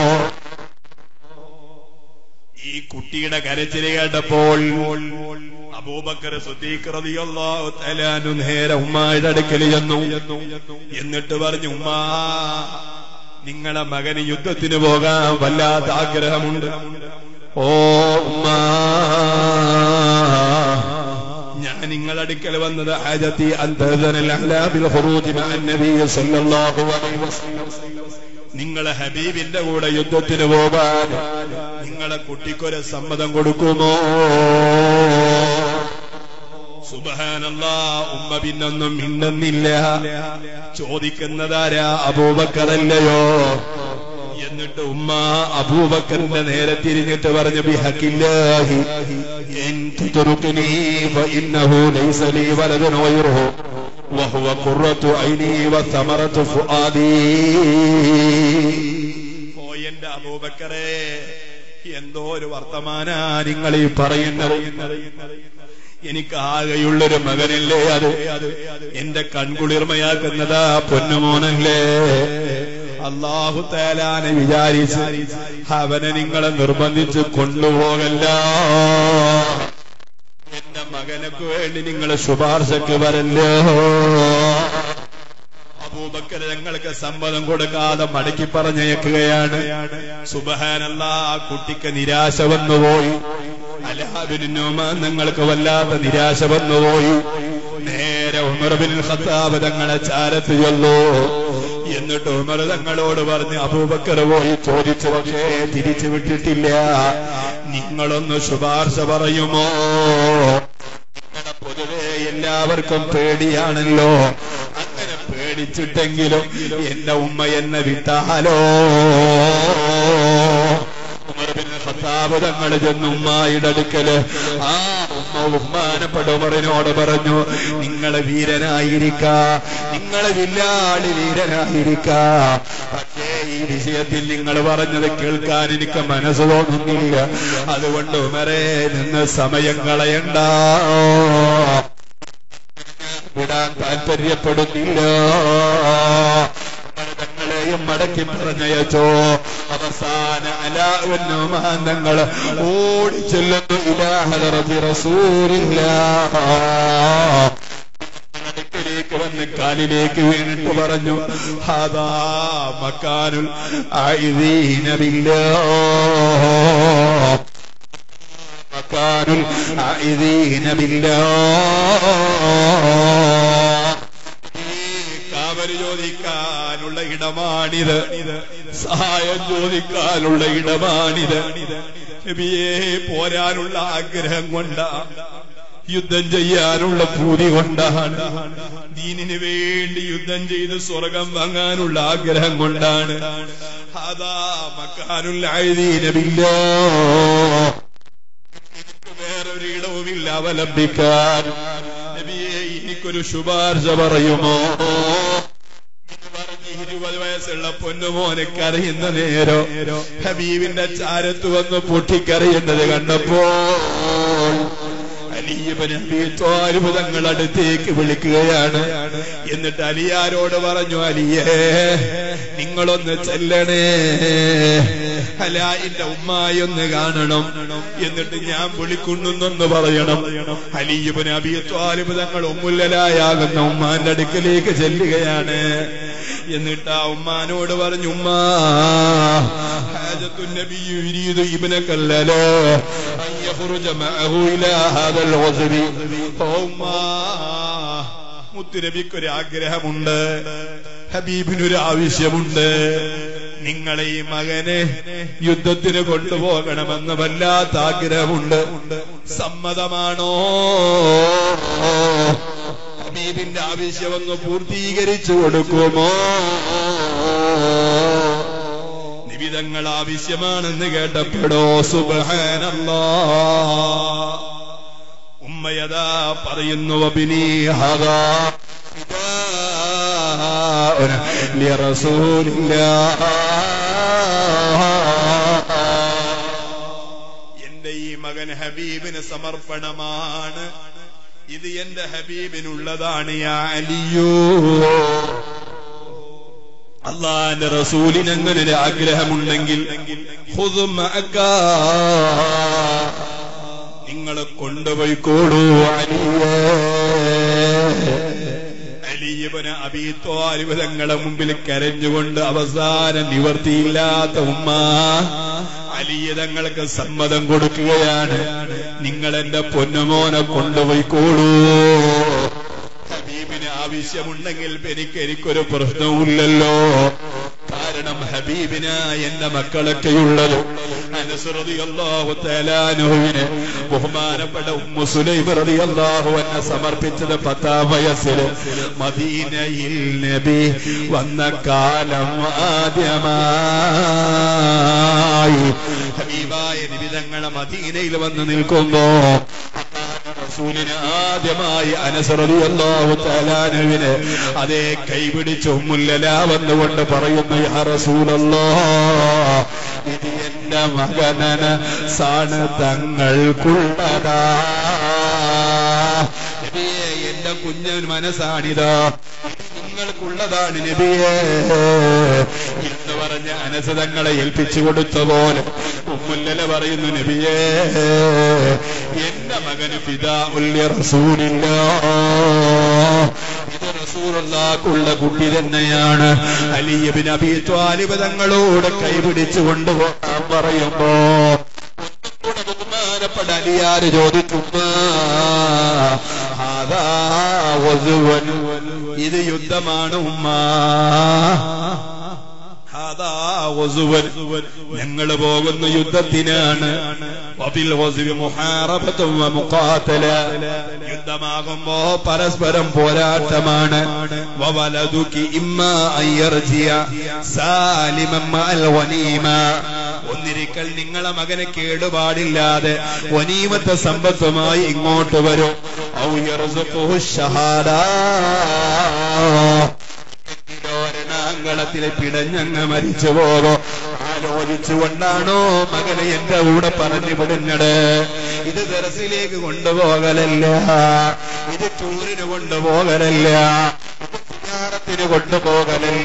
ഈ കുട്ടിയുടെ കരച്ചിൽ കേട്ടപ്പോൾ അബൂബക്കർ സുദ്ദീഖ് റളിയല്ലാഹു തആല അൻഹു നേരെ ഉമ്മായുടെ അടുക്കൽ ചെന്നു എന്നിട്ട് പറഞ്ഞു ഉമ്മാ നിങ്ങളെ മകന് യുദ്ധത്തിന് പോകാൻ വല്ലാത്ത ആഗ്രഹമുണ്ട് ഓ ഉമ്മാ ഞാൻ നിങ്ങളടുക്കൽ വന്നത് ഹാജത്തി അന്തർജനൽ അഹ്ലാബിൽ ഖുറൂജി മഅൻ നബി സല്ലല്ലാഹു അലൈഹി വസല്ലം നിങ്ങളെ ഹബീബിന്റെ കൂടെ യുദ്ധത്തിന് പോകാൻ നിങ്ങളെ കുട്ടിക്കൊരു സമ്മതം കൊടുക്കുമോ സുബഹാനല്ലാ ഉമ്മ പിന്നൊന്നും മിണ്ടുന്നില്ല ചോദിക്കുന്നതാരാ അബൂബക്കറല്ലയോ എന്നിട്ട് ഉമ്മ അബൂബക്കറിന്റെ നേരെ തിരിഞ്ഞിട്ട് പറഞ്ഞു ബിഹക്കില്ലാഹി ഇൻ തുതുറുകനി ഫഇന്നഹു ലൈസ ലീ വലദുൻ ഗൈറുഹു വഹുവ ഖുറത്തു ഐനി വസമറത്തു ഫുആദി ഓ എന്റെ അബൂബക്കറേ എന്തോ ഒരു വർത്തമാനാ നിങ്ങൾ ഈ പറയുന്നത് എനിക്ക് ആകെയുള്ളൊരു മകനല്ലേ അത് എന്റെ കൺകുളിർമയാക്കുന്നതാ പൊന്നുമോനല്ലേ അള്ളാഹു തേലാനെ വിചാരിച്ച് അവനെ നിങ്ങളെ നിർബന്ധിച്ച് കൊണ്ടുപോകല്ല എന്റെ മകനക്ക് വേണ്ടി നിങ്ങൾ ശുപാർശക്ക് വരല്ലോ അബൂബക്കർ ഞങ്ങൾക്ക് സമ്മതം കൊടുക്കാതെ മടക്കി പറഞ്ഞയക്കുകയാണ് സുബഹാനല്ല ആ കുട്ടിക്ക് നിരാശ വന്നുപോയി അലാബിനുമാൻ നിങ്ങൾക്ക് വല്ലാത്ത നിരാശ വന്നുപോയി നേരെ ഉമർബിൻ ഖത്താബ് തങ്ങളെ ചാരത്ത് ചൊല്ലു എന്നിട്ട് ഉമർ തങ്ങളോട് പറഞ്ഞ് അബൂബക്കർ പോയി ചോദിച്ചു പക്ഷേ തിരിച്ചു വിട്ടിട്ടില്ല നിങ്ങളൊന്ന് ശുപാർശ പറയുമോ നിങ്ങളുടെ പൊതുവെ എല്ലാവർക്കും പേടിയാണല്ലോ അങ്ങനെ പേടിച്ചിട്ടെങ്കിലും എന്റെ ഉമ്മ എന്നെ വിട്ടാലോ ഖത്താബ് തങ്ങൾ ചെന്ന് ഉമ്മായുടെ അടുക്കല് ആ ഉമ്മ ഉമ്മാനപ്പെട്ട ഉമറിനോട് പറഞ്ഞു നിങ്ങളെ വീരനായിരിക്ക നിങ്ങളെ വില്ലാളി വീരനായിരിക്ക പക്ഷേ ഈ വിഷയത്തിൽ നിങ്ങൾ പറഞ്ഞത് കേൾക്കാൻ എനിക്ക് മനസ്സ് തോന്നുന്നില്ല അതുകൊണ്ട് ഉമരെ നിന്ന് സമയം കളയണ്ട വിടാൻ താല്പര്യപ്പെടുന്നില്ല തങ്ങളെയും മടക്കി പറഞ്ഞയച്ചോ അവസാന അലാവുന്നമാന്തങ്ങൾ ഓടി ചെല്ലുന്നു ഇലാഹറബി റസൂലില്ല അടുക്കലേക്ക് വന്ന് കാലിലേക്ക് വീണിട്ട് പറഞ്ഞു ഹാദാ മക്കാനുൽ ആയിദീനബില്ലാ മക്കാനുൽ ആയിദീനബില്ലാ കാവൽ ചോദിക്കാനുള്ള ഇടമാണിത് സഹായം ചോദിക്കാനുള്ള ഇടമാണിത് നബിയെ പോരാനുള്ള ആഗ്രഹം കൊണ്ടാ യുദ്ധം ചെയ്യാനുള്ള പൂതി കൊണ്ടാണ് ദീനിന് വേണ്ടി യുദ്ധം ചെയ്ത് സ്വർഗം വാങ്ങാനുള്ള ആഗ്രഹം കൊണ്ടാണ് അതാ മക്കാനുള്ള ആയതീനമില്ല വേറൊരു ഇടവുമില്ല അവലംബിക്കാൻ നബിയെ എനിക്കൊരു ശുപാർശ പറയുമോ പറഞ്ഞ് ഇരുപത് വയസ്സുള്ള പൊന്നുമോനെ കരയുന്ന നേരോ ഹബീബിന്റെ ചാരത്ത് വന്ന് പൊട്ടിക്കരയുന്നത് കണ്ടപ്പോ അലിയബൻ അബിത്വാലിബ് തങ്ങൾ അടുത്തേക്ക് വിളിക്കുകയാണ് എന്നിട്ട് അലിയാരോട് പറഞ്ഞു അലിയേ നിങ്ങളൊന്ന് ചെല്ലണേ അലായിന്റെ ഉമ്മായൊന്ന് കാണണം എന്നിട്ട് ഞാൻ വിളിക്കുന്നെന്ന് പറയണം അലിയബൻ അബിത്വാലിബ് തങ്ങൾ ഉമ്മുല്ലലായാകുന്ന ഉമ്മാന്റെ അടുക്കലേക്ക് ചെല്ലുകയാണ് എന്നിട്ട് ആ ഉമ്മാനോട് പറഞ്ഞു ഉമ്മാ ഹാജത്തു നബി യുരീദു ഇബ്നകല്ലലോ അൻ യഖ്റുജ മഅഹു ഇലാ ഹാദൽ ഗസ്ബി ഓ ഉമ്മാ മുത്തുനബിക്കൊരു ആഗ്രഹമുണ്ട് ഹബീബിനൊരു ആവശ്യമുണ്ട് നിങ്ങളെ ഈ മകനെ യുദ്ധത്തിന് കൊണ്ടുപോകണമെന്ന് വല്ലാത്ത ആഗ്രഹമുണ്ട് സമ്മതമാണോ ഹബീബിന്റെ ആവശ്യമൊന്ന് പൂർത്തീകരിച്ചു കൊടുക്കുമോ നിബിതങ്ങൾ ആവശ്യമാണെന്ന് കേട്ടപ്പെടോ സുബഹാനല്ലാ ഉമ്മയതാ പറയുന്നു അഭിനീഹതാ എന്റെ ഈ മകൻ ഹബീബിന് സമർപ്പണമാണ് ഇത് എന്റെ ഹബീബിനുള്ളതാണ് യാ അലിയോ അള്ളാന്റെ റസൂലിന് അങ്ങനെ ഒരു ആഗ്രഹമുണ്ടെങ്കിൽ നിങ്ങൾ കൊണ്ടുപോയിക്കോളൂ അലിയേ അലിയബന് അബീത്വാലിബ് തങ്ങളുടെ മുമ്പിൽ കരഞ്ഞുകൊണ്ട് അവസാനം നിവർത്തിയില്ലാത്ത ഉമ്മ അലിയ തങ്ങൾക്ക് സമ്മതം കൊടുക്കുകയാണ് നിങ്ങൾ എന്റെ പൊന്നുമോനെ കൊണ്ടുപോയിക്കോളൂ ഹബീബിന് ആവശ്യമുണ്ടെങ്കിൽ എനിക്ക് എനിക്കൊരു പ്രശ്നവുമില്ലല്ലോ കാരണം ഹബീബിന് എന്റെ മക്കളൊക്കെയുള്ളത് അനുസൃതിയല്ലാഹു തലാനുവിന് ബഹുമാനപ്പെട്ട ഉമ്മു സുലൈബ് റളിയല്ലാഹു എന്നെ സമർപ്പിച്ചത് പത്താം വയസ്സിൽ മദീനയിൽ നബി വന്ന കാലം ആദ്യമായി ഹബീബായ നിബിതങ്ങളെ മദീനയിൽ വന്ന് നിൽക്കുമ്പോ റസൂലിന് ആദ്യമായി അനസറിയല്ലാഹു തലാനുവിന് അതേ കൈപിടിച്ച് ഉമ്മുല്ലല വന്നുകൊണ്ട് പറയുന്നു യാ റസൂലല്ലാ ഇത് എന്റെ മകനന സാണ് തങ്ങൾക്കുള്ളതാ നബിയെ എന്റെ കുഞ്ഞൻ മനസ്സാണിതാ നിങ്ങൾക്കുള്ളതാണ് നബിയെ എന്ന് പറഞ്ഞ് അനസതങ്ങളെ ഏൽപ്പിച്ചു കൊടുത്ത പോലെ ഉമ്മുല്ലല പറയുന്നു നബിയെ എന്റെ മകന് പിതാ ഉല്യ റസൂലില്ല ഇത് റസൂലുള്ളാക്കുള്ള കുട്ടി തന്നെയാണ് അലിയബിൻ അബി ത്വാലിബ് തങ്ങളോട് കൈപിടിച്ചു കൊണ്ടുപോകാൻ പറയുമ്പോ കൂടെ ബഹുമാനപ്പെട്ട അലിയാര് ചോദിക്കുന്നു അതാ വധുവൻ ഇത് യുദ്ധമാണ് ഉമ്മ അതാ വസുവൻ ഞങ്ങൾ പോകുന്ന യുദ്ധത്തിനാണ് വബിൽ വസുവി മുഹാറബത്തും വ മുഖാത്തല യുദ്ധമാകുമ്പോ പരസ്പരം പോരാട്ടമാണ് വവലതുക്കി ഇമ്മ അയ്യർജിയ സാലിമം മഅൽ വനീമ ഒന്നിരിക്കൽ നിങ്ങളെ മകനെ കേടുപാടില്ലാതെ വനീമത്തെ സമ്പത്തുമായി ഇങ്ങോട്ട് വരും ഔ യർസുഖുഹു ഷഹാദാ രണാങ്കളത്തിലെ പിടഞ്ഞങ്ങ് മരിച്ചു പോകോ ആലോചിച്ചുകൊണ്ടാണോ മകനെ എന്റെ കൂടെ പറഞ്ഞു വിടുന്നത് ഇത് ദറസിലേക്ക് കൊണ്ടുപോകലല്ല ഇത് ടൂറിന് കൊണ്ടുപോകലല്ല ത്തിന് കൊണ്ടുപോകലല്ല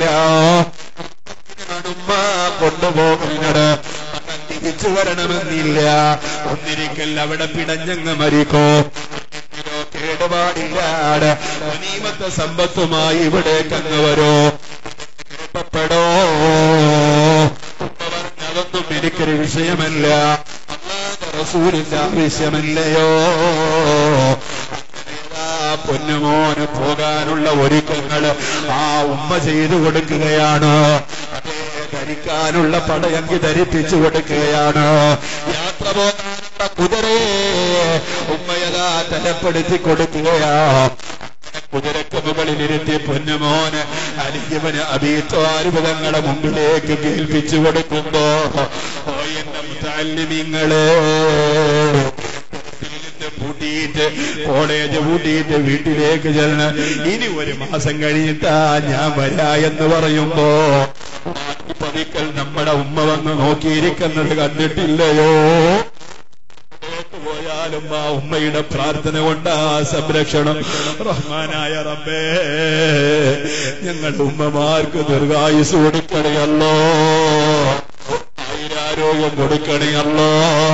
ഉമ്മ കൊണ്ടുപോകുന്നത് തിരിച്ചു വരണമെന്നില്ല ഒന്നിരിക്കൽ അവിടെ പിടഞ്ഞങ്ങ് മരിക്കോ കേടുപാടില്ലാട് അനീമത്തെ സമ്പത്തുമായി ഇവിടേക്ക് അങ്ങ് വരോ കേൾപ്പപ്പെടോ പറഞ്ഞതൊന്നും എനിക്കൊരു വിഷയമല്ല അല്ലാതെ റസൂലിന്റെ ആവശ്യമല്ലയോ പൊന്നുമോന് പോകാനുള്ള ഒരുക്കങ്ങള് ആ ഉമ്മ ചെയ്തു കൊടുക്കുകയാണ് അതേ ധരിക്കാനുള്ള പടയങ്കി ധരിപ്പിച്ചു കൊടുക്കുകയാണ് യാത്ര പോകാനുള്ള കുതിരയെ ഉമ്മയതാ തലപ്പെടുത്തി കൊടുക്കുകയാ കുതിരക്ക് മുകളിലിരുത്തി പൊന്നുമോന് അലിയവന് അഭീത്വാരുപതങ്ങളുടെ മുമ്പിലേക്ക് കേൾപ്പിച്ചു കൊടുക്കുമ്പോ ഓ എന്റെ മുത്താലിമിങ്ങളെ പൂട്ടിയിട്ട് കോളേജ് പൂട്ടിയിട്ട് വീട്ടിലേക്ക് ചെല്ലണം ഇനി ഒരു മാസം കഴിഞ്ഞിട്ടാ ഞാൻ വരാ എന്ന് പറയുമ്പോ പതിക്കൽ നമ്മുടെ ഉമ്മ വന്ന് നോക്കിയിരിക്കുന്നത് കണ്ടിട്ടില്ലയോ പോയാലും ആ ഉമ്മയുടെ പ്രാർത്ഥന കൊണ്ട് ആ സംരക്ഷണം റഹ്മാനായ റബ്ബേ ഞങ്ങളുടെ ഉമ്മമാർക്ക് ദീർഘായുസ് കൊടുക്കണയല്ലോ ആയിരാരോഗ്യം കൊടുക്കണയല്ലോ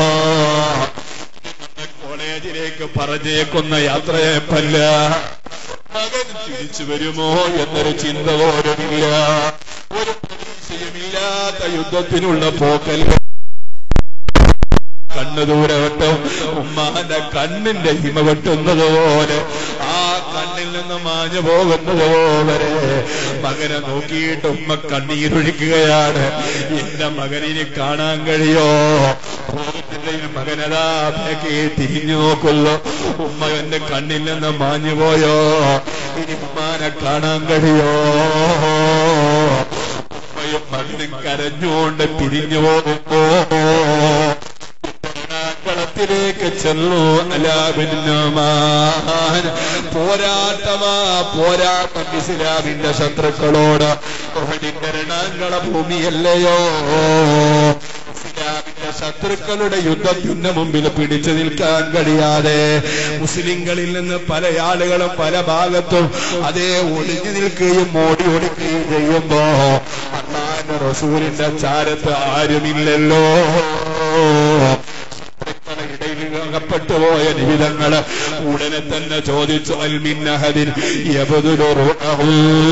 കോളേജിലേക്ക് പറഞ്ഞേക്കുന്ന യാത്രയപ്പല്ല മകൻ തിരിച്ചു വരുമോ എന്നൊരു ചിന്ത പോലുമില്ല ഒരു പ്രതീക്ഷയുമില്ലാത്ത യുദ്ധത്തിനുള്ള പോക്കല്ല കണ്ണു ദൂരെ വെട്ടും ഉമ്മാന്റെ കണ്ണിന്റെ ഹിമ വെട്ടുന്നത് പോലെ ആ കണ്ണിൽ നിന്ന് മാഞ്ഞു പോകുന്നത് പോലെ മകനെ നോക്കിയിട്ട് ഉമ്മ കണ്ണീരൊഴിക്കുകയാണ് എന്റെ മകനിനി കാണാൻ കഴിയോ മകനതാ ബാക്കി തിരിഞ്ഞു നോക്കുള്ളൂ ഉമ്മ എന്റെ കണ്ണിൽ നിന്ന് മാഞ്ഞു പോയോ ഇനി ഉമ്മാനെ കാണാൻ കഴിയോ ഉമ്മയും മകനും കരഞ്ഞുകൊണ്ട് പിരിഞ്ഞു പോകുമ്പോ കളത്തിലേക്ക് ചെല്ലു അലാബിന്നുമാൻ പോരാട്ടമാ പോരാട്ടം ഇസ്ലാമിന്റെ ശത്രുക്കളോട് കൊഹടിന്റെ രണങ്ങള ഭൂമിയല്ലയോ ഇസ്ലാമിന്റെ ശത്രുക്കളുടെ യുദ്ധത്തിന്റെ മുമ്പിൽ പിടിച്ചു നിൽക്കാൻ കഴിയാതെ മുസ്ലിങ്ങളിൽ നിന്ന് പല ആളുകളും പല ഭാഗത്തും അതേ ഒളിഞ്ഞു നിൽക്കുകയും ഓടി ഓടിക്കുകയും ചെയ്യുമ്പോ അള്ളാന്റെ റസൂലിന്റെ ചാരത്ത് ആരുമില്ലല്ലോ ഇടയിൽ മരണപ്പെട്ടു പോയ നിബിതങ്ങള് ഉടനെ തന്നെ ചോദിച്ചു അൽമിന്നഹദിൻ യബദുലു റൂഹു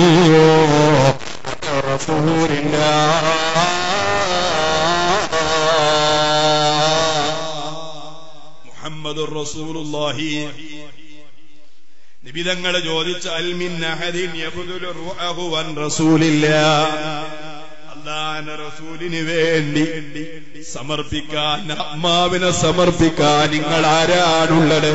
മുഹമ്മദ് റസൂലുള്ളാഹി നിബിതങ്ങള് ചോദിച്ച അൽമിന്നഹദിൻ യബദുലു റൂഹു വൻ റസൂലില്ലാ അള്ളാന്റെ റസൂലിന് വേണ്ടി സമർപ്പിക്കാൻ അമ്മാവിനെ സമർപ്പിക്കാൻ നിങ്ങൾ ആരാണുള്ളത്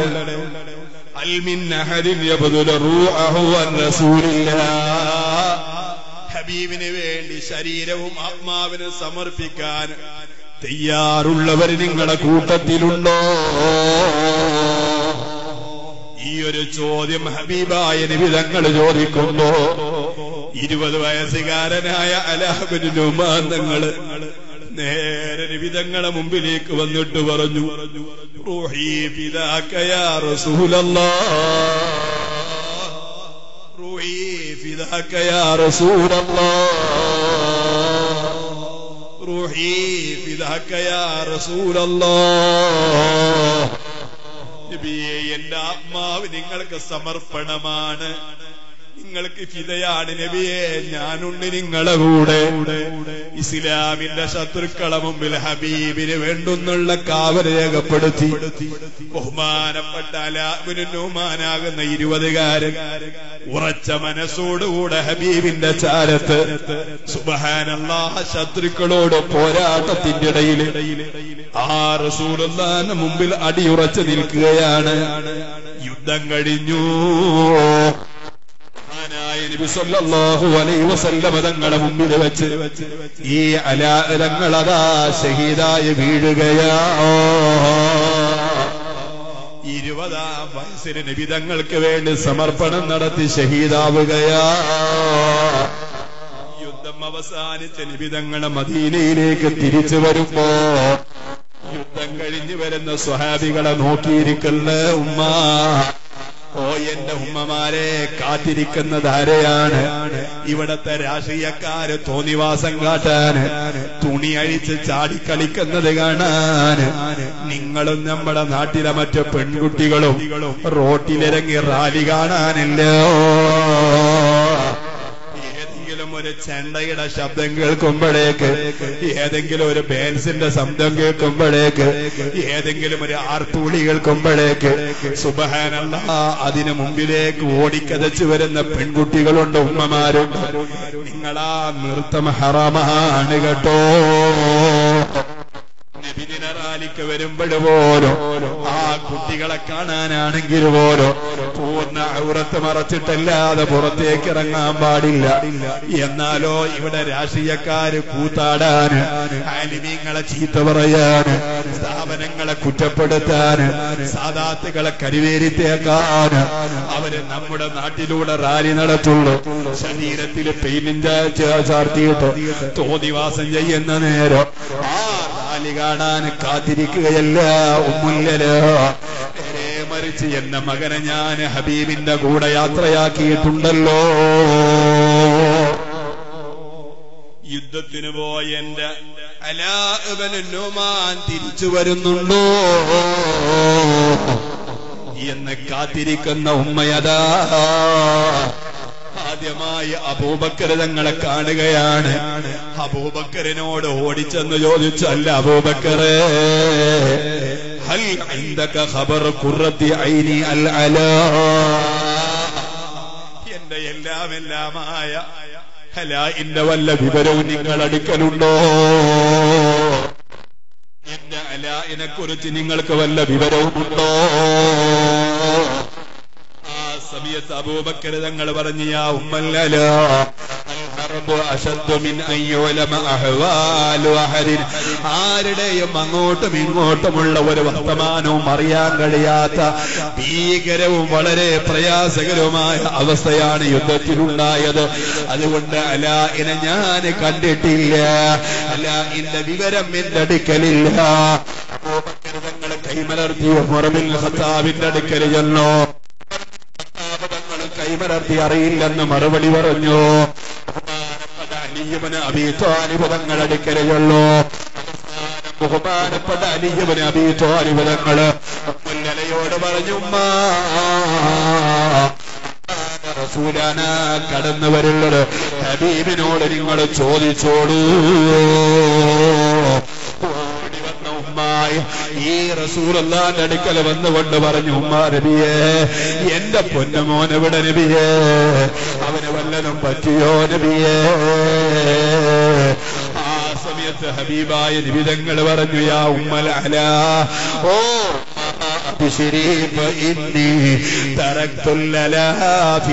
ഹബീബിന് വേണ്ടി ശരീരവും ആത്മാവിനും സമർപ്പിക്കാൻ തയ്യാറുള്ളവർ നിങ്ങളുടെ കൂട്ടത്തിലുണ്ടോ ഈ ഒരു ചോദ്യം ഹബീബായ നിബിതങ്ങൾ ചോദിക്കുമ്പോ ഇരുപത് വയസ്സുകാരനായ അലാബിനുമാന്തങ്ങള് നേരെ നിബിതങ്ങളെ മുമ്പിലേക്ക് വന്നിട്ട് പറഞ്ഞു റൂഹി ഫിദാക്കയാ റസൂലല്ലാ റൂഹി ഫിദാക്കയാ റസൂലല്ലാ റൂഹി ഫിദാക്കയാ റസൂലല്ലാ നബിയെ എന്റെ ആത്മാവ് നിങ്ങൾക്ക് സമർപ്പണമാണ് നിങ്ങൾക്ക് ഫിതയാണ് നബിയെ ഞാനുണ്ട് നിങ്ങളെ കൂടെ ഇസ്ലാമിന്റെ ശത്രുക്കളെ മുമ്പിൽ ഹബീബിന് വേണ്ടുന്നുള്ള കാവൽ രേഖപ്പെടുത്തി ബഹുമാനപ്പെട്ട അലാബിന് നോമാനാകുന്ന ഇരുപതുകാരൻ ഉറച്ച മനസ്സോടുകൂടെ ഹബീബിന്റെ ചാരത്ത് സുബഹാനല്ലാ ശത്രുക്കളോട് പോരാട്ടത്തിന്റെ ഇടയിൽ ആ റസൂലുള്ളാന്റെ മുമ്പിൽ അടിയുറച്ചു നിൽക്കുകയാണ് യുദ്ധം കഴിഞ്ഞു മഹാനായ നബി സല്ലല്ലാഹു അലൈഹി വസല്ലമ തങ്ങളെ മുമ്പിൽ വെച്ച് ഈ അലാരങ്ങൾ അതാ ഷഹീദായി വീഴുകയാ ഇരുപതാം വയസ്സിന് നിബിതങ്ങൾക്ക് വേണ്ടി സമർപ്പണം നടത്തി ഷഹീദാവുകയാ യുദ്ധം അവസാനിച്ച നിബിതങ്ങളെ മദീനയിലേക്ക് തിരിച്ചു വരുമ്പോ യുദ്ധം കഴിഞ്ഞു വരുന്ന സ്വഹാബികളെ നോക്കിയിരിക്കുന്ന ഉമ്മ ഓ എന്റെ ഉമ്മമാരെ കാത്തിരിക്കുന്നത് ആരെയാണ് ഇവിടത്തെ രാഷ്ട്രീയക്കാര് തോന്നിവാസം കാട്ടാൻ തുണി അഴിച്ച് ചാടിക്കളിക്കുന്നത് കാണാൻ നിങ്ങളും നമ്മുടെ നാട്ടിലെ മറ്റു പെൺകുട്ടികളും റോട്ടിലിറങ്ങി റാലി കാണാനല്ലോ ഏതെങ്കിലും ഒരു ചെണ്ടയുടെ ശബ്ദം കേൾക്കുമ്പോഴേക്ക് ഏതെങ്കിലും ഒരു ബേൻസിന്റെ ശബ്ദം കേൾക്കുമ്പോഴേക്ക് ഏതെങ്കിലും ഒരു ആർത്തൂളി കേൾക്കുമ്പോഴേക്ക് സുബഹാനല്ല അതിനു മുമ്പിലേക്ക് ഓടിക്കതച്ചു വരുന്ന പെൺകുട്ടികളുണ്ട് ഉമ്മമാരുണ്ട് നിങ്ങളാ നൃത്തം ഹറമാണ് കേട്ടോ നബിദിന റാലിക്ക് വരുമ്പോൾ പോലും ആ കുട്ടികളെ കാണാനാണെങ്കിൽ പോലും പൂർണ്ണ ഔറത്ത് മറച്ചിട്ടല്ലാതെ പുറത്തേക്ക് ഇറങ്ങാൻ പാടില്ല എന്നാലോ ഇവിടെ രാഷ്ട്രീയക്കാര് കൂത്താടാന് ആലിമീങ്ങളെ ചീത്ത പറയാന് സ്ഥാപനങ്ങളെ കുറ്റപ്പെടുത്താന് സാധാത്തുകളെ കരിവേരിത്തേക്കാന് അവര് നമ്മുടെ നാട്ടിലൂടെ റാലി നടത്തുള്ളൂ ശരീരത്തിൽ പെയിന്റിന്റെ ചാർത്തിയിട്ട് തോന്നിവാസം ചെയ്യുന്ന നേരം ആ റാലി കാണാൻ കാത്തിരിക്കുകയല്ല ഉമ്മുല്ലലോ നേരെ മറിച്ച് എന്റെ മകനെ ഞാൻ ഹബീബിന്റെ കൂടെ യാത്രയാക്കിയിട്ടുണ്ടല്ലോ യുദ്ധത്തിന് പോയ എന്റെ അലാബനുമാൻ തിരിച്ചു വരുന്നുണ്ടോ എന്ന് കാത്തിരിക്കുന്ന ഉമ്മയതാ ആദ്യമായി അബൂബക്കർ തങ്ങളെ കാണുകയാണ് അബൂബക്കറിനോട് ഓടിച്ചെന്ന് ചോദിച്ചു അല്ല അബൂബക്കറെ ഹൽ ഇന്ദക ഖബർ ഖുറത്തി ഐനി അൽ അലാ എന്റെ എല്ലാം എല്ലാമായ ഹലായിന്റെ വല്ല വിവരവും നിങ്ങൾ അടുക്കലുണ്ടോ എന്റെ അലായിനെ കുറിച്ച് നിങ്ങൾക്ക് വല്ല വിവരവുമുണ്ടോ ആ സമയത്ത് അബൂബക്കർ തങ്ങൾ പറഞ്ഞു യാ ഉമ്മല്ലല ആരുടെയും അങ്ങോട്ടും ഇങ്ങോട്ടുമുള്ള ഒരു വർത്തമാനവും അറിയാൻ കഴിയാത്ത ഭീകരവും വളരെ പ്രയാസകരവുമായ അവസ്ഥയാണ് യുദ്ധത്തിലുണ്ടായത് അതുകൊണ്ട് അല ഇനെ ഞാൻ കണ്ടിട്ടില്ല അല ഇന്റെ വിവരം എന്റെ അടുക്കലില്ല തങ്ങൾ കൈമലർത്തിയ മുറമിൽ ഹത്താബിന്റെ അടുക്കൽ ചെന്നോ കൈമലർത്തി അറിയില്ലെന്ന് മറുപടി പറഞ്ഞു അബീത്വാനിപതങ്ങൾ അടുക്കരയുള്ളൂ ബഹുമാനപ്പെട്ട അലിയവന് അബീത്വാരിവരങ്ങള് മുല്ലലയോട് പറഞ്ഞു ഉമ്മാ റസൂലാന കടന്നു വരുന്നത് ഹബീബിനോട് നിങ്ങൾ ചോദിച്ചോളൂ ഓടി വന്ന ഉമ്മായി ഈ റസൂലല്ലാന്റെ അടുക്കൽ വന്നുകൊണ്ട് പറഞ്ഞു ഉമ്മ നബിയേ എന്റെ പൊന്നുമോൻ എവിടെ നബിയേ അവന് വല്ലതും പറ്റിയോ നബിയേ ആ സമയത്ത് ഹബീബായ നിബിതങ്ങൾ പറഞ്ഞു യാ ഉമ്മൽ അല ഓ أبشري فإني تركت الللا في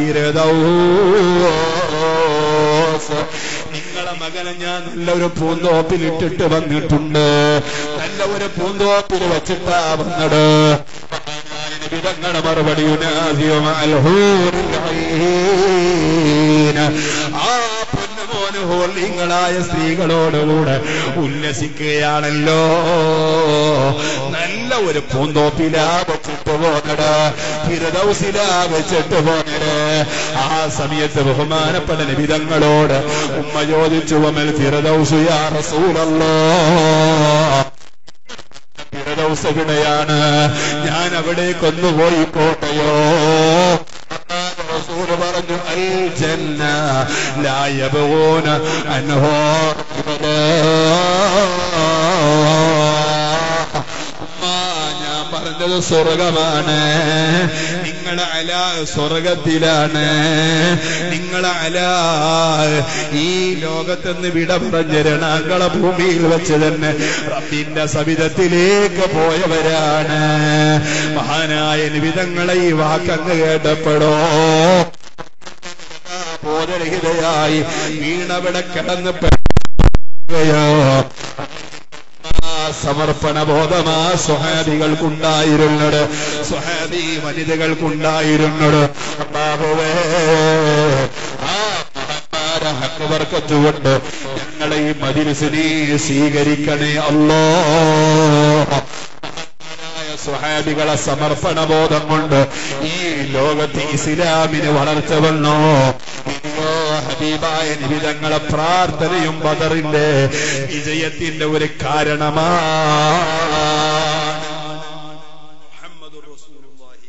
الفردوس നിങ്ങളെ മകനെ ഞാൻ നല്ല ഒരു പൂന്തോപ്പിൽ ഇട്ടിട്ട് വന്നിട്ടുണ്ട് നല്ല ഒരു പൂന്തോപ്പിൽ വെച്ചിട്ടാ വന്നത് വിധങ്ങളുടെ മറുപടി ആ പൊന്നുമോന് ഹോർലിങ്ങളായ സ്ത്രീകളോടുകൂടെ ഉല്ലസിക്കുകയാണല്ലോ നല്ല ഒരു പൂന്തോപ്പിലാ വെച്ചിട്ട് പോന്നട് ഫിറദൗസിലാ വെച്ചിട്ട് പോന്നട് ആ സമയത്ത് ബഹുമാനപ്പെട്ട നിബിതങ്ങളോട് ഉമ്മ ചോദിച്ചു വമൽ ഫിറദൗസു യാ റസൂലല്ലോ ഫിറദൗസ് എവിടെയാണ് ഞാൻ അവിടേക്കൊന്നു പോയി പോട്ടെയോ റസൂല് പറഞ്ഞു അൽ ജന്ന ലാ യബൂന അൻഹു ഞാൻ പറഞ്ഞത് സ്വർഗമാണ് നിങ്ങൾ അല സ്വർഗത്തിലാണ് നിങ്ങൾ അല ഈ ലോകത്തുനിന്ന് വിട പറഞ്ഞ രണാങ്കള ഭൂമിയിൽ വെച്ച് തന്നെ റബ്ബിന്റെ സവിധത്തിലേക്ക് പോയവരാണ് മഹാനായ നിവിധങ്ങളെ ഈ വാക്കങ്ങ് കേട്ടപ്പെടോ ബോധരഹിതയായി വീണവിടെ കിടന്ന് പെടുകയോ സമർപ്പണ ബോധമാ സ്വഹാബികൾക്കുണ്ടായിരുന്നത് സ്വഹാബി വനിതകൾക്കുണ്ടായിരുന്നത് ബാബുവേ ആ മഹാന്മാരെ ഹക്ക് വർക്കത്തുകൊണ്ട് ഞങ്ങളെ ഈ മജിലിസിനെ സ്വീകരിക്കണേ അല്ലോ സ്വഹാബികളെ സമർപ്പണ ബോധം കൊണ്ട് ഈ ലോകത്ത് ഇസ്ലാമിന് വളർച്ച വന്നോ ഇനിയോ ഹബീബായ നിബിതങ്ങളെ പ്രാർത്ഥനയും ബദറിന്റെ വിജയത്തിന്റെ ഒരു കാരണമാണ് മുഹമ്മദുർ റസൂലുള്ളാഹി.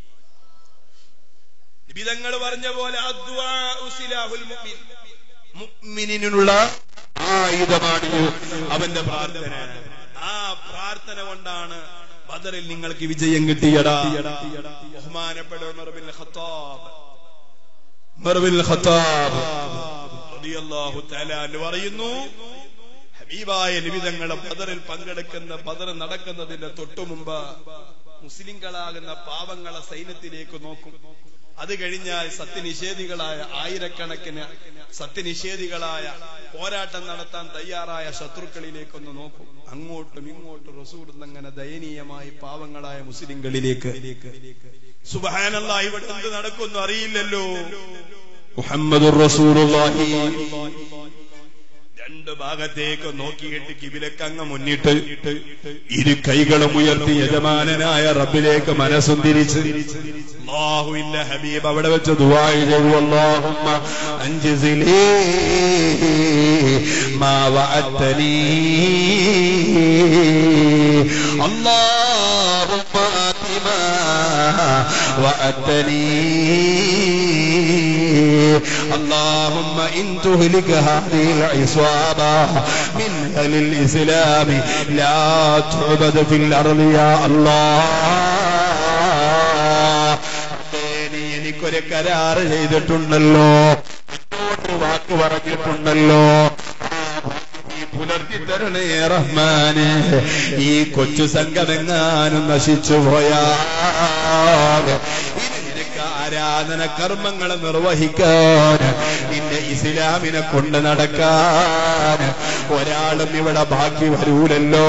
നിബിതങ്ങൾ പറഞ്ഞ പോലെ അദ്വാഉ സിലാഹുൽ മുഅ്മിൻ. മുഅ്മിനിനുള്ള ആയുധമാണ് അവന്റെ പ്രാർത്ഥന ആ പ്രാർത്ഥന കൊണ്ടാണ് ബദറിൽ നിങ്ങൾക്ക് വിജയം കിട്ടിയടാ ബഹുമാനപ്പെട്ട Umar bin Khattab Umar bin Khattab റളിയല്ലാഹു തആല അൻഹു പറയുന്നു ഹബീബായ നിബിതങ്ങളെ ബദറിൽ പങ്കെടുക്കുന്ന ബദർ നടക്കുന്നതിന്റെ തൊട്ടു മുമ്പ് മുസ്ലിങ്ങളാകുന്ന പാവങ്ങളെ സൈന്യത്തിലേക്ക് നോക്കും അത് കഴിഞ്ഞാൽ സത്യനിഷേധികളായ ആയിരക്കണക്കിന് സത്യനിഷേധികളായ പോരാട്ടം നടത്താൻ തയ്യാറായ ശത്രുക്കളിലേക്കൊന്ന് നോക്കും അങ്ങോട്ടും ഇങ്ങോട്ടും റസൂൽ അങ്ങനെ ദയനീയമായി പാവങ്ങളായ മുസ്ലിങ്ങളിലേക്ക് സുബഹാനല്ലാ ഇവിടെ എന്ത് നടക്കുന്നു അറിയില്ലല്ലോ മുഹമ്മദുർ റസൂലുള്ളാഹി രണ്ട് ഭാഗത്തേക്ക് നോക്കിയിട്ട് കിബിലക്കങ്ങ് മുന്നിട്ട് ഇരു കൈകളും ഉയർത്തി യജമാനനായ റബ്ബിലേക്ക് മനസ്സും തിരിച്ച് അല്ലാഹുവിന്റെ ഹബീബ് അവിടെ വെച്ച് ദുആഇ ചെയ്തു അല്ലാഹുമ്മ അൻജിസിലി മാ വഅദ്തനി اللهم آت ما وعدتني اللهم إن تهلك هذه العصابة من أهل الإسلام لا تعبد في الأرض يا الله നീ എനിക്കൊരു കരാറ് ചെയ്തിട്ടുണ്ടല്ലോ എന്നോട് വാക്ക് പറഞ്ഞിട്ടുണ്ടല്ലോ നീ പുലർത്തി തരണേ റഹ്മാന് ഈ കൊച്ചു സംഘമെങ്ങാനും നശിച്ചു പോയാ ഇനി നിനക്ക് ആരാധന കർമ്മങ്ങൾ നിർവഹിക്കാൻ നിന്റെ ഇസ്ലാമിനെ കൊണ്ട് നടക്കാൻ ഒരാളും ഇവിടെ ബാക്കി വരൂലല്ലോ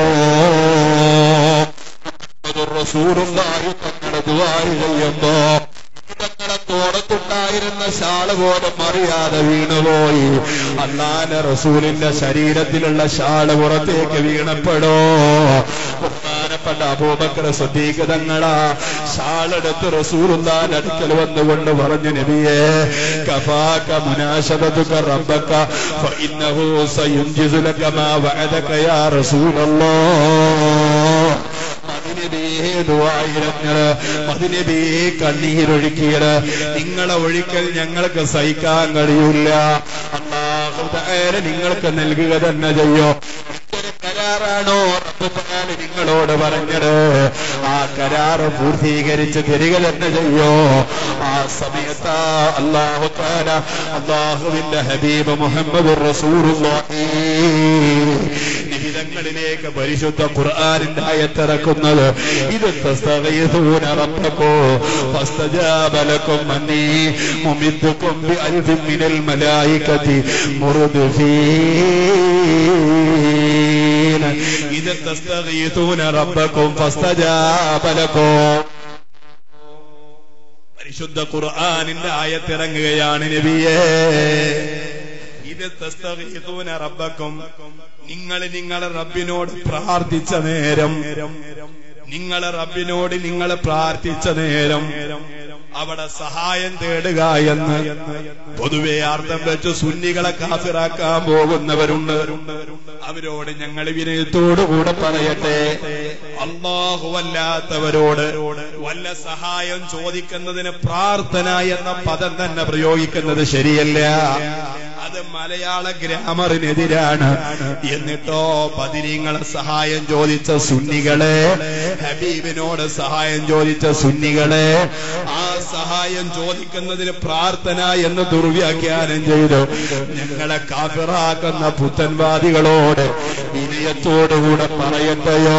റസൂറുണ്ടായി തങ്ങളുടെ ദുവാരി ചെയ്യുമ്പോ തങ്ങളുടെ തോടത്തുണ്ടായിരുന്ന ശാള പോലും അറിയാതെ വീണുപോയി അള്ളാന്റെ റസൂലിന്റെ ശരീരത്തിലുള്ള ശാള പുറത്തേക്ക് വീണപ്പെടോ ബഹുമാനപ്പെട്ട അബൂബക്കർ സ്വദീകതങ്ങളാ ഷാളെടുത്ത് റസൂലുള്ളാന്റെ അടുക്കൽ വന്നുകൊണ്ട് പറഞ്ഞു നബിയേ കഫാക മുനാശബതുക റബ്ബക ഫഇന്നഹു സയുൻജിസു ലക മാ വഅദക യാ റസൂലല്ലാഹ് മദിനബിയെ ദുആയിരങ്ങള് മദിനബിയെ കണ്ണീരൊഴുക്കിയത് നിങ്ങളെ ഒഴിക്കൽ ഞങ്ങൾക്ക് സഹിക്കാൻ കഴിയില്ല അല്ലാഹു തആല നിങ്ങൾക്ക് നൽകുക തന്നെ ചെയ്യോ ഒരു കരാറാണോ റബ്ബ് തആല നിങ്ങളോട് പറഞ്ഞത് ആ കരാറ് പൂർത്തീകരിച്ച് തരിക തന്നെ ചെയ്യോ ആ സമയത്ത് അല്ലാഹു തആല അല്ലാഹുവിന്റെ ഹബീബ് മുഹമ്മദ് റസൂലുള്ളാഹി നിഹിതങ്ങളിലേക്ക് പരിശുദ്ധ ഖുർആനിന്റെ ആയത്തിറക്കുന്നത് ഇത് തസ്തഗീഥൂന റബ്ബക്കോ ഫസ്തജാബ ലക്കും അന്നീ മുമിദ്ദുക്കും ബിഅൽഫിൻ മിനൽ മലായികതി മുർദിഫീൻ ഇത് തസ്തഗീഥൂന റബ്ബക്കും ഫസ്തജാബ ലക്കും പരിശുദ്ധ ഖുർആനിന്റെ ആയത്തിറങ്ങുകയാണ് നബിയേ ഇത് തസ്തഗീഥൂന റബ്ബക്കും നിങ്ങൾ നിങ്ങളെ റബ്ബിനോട് പ്രാർത്ഥിച്ച നേരം നിങ്ങളെ റബ്ബിനോട് നിങ്ങൾ പ്രാർത്ഥിച്ച നേരം അവിടെ സഹായം തേടുക എന്ന് പൊതുവെ അർത്ഥം വെച്ച് സുന്നികളെ കാഫിറാക്കാൻ പോകുന്നവരുണ്ട് അവരോട് ഞങ്ങൾ വിനയത്തോടുകൂടെ പറയട്ടെ അള്ളാഹുവല്ലാത്തവരോട് വല്ല സഹായം ചോദിക്കുന്നതിന് പ്രാർത്ഥന എന്ന പദം തന്നെ പ്രയോഗിക്കുന്നത് ശരിയല്ല അത് മലയാള ഗ്രാമറിനെതിരാണ് എന്നിട്ടോ പതിനീങ്ങളെ സഹായം ചോദിച്ച സുന്നികളെ ഹബീബിനോട് സഹായം ചോദിച്ച സുന്നികളെ ആ സഹായം ചോദിക്കുന്നതിന് പ്രാർത്ഥന എന്ന് ദുർവ്യാഖ്യാനം ചെയ്തു ഞങ്ങളെ കാഫിറാക്കുന്ന പുത്തൻവാദികളോട് വിനയത്തോടുകൂടെ പറയട്ടെയോ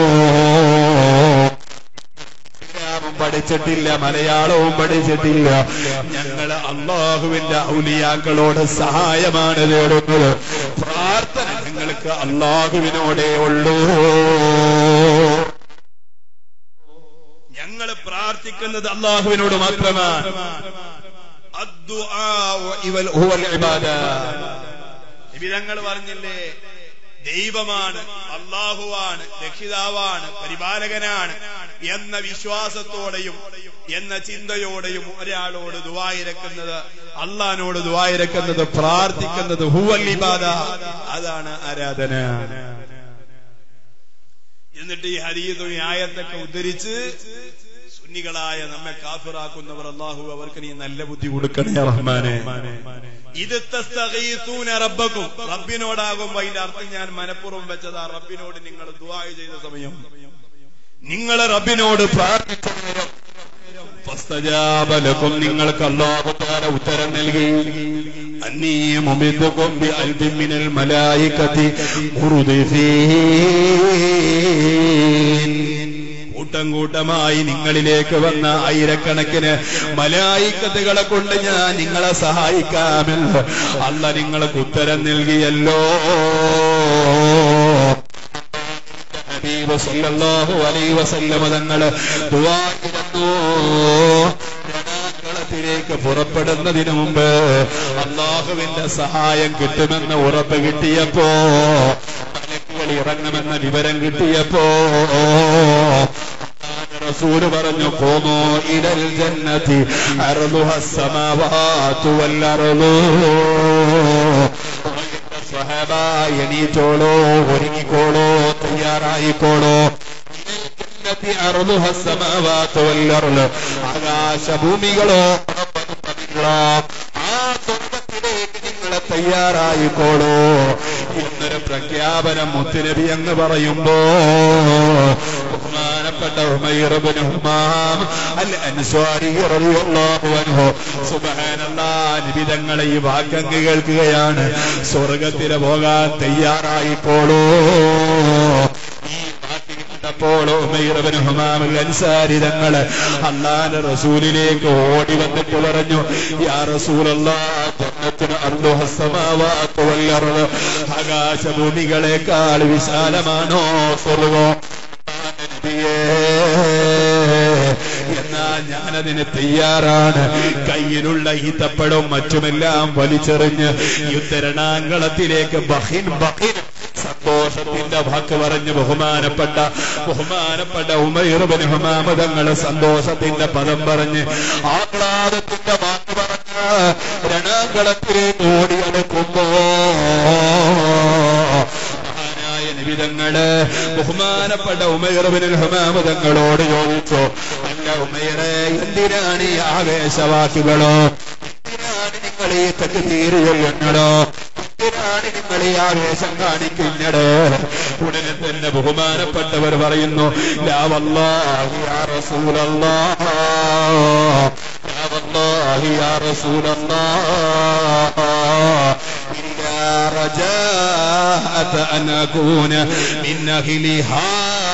ഇസ്ലാമും പഠിച്ചിട്ടില്ല മലയാളവും പഠിച്ചിട്ടില്ല ഞങ്ങൾ അള്ളാഹുവിന്റെ ഔലിയാക്കളോട് സഹായമാണ് തേടുന്നത് പ്രാർത്ഥന ഞങ്ങൾക്ക് അള്ളാഹുവിനോടേ ഉള്ളൂ ഞങ്ങൾ പ്രാർത്ഥിക്കുന്നത് അള്ളാഹുവിനോട് മാത്രമാണ് അദ്ദുആഉ ഇവൽ ഹുവൽ ഇബാദ. നബി തങ്ങൾ പറഞ്ഞില്ലേ ദൈവമാണ് അള്ളാഹുവാണ് രക്ഷിതാവാണ് പരിപാലകനാണ് എന്ന വിശ്വാസത്തോടെയും എന്ന ചിന്തയോടെയും ഒരാളോട് ദുവായിരക്കുന്നത് അള്ളഹാനോട് ദുവായിരക്കുന്നത് പ്രാർത്ഥിക്കുന്നത് ഹുവൽ ഇബാദ അതാണ് ആരാധന എന്നിട്ട് ഈ ഹരീതും ഈ ആയത്തൊക്കെ ഉദ്ധരിച്ച് സുന്നികളായ നമ്മെ കാഫിറാക്കുന്നവർ അള്ളാഹു അവർക്ക് നീ നല്ല ബുദ്ധി കൊടുക്കണേ റഹ്മാനെ ഇത് തസ്തഗീസൂന റബ്ബക്കും റബ്ബിനോടാകുമ്പോ അതിന്റെ അർത്ഥം ഞാൻ മനഃപൂർവ്വം വെച്ചതാ റബ്ബിനോട് നിങ്ങൾ ദുആ ചെയ്ത സമയം നിങ്ങൾ റബ്ബിനോട് പ്രാർത്ഥിച്ച നേരം ഫസ്തജാബ ലക്കും നിങ്ങൾക്ക് അല്ലാഹു തആല ഉത്തരം നൽകി അന്നീ മുമിദ്ദുക്കും ബി അൽഫിൻ മിനൽ മലായികതി മുർദിഫീൻ കൂട്ടം കൂട്ടമായി നിങ്ങളിലേക്ക് വന്ന ആയിരക്കണക്കിന് മലായിക്കത്തുകളെ കൊണ്ട് ഞാൻ നിങ്ങളെ സഹായിക്കാമെന്ന് അല്ല നിങ്ങൾക്ക് ഉത്തരം നൽകിയല്ലോ ഹബീബ് സല്ലല്ലാഹു അലൈഹി വസല്ലമ തങ്ങള് ദുആയിരുന്നു രണാങ്കളത്തിലേക്ക് പുറപ്പെടുന്നതിന് മുമ്പ് അള്ളാഹുവിന്റെ സഹായം കിട്ടുമെന്ന് ഉറപ്പ് കിട്ടിയപ്പോ മലക്കുകൾ ഇറങ്ങുമെന്ന വിവരം കിട്ടിയപ്പോ റസൂല് പറഞ്ഞു കോമോ ഇടൽ ജന്നത്തി അർദുഹ സമാവാതു വല്ലർദു സ്വഹബ എണീറ്റോളോ ഒരുങ്ങിക്കോളോ തയ്യാറായിക്കോളോ ജന്നത്തി അർദുഹ സമാവാതു വല്ലർദു ആകാശഭൂമികളോ ആ സ്വർഗത്തിലേക്ക് നിങ്ങളെ തയ്യാറായിക്കോളൂ എന്നൊരു പ്രഖ്യാപനം മുത്തുനബി എന്ന് പറയുമ്പോ ബഹുമാനപ്പെട്ട ഉമൈറബിൻ ഹുമാം അൽ അൻസ്വാരി റളിയല്ലാഹു അൻഹു സുബ്ഹാനല്ലാഹ് നബി തങ്ങളെ ഈ വാക്കങ്ങ് കേൾക്കുകയാണ് സ്വർഗത്തിൽ പോകാൻ തയ്യാറായിക്കോളൂ ഈ വാക്ക് കേട്ടപ്പോൾ ഉമൈറബിൻ ഹുമാം അൽ അൻസാരി തങ്ങള് അള്ളാന്റെ റസൂലിലേക്ക് ഓടി വന്നിട്ട് പറഞ്ഞു യാ റസൂലല്ലാഹ് ജന്നത്തിന് അർദുഹ സമാവാതു വൽ അർദ് ആകാശഭൂമികളെക്കാൾ വിശാലമാണോ സ്വർഗം നബിയേ എന്നാ ഞാനതിന് തയ്യാറാണ് കയ്യിലുള്ള ഈത്തപ്പഴവും മറ്റുമെല്ലാം വലിച്ചെറിഞ്ഞ് യുദ്ധരണാങ്കളത്തിലേക്ക് ബഹിൻ ബഹിൻ സന്തോഷത്തിന്റെ വാക്ക് പറഞ്ഞ് ബഹുമാനപ്പെട്ട ബഹുമാനപ്പെട്ട ഉമൈറുബിന് ഹുമാമതങ്ങള് സന്തോഷത്തിന്റെ പദം പറഞ്ഞ് ആഹ്ലാദത്തിന്റെ വാക്ക് പറഞ്ഞ് രണകളത്തിലേക്ക് ഓടിയെടുക്കുമ്പോ മഹാനായ നിബിതങ്ങള് ബഹുമാനപ്പെട്ട ഉമൈറുബിന് ഹുമാമതങ്ങളോട് ചോദിച്ചു അല്ല ഉമൈറെ എന്തിനാണ് ഈ ആവേശവാക്കുകളോ എന്തിനാണ് നിങ്ങൾ ഈ തെറ്റ് തീരുകയെന്നടോ എന്തിനാണ് നിങ്ങൾ ഈ ആവേശം കാണിക്കുന്നടോ ഉടനെ തന്നെ ബഹുമാനപ്പെട്ടവർ പറയുന്നു ലാ വല്ലാഹി യാ റസൂലല്ലാഹ് ലാ വല്ലാഹി യാ റസൂലല്ലാഹ് إلا رجاءة أن أكون من أهلها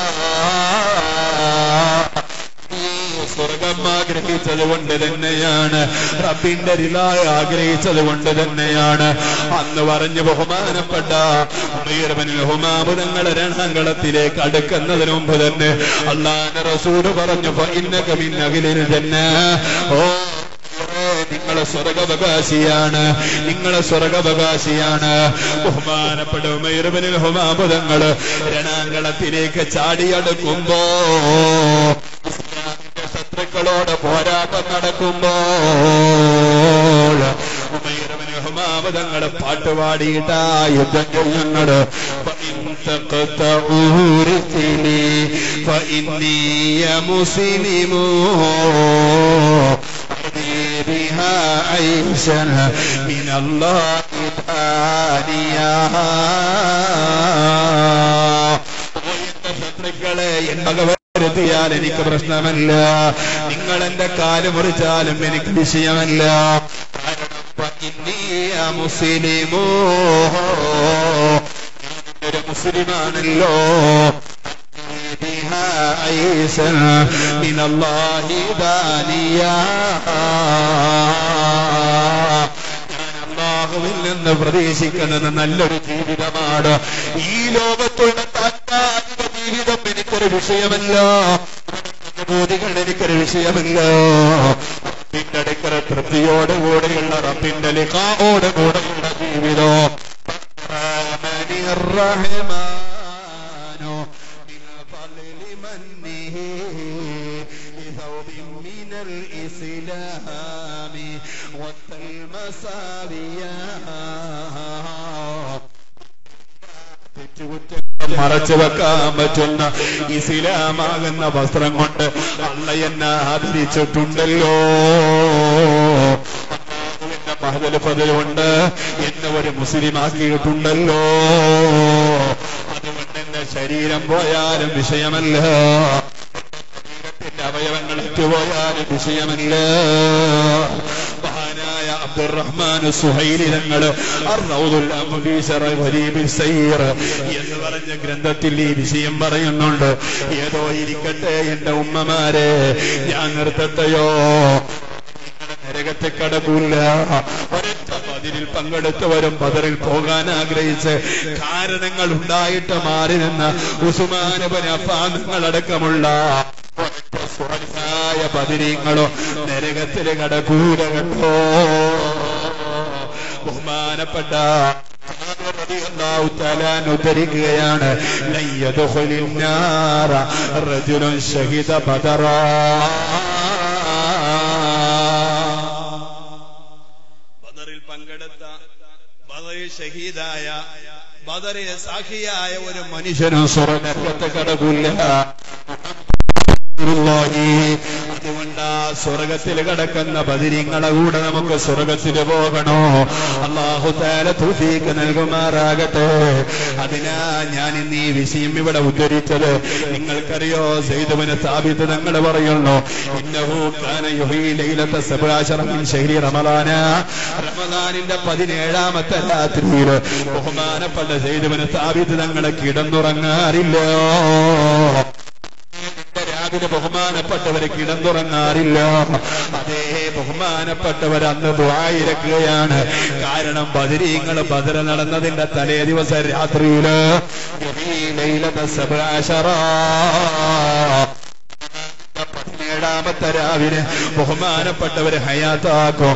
സ്വർഗം ആഗ്രഹിച്ചത് കൊണ്ട് തന്നെയാണ് റബ്ബിന്റെ റിലായ ആഗ്രഹിച്ചത് കൊണ്ട് തന്നെയാണ് അന്ന് പറഞ്ഞ് ബഹുമാനപ്പെട്ട ഹുമാബുധങ്ങൾ രണങ്ങളത്തിലേക്ക് അടുക്കുന്നതിന് മുമ്പ് തന്നെ അള്ളാന്റെ റസൂല് പറഞ്ഞു ഇന്നക മിന്നകിലിന് തന്നെ ഓ നിങ്ങളെ സ്വർഗവകാശിയാണ് നിങ്ങളെ സ്വർഗവകാശിയാണ് ബഹുമാനപ്പെട്ട ഉമൈറുബനിൽ ഹുമാബുധങ്ങള് രണാങ്കളത്തിലേക്ക് ചാടിയടുക്കുമ്പോ ഇസ്ലാമിന്റെ ശത്രുക്കളോട് പോരാട്ടം നടക്കുമ്പോൾ ഉമൈറുബിന് ഹുമാബുധങ്ങള് പാട്ടുപാടിയിട്ടാ യുദ്ധം ചെയ്യുന്നത് فإني مسلم بها عيشا من الله ثانيا ശത്രുക്കളെ എന്നെ വരുത്തിയാൽ എനിക്ക് പ്രശ്നമല്ല നിങ്ങൾ എന്റെ കാല് മുറിച്ചാലും എനിക്ക് വിഷയമല്ല കാരണം മുസ്ലിമോ ഒരു മുസ്ലിമാണല്ലോ بها عيسى من الله دانيا അള്ളാഹുവിൽ നിന്ന് പ്രതീക്ഷിക്കുന്നത് നല്ലൊരു ജീവിതമാണ് ഈ ലോകത്തുള്ള താത്കാലിക ജീവിതം എനിക്കൊരു വിഷയമല്ല അനുഭൂതികൾ എനിക്കൊരു വിഷയമല്ല റബ്ബിന്റെ അടുക്കൽ തൃപ്തിയോടുകൂടെയുള്ള റബ്ബിന്റെ ലിഖാവോടുകൂടെയുള്ള ജീവിതം റഹ്മാനോ بفضل منه بثوب من الإسلام والمساوية മറച്ചു വെക്കാൻ പറ്റുന്ന ഇസ്ലാമാകുന്ന വസ്ത്രം കൊണ്ട് അള്ള എന്നെ ആദരിച്ചിട്ടുണ്ടല്ലോ മഹദൽ ഫതലുണ്ട് എന്നെ ഒരു മുസ്ലിം ആക്കിയിട്ടുണ്ടല്ലോ അതുകൊണ്ട് എന്റെ ശരീരം പോയാലും വിഷയമല്ല ശരീരത്തിന്റെ അവയവങ്ങൾ പോയാലും വിഷയമല്ല മഹാനായ അബ്ദുറഹ്മാൻ സുഹൈലി തങ്ങൾ എന്ന് പറഞ്ഞ ഗ്രന്ഥത്തിൽ ഈ വിഷയം പറയുന്നുണ്ട് ഏതോ ഇരിക്കട്ടെ എന്റെ ഉമ്മമാരെ ഞാൻ നിർത്തട്ടെയോ നരകത്തെ കടകൂല ഒരൊറ്റ പതിരിൽ പങ്കെടുത്തവരും പതറിൽ പോകാൻ ആഗ്രഹിച്ച് കാരണങ്ങൾ ഉണ്ടായിട്ട് മാറി നിന്ന ഉസുമാനപനപാദങ്ങളടക്കമുള്ള സ്വർഗായ പതിരീങ്ങളോ നരകത്തില് കടകൂല കണ്ടോ ബഹുമാനപ്പെട്ട ഉദ്ധരിക്കുകയാണ് റജുലൻ ഷഹിദ ബദറാ ബദറിൽ പങ്കെടുത്ത ബദറിൽ ഷഹീദായ ബദറിൽ സാക്ഷിയായ ഒരു മനുഷ്യനും സ്വർഗത്തെ കടകൂല അതുകൊണ്ട് ആ സ്വർഗത്തിൽ കിടക്കുന്ന ബദിരിങ്ങളെ കൂടെ നമുക്ക് സ്വർഗത്തിൽ പോകണോ അള്ളാഹു താല തൂഫീക്ക് നൽകുമാറാകട്ടെ അതിനാ ഞാൻ ഇന്ന് ഈ വിഷയം ഇവിടെ ഉദ്ധരിച്ചത് നിങ്ങൾക്കറിയോ സൈദുവിനെ സ്ഥാപിത്ത് നിങ്ങൾ പറയുന്നു ഇന്നഹൂലത്തെ ശഹരി റമദാന റമദാനിന്റെ പതിനേഴാമത്തെ രാത്രിയിൽ ബഹുമാനപ്പെട്ട സൈദുവിനെ സ്ഥാപിത്ത് തങ്ങളെ കിടന്നുറങ്ങാറില്ലോ രാവിലെ ബഹുമാനപ്പെട്ടവര് കിടന്നുറങ്ങാറില്ല അതേ ബഹുമാനപ്പെട്ടവർ അന്ന് ദ്വായിരക്കുകയാണ് കാരണം ബദരീങ്ങൾ ബദര നടന്നതിന്റെ തലേ ദിവസം രാത്രിയില് പതിനേഴാമത്തെ രാവിലെ ബഹുമാനപ്പെട്ടവര് ഹയാത്താക്കും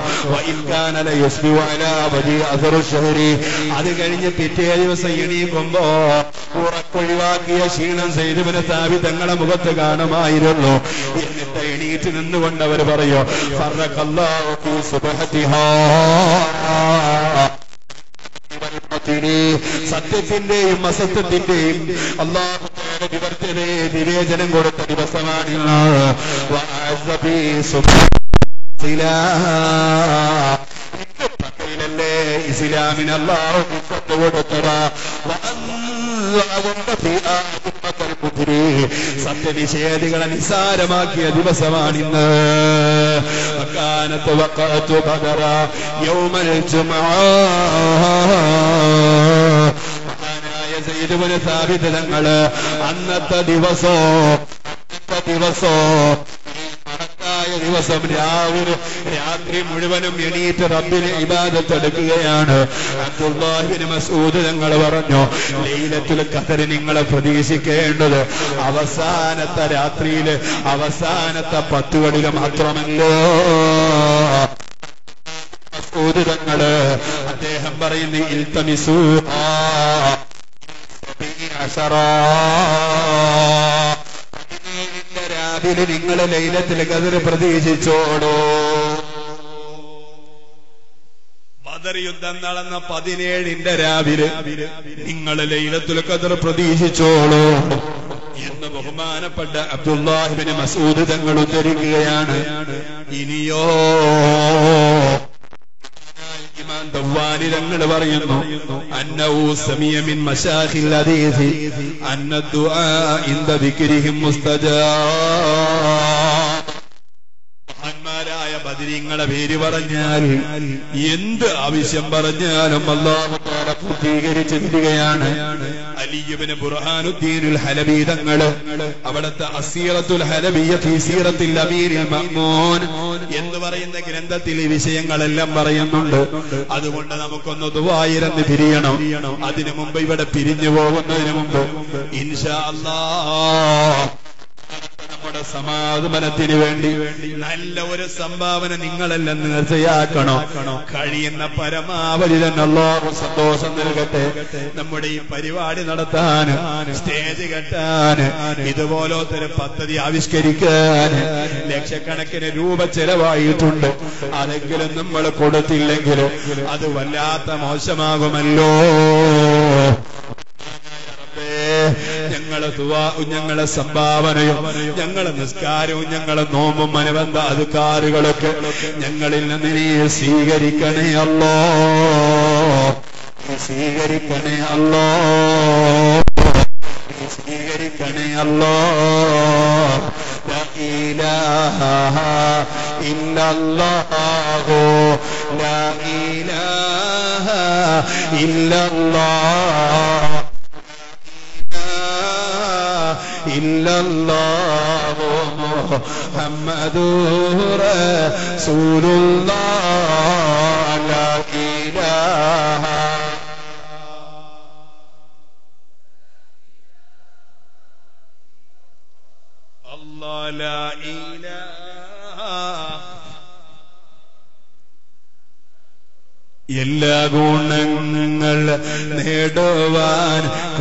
അത് കഴിഞ്ഞ് പിറ്റേ ദിവസം എണീക്കുമ്പോ ഉറക്കൊഴിവാക്കിയ ക്ഷീണം സൈതുവിന് താവി തങ്ങളെ മുഖത്ത് കാണുമായിരുന്നു എന്നിട്ട് എണീറ്റ് നിന്നുകൊണ്ട് അവർ പറയോ ഫറഖല്ലാഹു ഫീ സുബ്ഹതിഹാ ത്തിനെ സത്യത്തിന്റെയും അസത്യത്തിന്റെയും അള്ളാഹു വിവർത്തനെ വിവേചനം കൊടുത്ത ദിവസമാണിന്ന് വഅസബി സുബ്ഹിലാ. ഇന്ന് പക്കയിലല്ലേ ഇസ്ലാമിന് അള്ളാഹു വിപ്പത്ത് കൊടുത്തത് സത്യനിഷേധികളെ നിസാരമാക്കിയ ദിവസമാണിന്ന് കാനത്ത് വക്കാത്തു ബദറ യൗമൽ ജുമുഅ മഹാനായ സയ്യിദുബ്നു സാബിത് തങ്ങള് അന്നത്തെ ദിവസോ അന്നത്തെ ദിവസോ മഹത്തായ ദിവസം രാവിലെ രാത്രി മുഴുവനും എണീറ്റ് റബ്ബിനെ ഇബാദത്തെടുക്കുകയാണ് അബ്ദുല്ലാഹിബിന് മസൂദ് ഞങ്ങൾ പറഞ്ഞു ലൈലത്തുൽ ഖദർ നിങ്ങളെ പ്രതീക്ഷിക്കേണ്ടത് അവസാനത്തെ രാത്രിയില് അവസാനത്തെ പത്തുകളിൽ മാത്രമല്ലോ മസൂദ് തങ്ങള് അദ്ദേഹം പറയുന്നു ഇൽത്തമിസൂ പതിനേഴിന്റെ രാവിലെ നിങ്ങൾ ലൈലത്തിൽ കതിർ പ്രതീക്ഷിച്ചോടോ ബദർ യുദ്ധം നടന്ന പതിനേഴിന്റെ രാവിലെ നിങ്ങൾ ലൈലത്തുൽ ഖദർ പ്രതീക്ഷിച്ചോളൂ എന്ന് ബഹുമാനപ്പെട്ട അബ്ദുല്ലാഹിബിന് മസൂദ് തങ്ങൾ ഉദ്ധരിക്കുകയാണ് ഇനിയോ ഇമാം ദവ്വാനി തങ്ങൾ പറയുന്നു അന്നഹു സമിയ മിൻ മശാഖിൽ ഹദീസ് അന്ന ദുആ ഇൻദ ദിക്രിഹിം മുസ്തജാബ് മഹാന്മാരായ ബദരീങ്ങളെ പേര് പറഞ്ഞാൽ എന്ത് ആവശ്യം പറഞ്ഞാലും അള്ളാഹു താല പൂർത്തീകരിച്ചു തരികയാണ് അലിയുബിന് ബുർഹാനുദ്ദീനുൽ ഹലബി തങ്ങള് അവിടുത്തെ അസീറത്തുൽ ഹലബിയ ഫീ സീറത്തിൽ അമീരിൽ മഅ്മൂൻ എന്ന് പറയുന്ന ഗ്രന്ഥത്തിൽ ഈ വിഷയങ്ങളെല്ലാം പറയുന്നുണ്ട് അതുകൊണ്ട് നമുക്കൊന്ന് ദുവായിരന്ന് പിരിയണം അതിനു മുമ്പ് ഇവിടെ പിരിഞ്ഞു പോകുന്നതിന് മുമ്പ് ഇൻഷാ അല്ലാഹ് നമ്മുടെ സമാധാനത്തിന് വേണ്ടി നല്ല ഒരു സംഭാവന നിങ്ങളെല്ലാം നേർച്ചയാക്കണോ കഴിയുന്ന പരമാവധി തന്നെ അള്ളാഹു സന്തോഷം നൽകട്ടെ നമ്മുടെ ഈ പരിപാടി നടത്താൻ സ്റ്റേജ് കെട്ടാൻ ഇതുപോലത്തെ ഒരു പദ്ധതി ആവിഷ്കരിക്കാൻ ലക്ഷക്കണക്കിന് രൂപ ചെലവായിട്ടുണ്ട് അതെങ്കിലും നമ്മൾ കൊടുത്തില്ലെങ്കിൽ അത് വല്ലാത്ത മോശമാകുമല്ലോ ഞങ്ങളെ ദുവാവും ഞങ്ങളെ സംഭാവനയും ഞങ്ങളെ നിസ്കാരവും ഞങ്ങളെ നോമ്പും അനുബന്ധ അധികാരികളൊക്കെ ഞങ്ങളിൽ നിന്ന് നീ സ്വീകരിക്കണേ അല്ലോ നീ സ്വീകരിക്കണേ അല്ലോ നീ സ്വീകരിക്കണേ അല്ലോ لا إله إلا الله لا إله إلا الله إلا الله محمد رسول الله لا إله الله لا إله എല്ലാ ഗുണങ്ങൾ നേടുവാൻ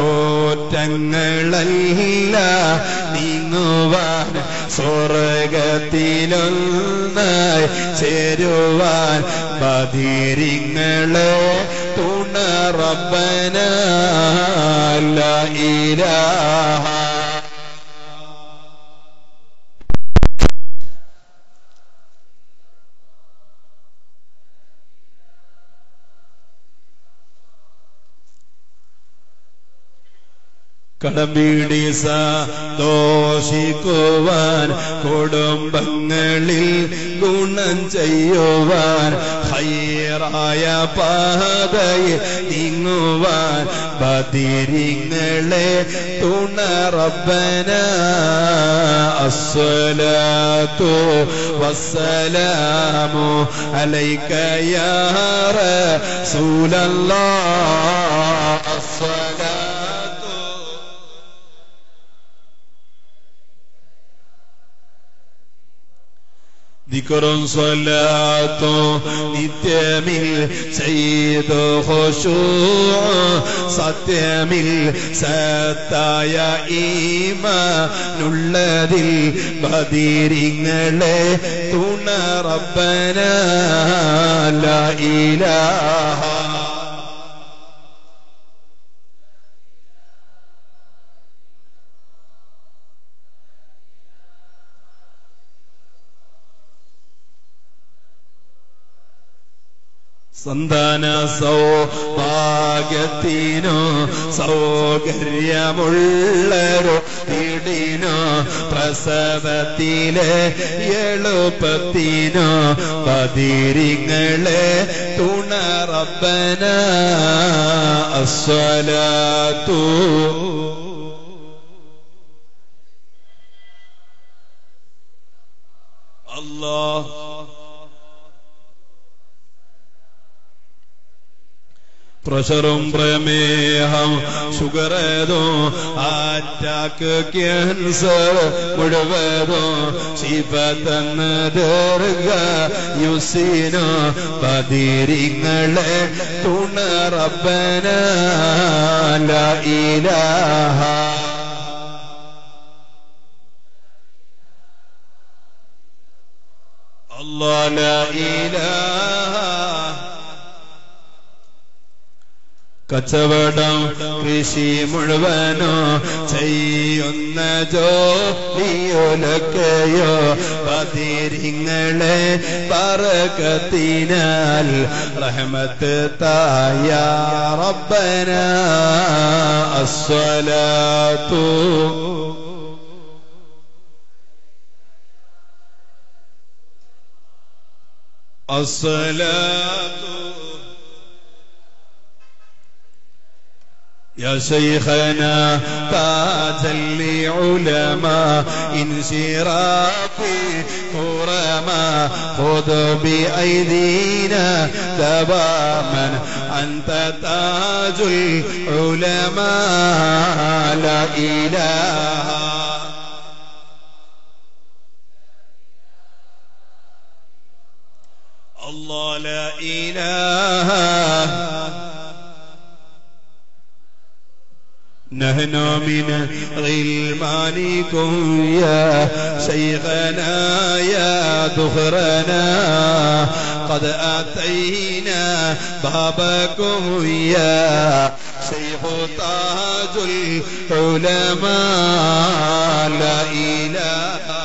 കോറ്റങ്ങളല്ല നീങ്ങുവാൻ സ്വർഗത്തിലൊന്നായി ചേരുവാൻ ബധിരിങ്ങളെ തുണറബന ഇലാഹ കടമ്പീടി സന്തോഷിക്കുവാൻ കുടുംബങ്ങളിൽ ഗുണം ചെയ്യുവാൻ ഹൈറായ പാതയെ നീങ്ങുവാൻ ബദിരിങ്ങളെ തുണറബന അസ്സലാത്തു വസ്സലാമു അലൈക യാ റസൂലല്ലാഹ് അസ്സലാത്തു ദിക്കറും സ്വലാത്തും നിത്യമിൽ ചെയ്തു ഹോഷൂ സത്യമിൽ സത്തായ ഈമാനുള്ളതിൽ ബദിരിങ്ങളെ തുണറപ്പന ഇലാഹ സന്താന സൗഭാഗ്യത്തിനോ സൗകര്യമുള്ളൊരു വീടിനോ പ്രസവത്തിലെ എളുപ്പത്തിനോ പതിരിങ്ങളെ തുണറപ്പന അസ്വലാത്തു അല്ലാഹ് പ്രഷറും പ്രമേഹം ഷുഗറേതോ അറ്റാക്ക് ക്യാൻസർ മുഴുവതോ ശിവതന്ന് ദീർഘ യുസീനോ പതിരിങ്ങളെ തുണറബന ഇലാഹ അല്ലാഹ് ലാ ഇലാഹ കച്ചവടം കൃഷി മുഴുവനോ ചെയ്യുന്ന ജോലിയൊലക്കയോ പതിരിങ്ങളെ പറക്കത്തിനാൽ റഹ്മത്ത് തായ റബ്ബന അസ്വലാത്തു الصلاة يا شيخنا تاج لعلماء انشراقي كرما خذ بأيدينا تماما أنت تاج العلماء لا إله الله لا إله نحن من غلمانكم يا شيخنا يا دخرنا قد أتينا بابكم يا شيخ تاج العلماء لا إله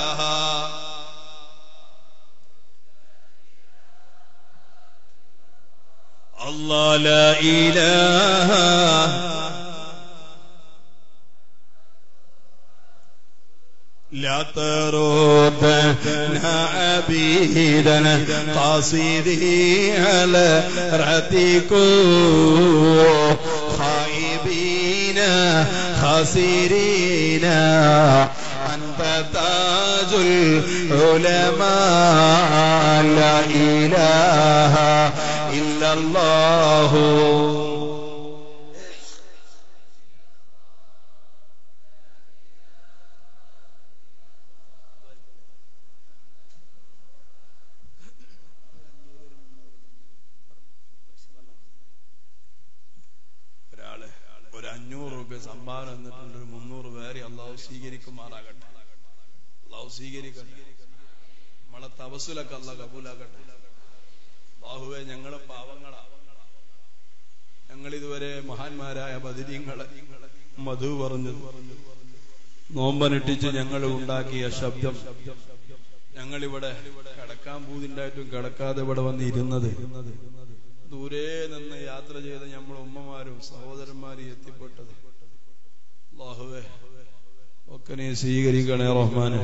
الله لا إله لا تردنا عبيدا قاصدي على رتكم خائبين خاسرين أنت تاج العلماء لا إله إلا الله ഒരാള് ഒരു അഞ്ഞൂറ് രൂപ സംഭാവന എന്നിട്ടുണ്ട് ഒരു മുന്നൂറ് പേരെ അള്ളാഹു സ്വീകരിക്കുമാറാകട്ടെ അള്ളാഹു സ്വീകരിക്കട്ടെ നമ്മളെ തപസ്സിലൊക്കെ അള്ളാഹ് കബൂലാക്കട്ടെ ബാഹുവെ ഞങ്ങള് പാവങ്ങളാ ഞങ്ങൾ ഇതുവരെ മഹാന്മാരായ ബദിരിങ്ങളെ മധു പറഞ്ഞു നോമ്പനിട്ടിച്ച് ഞങ്ങൾ ഉണ്ടാക്കിയ ശബ്ദം ഞങ്ങളിവിടെ കിടക്കാൻ പൂതിണ്ടായിട്ടും കിടക്കാതെ ഇവിടെ വന്ന് ഇരുന്നത് ദൂരെ നിന്ന് യാത്ര ചെയ്ത നമ്മൾ ഉമ്മമാരും സഹോദരന്മാരും എത്തിപ്പെട്ടത് അല്ലാഹുവേ ഒക്കെ നീ സ്വീകരിക്കണേ റഹ്മാനെ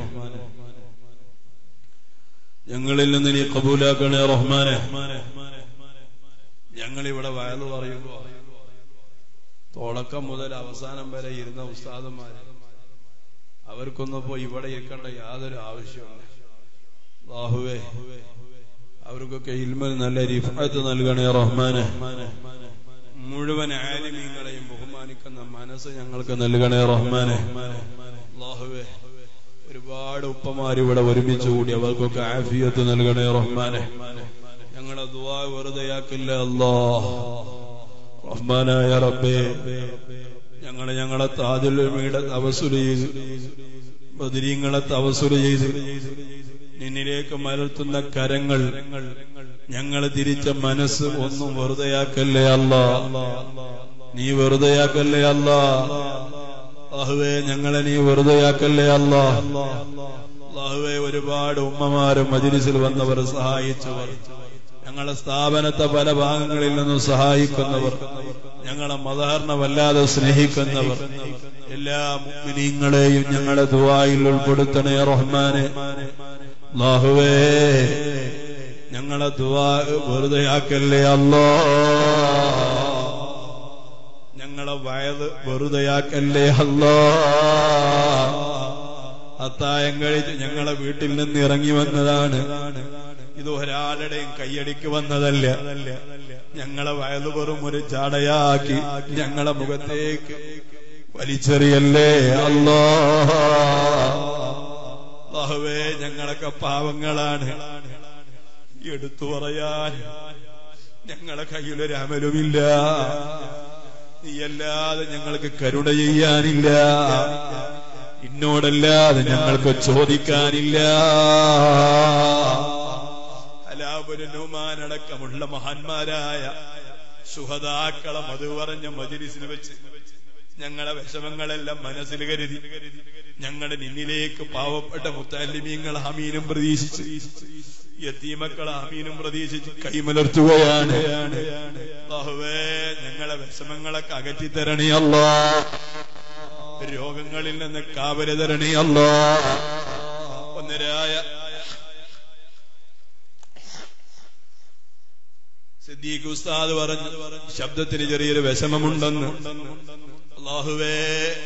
ഞങ്ങളിൽ നിന്ന് നീ കബൂലാക്കണേ റഹ്മാനെ ഞങ്ങളിവിടെ വയല് പറയുമ്പോ തുടക്കം മുതൽ അവസാനം വരെ ഇരുന്ന ഉസ്താദന്മാര് അവർക്കൊന്നിപ്പോ ഇവിടെ ഇരിക്കേണ്ട യാതൊരു ആവശ്യമില്ല ബാഹുവേ അവർക്കൊക്കെ ഇൽമൽ നല്ല റിഫാത്ത് നൽകണേ റഹ്മാനെ മുഴുവൻ ആലിമീങ്ങളെയും ബഹുമാനിക്കുന്ന മനസ്സ് ഞങ്ങൾക്ക് നൽകണേ റഹ്മാനെ അല്ലാഹുവേ ഒരുപാട് ഉപ്പമാർ ഇവിടെ ഒരുമിച്ച് കൂടി അവർക്കൊക്കെ ആഫിയത്ത് നൽകണേ റഹ്മാനെ ഞങ്ങളെ ദുവാ വെറുതെയാക്കില്ല അല്ലാ റഹ്മാനായ റബ്ബേ ഞങ്ങളെ ഞങ്ങളെ താജുലമയുടെ തവസുല് ചെയ്ത് ബദിരീങ്ങളെ തവസുല് ചെയ്ത് നിന്നിലേക്ക് മലർത്തുന്ന കരങ്ങൾ ഞങ്ങൾ തിരിച്ച മനസ്സ് ഒന്നും വെറുതെയാക്കല്ലേ അല്ല നീ വെറുതെയാക്കല്ലേ അല്ല അഹുവേ ഞങ്ങളെ നീ വെറുതെയാക്കല്ലേ അല്ല അള്ളാഹുവെ ഒരുപാട് ഉമ്മമാരും മജിലിസിൽ വന്നവർ സഹായിച്ചവർ ഞങ്ങളെ സ്ഥാപനത്തെ പല ഭാഗങ്ങളിൽ നിന്നും സഹായിക്കുന്നവർ ഞങ്ങളെ മദാറിനെ വല്ലാതെ സ്നേഹിക്കുന്നവർ എല്ലാ മുഗ്മിനീങ്ങളെയും ഞങ്ങളെ ദുവായിൽ ഉൾപ്പെടുത്തണേ റഹ്മാനെ അള്ളാഹുവേ ഞങ്ങളെ ദുവാ വെറുതെയാക്കല്ലേ അല്ലോ ഞങ്ങളെ വയത് വെറുതെയാക്കല്ലേ അല്ലോ അത്തായം കഴിച്ച് ഞങ്ങളെ വീട്ടിൽ നിന്ന് ഇറങ്ങി വന്നതാണ് ഇത് ഒരാളുടെയും കൈയടിക്ക് വന്നതല്ല ഞങ്ങളെ വയത് വെറും ഒരു ചാടയാക്കി ഞങ്ങളെ മുഖത്തേക്ക് വലിച്ചെറിയല്ലേ അല്ലോ അള്ളാഹുവേ ഞങ്ങളൊക്കെ പാവങ്ങളാണ് എടുത്തു പറയാൻ ഞങ്ങളെ കയ്യിലൊരു അമലുമില്ല നീയല്ലാതെ ഞങ്ങൾക്ക് കരുണ ചെയ്യാനില്ല ഇന്നോടല്ലാതെ ഞങ്ങൾക്ക് ചോദിക്കാനില്ല അലാപുരനുമാനടക്കമുള്ള മഹാന്മാരായ സുഹതാക്കളെ മധു പറഞ്ഞ മജിലിസിൽ വെച്ച് ഞങ്ങളെ വിഷമങ്ങളെല്ലാം മനസ്സിൽ കരുതി ഞങ്ങളുടെ നിന്നിലേക്ക് പാവപ്പെട്ട മുത്താലിമീങ്ങൾ ഹമീനും പ്രതീക്ഷിച്ച് യത്തീമക്കളെ ഹമീനും പ്രതീക്ഷിച്ച് കൈമലർത്തുകയാണ് അല്ലാഹുവേ ഞങ്ങളെ വിഷമങ്ങളൊക്കെ അകറ്റി തരണേ അല്ലാ രോഗങ്ങളിൽ നിന്ന് കാവല് തരണേ അല്ലാ ഒന്നരായ സിദ്ദീഖ് ഉസ്താദ് പറഞ്ഞു ശബ്ദത്തിന് ചെറിയൊരു വിഷമമുണ്ടെന്ന് അള്ളാഹുവേ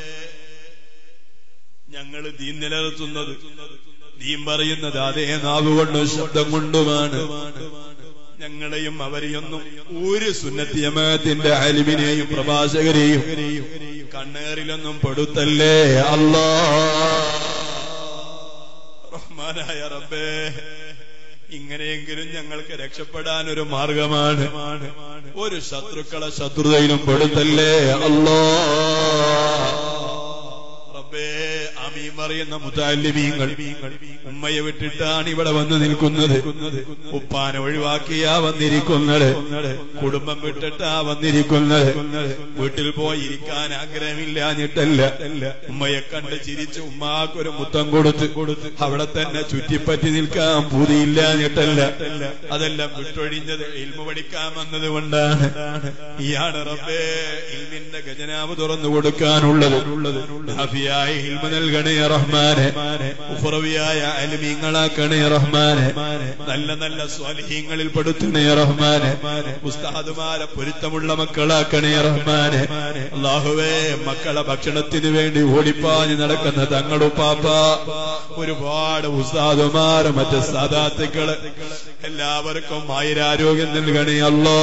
ഞങ്ങൾ ദീൻ നിലനിർത്തുന്നത് ദീൻ പറയുന്നത് അതേ നാവുകൊണ്ടും ശബ്ദം കൊണ്ടുമാണ് ഞങ്ങളെയും അവരെയൊന്നും ഒരു സുന്നത്തിയമത്തിന്റെ അലിമിനെയും പ്രഭാഷകരെയും കണ്ണേറിലൊന്നും പെടുത്തല്ലേ അല്ലാ റഹ്മാനായ റബ്ബേ ഇങ്ങനെയെങ്കിലും ഞങ്ങൾക്ക് രക്ഷപ്പെടാൻ ഒരു മാർഗമാണ് ഒരു ശത്രുക്കളെ ശത്രുതയിലും പെടുത്തല്ലേ അല്ലോ റബ്ബേ അമീം പറയുന്ന മുതാലിമീങ്ങൾ ഉമ്മയെ വിട്ടിട്ടാണ് ഇവിടെ വന്ന് നിൽക്കുന്നത് ഉപ്പാനെ ഒഴിവാക്കിയാ വന്നിരിക്കുന്നത് കുടുംബം വിട്ടിട്ടാ വന്നിരിക്കുന്നത് വീട്ടിൽ പോയി ഇരിക്കാൻ ആഗ്രഹമില്ലാഞ്ഞിട്ടല്ല ഉമ്മയെ കണ്ട് ചിരിച്ച് ഉമ്മാക്കൊരു മുത്തം കൊടുത്ത് കൊടുത്ത് അവിടെ തന്നെ ചുറ്റിപ്പറ്റി നിൽക്കാൻ പൂതിയില്ലാഞ്ഞിട്ടല്ല അതെല്ലാം വിട്ടൊഴിഞ്ഞത് ഇൽമ പഠിക്കാൻ വന്നത് കൊണ്ടാണ് ഇയാണ് റബ്ബേ ഇൽമിന്റെ ഖജനാവ് തുറന്നു കൊടുക്കാനുള്ളത് ഹാഫിയായ ഇൽമ നൽകണേ റഹ്മാനെ ഉഫറവിയായ അലിമീങ്ങളാക്കണേ റഹ്മാനെ നല്ല നല്ല സ്വാലിഹീങ്ങളിൽ പെടുത്തണേ റഹ്മാനെ ഉസ്താദുമാരെ പൊരുത്തമുള്ള മക്കളാക്കണേ റഹ്മാനെ അള്ളാഹുവേ മക്കളെ ഭക്ഷണത്തിന് വേണ്ടി ഓടിപ്പാഞ്ഞ് നടക്കുന്ന തങ്ങളുപ്പാപ്പ ഒരുപാട് ഉസ്താദുമാര് മറ്റ് സാധാത്തുക്കള് എല്ലാവർക്കും ആയിരാരോഗ്യം നൽകണേ അല്ലോ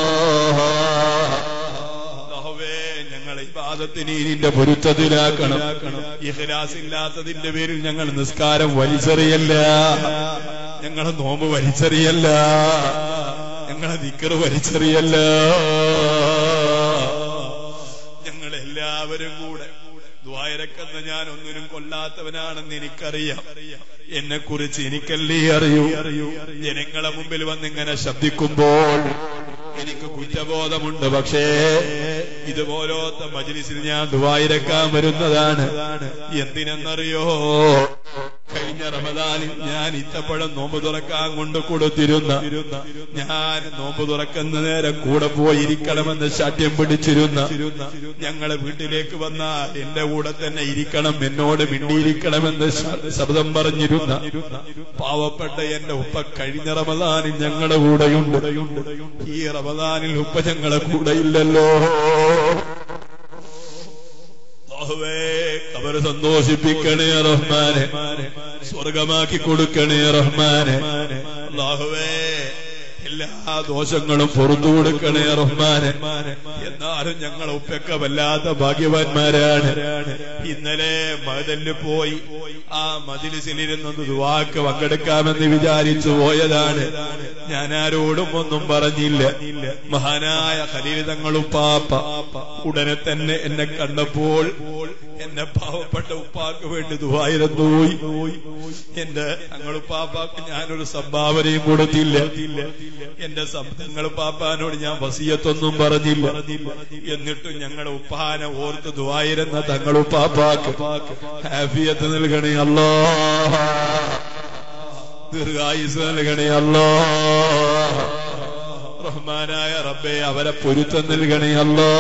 അല്ലാഹുവേ, ഞങ്ങളെ ഇബാദത്തിന് നിന്റെ പൊരുത്തത്തിലാക്കണം ഇഖ്ലാസ് ഇല്ലാത്തതിന്റെ പേരിൽ ഞങ്ങൾ നിസ്കാരം വലിച്ചെറിയല്ല ഞങ്ങളെ നോമ്പ് വലിച്ചെറിയല്ല ഞങ്ങളെ ദിക്കറ് വലിച്ചെറിയല്ല ഞങ്ങൾ എല്ലാവരും കൂടെ ദ്വായരക്കെന്ന ഞാൻ ഒന്നിനും കൊല്ലാത്തവനാണെന്ന് എനിക്കറിയാം എന്നെ കുറിച്ച് എനിക്കല്ലേ അറിയൂ ജനങ്ങളെ മുമ്പിൽ വന്നിങ്ങനെ ശബ്ദിക്കുമ്പോൾ എനിക്ക് കുറ്റബോധമുണ്ട് പക്ഷേ ഇതുപോലത്തെ മജിലിസിൽ ഞാൻ ദുബായിരക്കാൻ വരുന്നതാണ് എന്തിനെന്നറിയോ കഴിഞ്ഞ റമദാനിൽ ഞാൻ ഇത്തപ്പഴം നോമ്പ് തുറക്കാൻ കൊണ്ട് കൊടുത്തിരുന്ന ഞാൻ നോമ്പ് തുറക്കുന്ന നേരം കൂടെ പോയി ഇരിക്കണമെന്ന് ശാഠ്യം പിടിച്ചിരുന്ന ഞങ്ങളെ വീട്ടിലേക്ക് വന്നാൽ എന്റെ കൂടെ തന്നെ ഇരിക്കണം എന്നോട് മിണ്ടിയിരിക്കണമെന്ന് ശ- ശബ്ദം പറഞ്ഞിരുന്ന പാവപ്പെട്ട എന്റെ ഉപ്പ കഴിഞ്ഞ റമദാനിൽ ഞങ്ങളുടെ കൂടെയുണ്ട് ഈ റമദാനിൽ ഉപ്പ ഞങ്ങളെ കൂടെ ഇല്ലല്ലോ അല്ലാഹുവേ അവരെ സന്തോഷിപ്പിക്കണേ റഹ്മാനെ സ്വർഗമാക്കി കൊടുക്കണേ റഹ്മാനെ അല്ലാഹുവേ എല്ലാ ദോഷങ്ങളും പുറത്തു കൊടുക്കണേ റഹ്മാനെ എന്നാലും ഞങ്ങൾ ഉപ്പൊക്കെ വല്ലാത്ത ഭാഗ്യവാന്മാരാണ് ഇന്നലെ മതല് പോയി ആ മതിലിസിലിരുന്നത് ദുവാക്ക് പങ്കെടുക്കാമെന്ന് വിചാരിച്ചു പോയതാണ് ഞാൻ ആരോടും ഒന്നും പറഞ്ഞില്ല മഹാനായ ഖലീലിതങ്ങളും പാപ്പ ഉടനെ തന്നെ എന്നെ കണ്ടപ്പോൾ എന്നെ പാവപ്പെട്ട ഉപ്പാക്ക് വേണ്ടി ദുവായിരുന്നു പോയി എന്റെ തങ്ങളുപ്പാപ്പാക്ക് ഞാനൊരു സംഭാവനയും കൊടുത്തില്ല എന്റെ തങ്ങളുപ്പാപ്പാനോട് ഞാൻ വസീയത്തൊന്നും പറഞ്ഞില്ല എന്നിട്ടും ഞങ്ങളുടെ ഉപ്പാനെ ഓർത്ത് ദുവായിരുന്ന തങ്ങളുപ്പാപ്പാക്ക് ഹാഫിയത്ത് നൽകണേ അല്ലോ ദീർഘായുസ് നൽകണേ അല്ലോ റഹ്മാനായ റബ്ബെ അവരെ പൊരുത്തം നൽകണേ അല്ലോ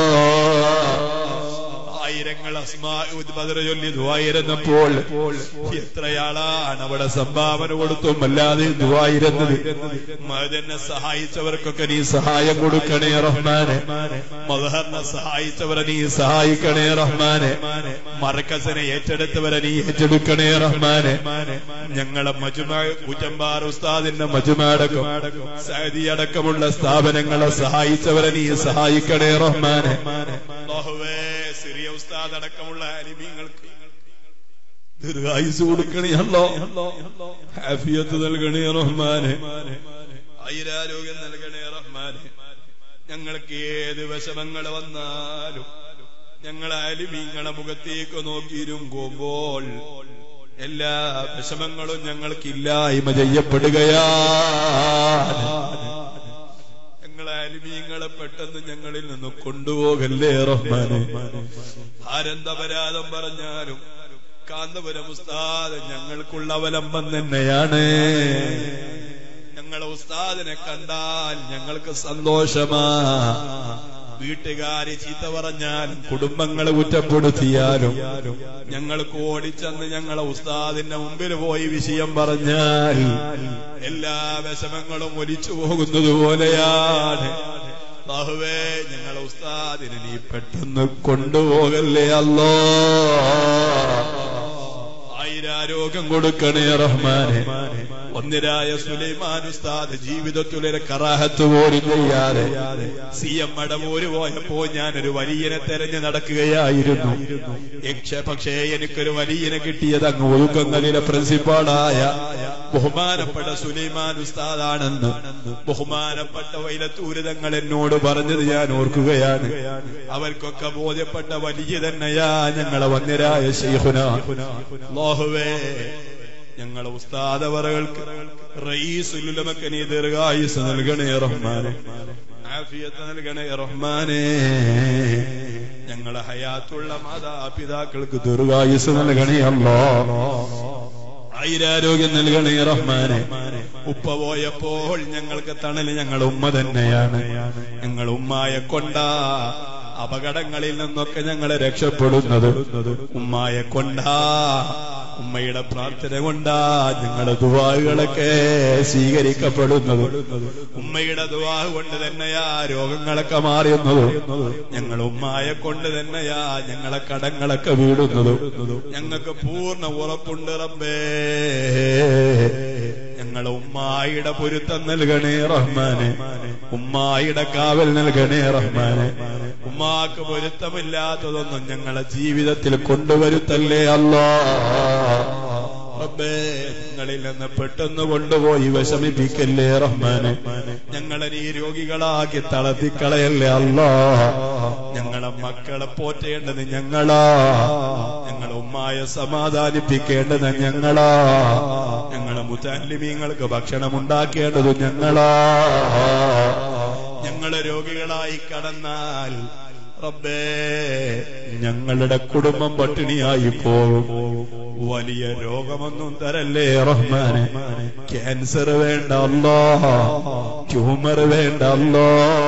ആയിരങ്ങൾ അസ്മാ ബദർ ചൊല്ലി ദുവായിരുന്നപ്പോൾ എത്രയാളാണ് അവിടെ സംഭാവന കൊടുത്തും അല്ലാതെ ദുവായിരുന്നത് മതനെ സഹായിച്ചവർക്കൊക്കെ നീ സഹായം കൊടുക്കണേ റഹ്മാനെ മദഹറിനെ സഹായിച്ചവരെ നീ സഹായിക്കണേ റഹ്മാനെ മറക്കസിനെ ഏറ്റെടുത്തവരെ നീ ഏറ്റെടുക്കണേ റഹ്മാനെ ഞങ്ങളെ മജുമ കുറ്റമ്പാർ ഉസ്താദിന്റെ മജുമാടക്കം സഹദി അടക്കമുള്ള സ്ഥാപനങ്ങളെ സഹായിച്ചവരെ നീ സഹായിക്കണേ റഹ്മാനെ അല്ലാഹുവേ സിറിയ ഉസ്താദ് അടക്കമുള്ള അലിമീങ്ങൾക്ക് ദീർഘായുസ് കൊടുക്കണേ അല്ലോ ഹാഫിയത്ത് നൽകണേ റഹ്മാനെ ആയിരാരോഗ്യം നൽകണേ റഹ്മാനെ ഞങ്ങൾക്ക് ഏത് വിഷമങ്ങൾ വന്നാലും ഞങ്ങൾ അലിമീങ്ങളെ മുഖത്തേക്ക് നോക്കിയിരുമ്പോൾ എല്ലാ വിഷമങ്ങളും ഞങ്ങൾക്കില്ലായ്മ ചെയ്യപ്പെടുകയാണ് ഞങ്ങളെ അലിമീങ്ങളെ പെട്ടെന്ന് ഞങ്ങളിൽ നിന്ന് കൊണ്ടുപോകല്ലേ റഹ്മാനെ ആരെന്തപരാധം പറഞ്ഞാലും കാന്തപുരം ഉസ്താദ് ഞങ്ങൾക്കുള്ള അവലംബം തന്നെയാണ് ഞങ്ങളെ ഉസ്താദിനെ കണ്ടാൽ ഞങ്ങൾക്ക് സന്തോഷമാ വീട്ടുകാര് ചീത്ത പറഞ്ഞാലും കുടുംബങ്ങളെ കുറ്റപ്പെടുത്തിയാലും ഞങ്ങൾക്ക് ഓടിച്ചെന്ന് ഞങ്ങളെ ഉസ്താദിന്റെ മുമ്പിൽ പോയി വിഷയം പറഞ്ഞാൽ എല്ലാ വിഷമങ്ങളും ഒലിച്ചു പോകുന്നത് പോലെയാണ് ബാഹുവേ ഞങ്ങളെ ഉസ്താദിനെ നീ പെട്ടെന്ന് കൊണ്ടുപോകല്ലേ അല്ലോ ആയിരാരോഗ്യം കൊടുക്കണേ റഹ്മാനെ ഒന്നിരായ സുലൈമാൻ ഉസ്താദ് ജീവിതത്തിലൊരു കറാഹത്ത് പോലും ചെയ്യാതെ സി എം മടമൂര് പോയപ്പോ ഞാനൊരു വലിയനെ തെരഞ്ഞു നടക്കുകയായിരുന്നു യക്ഷ പക്ഷേ എനിക്കൊരു വലിയനെ കിട്ടിയത് അങ്ങ് ഒതുക്കങ്ങളിലെ പ്രിൻസിപ്പാളായ ബഹുമാനപ്പെട്ട സുലൈമാൻ ഉസ്താദാണെന്ന് ബഹുമാനപ്പെട്ട വൈലത്തൂരിതങ്ങൾ എന്നോട് പറഞ്ഞത് ഞാൻ ഓർക്കുകയാണ് അവർക്കൊക്കെ ബോധ്യപ്പെട്ട വലിയ തന്നെയാ ഞങ്ങളെ വന്യരായ ശൈഹുന ലോഹുവേ ഞങ്ങളെ ഉസ്താദവറകൾക്ക് റയീസുലുലമക്ക് നീ ദീർഘായുസ് നൽകണേ റഹ്മാനെ ആഫിയത്ത് നൽകണേ റഹ്മാനെ ഞങ്ങളെ ഹയാത്തുള്ള മാതാപിതാക്കൾക്ക് ദീർഘായുസ് നൽകണേ അല്ലോ ആയിരാരോഗ്യം നൽകണേ റഹ്മാനെ ഉപ്പ പോയപ്പോൾ ഞങ്ങൾക്ക് തണല് ഞങ്ങൾ ഉമ്മ തന്നെയാണ് ഞങ്ങൾ ഉമ്മായെ കൊണ്ട അപകടങ്ങളിൽ നിന്നൊക്കെ ഞങ്ങളെ രക്ഷപ്പെടുന്നത് ഉമ്മായെ കൊണ്ടാ ഉമ്മയുടെ പ്രാർത്ഥന കൊണ്ടാ ഞങ്ങളുടെ ദുവാകളൊക്കെ സ്വീകരിക്കപ്പെടുന്നത് ഉമ്മയുടെ ദുവാ കൊണ്ട് തന്നെയാ രോഗങ്ങളൊക്കെ മാറുന്നത് ഞങ്ങൾ ഉമ്മായെ കൊണ്ട് തന്നെയാ ഞങ്ങളെ കടങ്ങളൊക്കെ വീടുന്നത് ഞങ്ങൾക്ക് പൂർണ്ണ ഉറപ്പുണ്ട് റബ്ബേ ഞങ്ങളെ ഉമ്മായിയുടെ പൊരുത്തം നൽകണേ റഹ്മാനെ ഉമ്മായിയുടെ കാവൽ നൽകണേ റഹ്മാനെ ഉമ്മാക്ക് പൊരുത്തമില്ലാത്തതൊന്നും ഞങ്ങളെ ജീവിതത്തിൽ കൊണ്ടുവരുത്തല്ലേ അല്ലാ റബ്ബേ ഞങ്ങളിൽ നിന്ന് പെട്ടെന്ന് കൊണ്ടുപോയി വിഷമിപ്പിക്കല്ലേ റഹ്മാനെ ഞങ്ങളെ നീ രോഗികളാക്കി തളർത്തിക്കളയല്ലേ അല്ലാ ഞങ്ങളെ മക്കളെ പോറ്റേണ്ടത് ഞങ്ങളാ ഞങ്ങളെ ഉമ്മായ സമാധാനിപ്പിക്കേണ്ടത് ഞങ്ങളാ ഞങ്ങളെ മുത്താലിമീങ്ങൾക്ക് ഭക്ഷണം ഉണ്ടാക്കേണ്ടത് ഞങ്ങളാ ഞങ്ങളെ രോഗികളായി കടന്നാൽ റബ്ബേ ഞങ്ങളുടെ കുടുംബം പട്ടിണിയായി പോകും വലിയ രോഗമൊന്നും തരല്ലേ റഹ്മാനെ ക്യാൻസർ വേണ്ട അല്ലോ ട്യൂമർ വേണ്ട അല്ലോ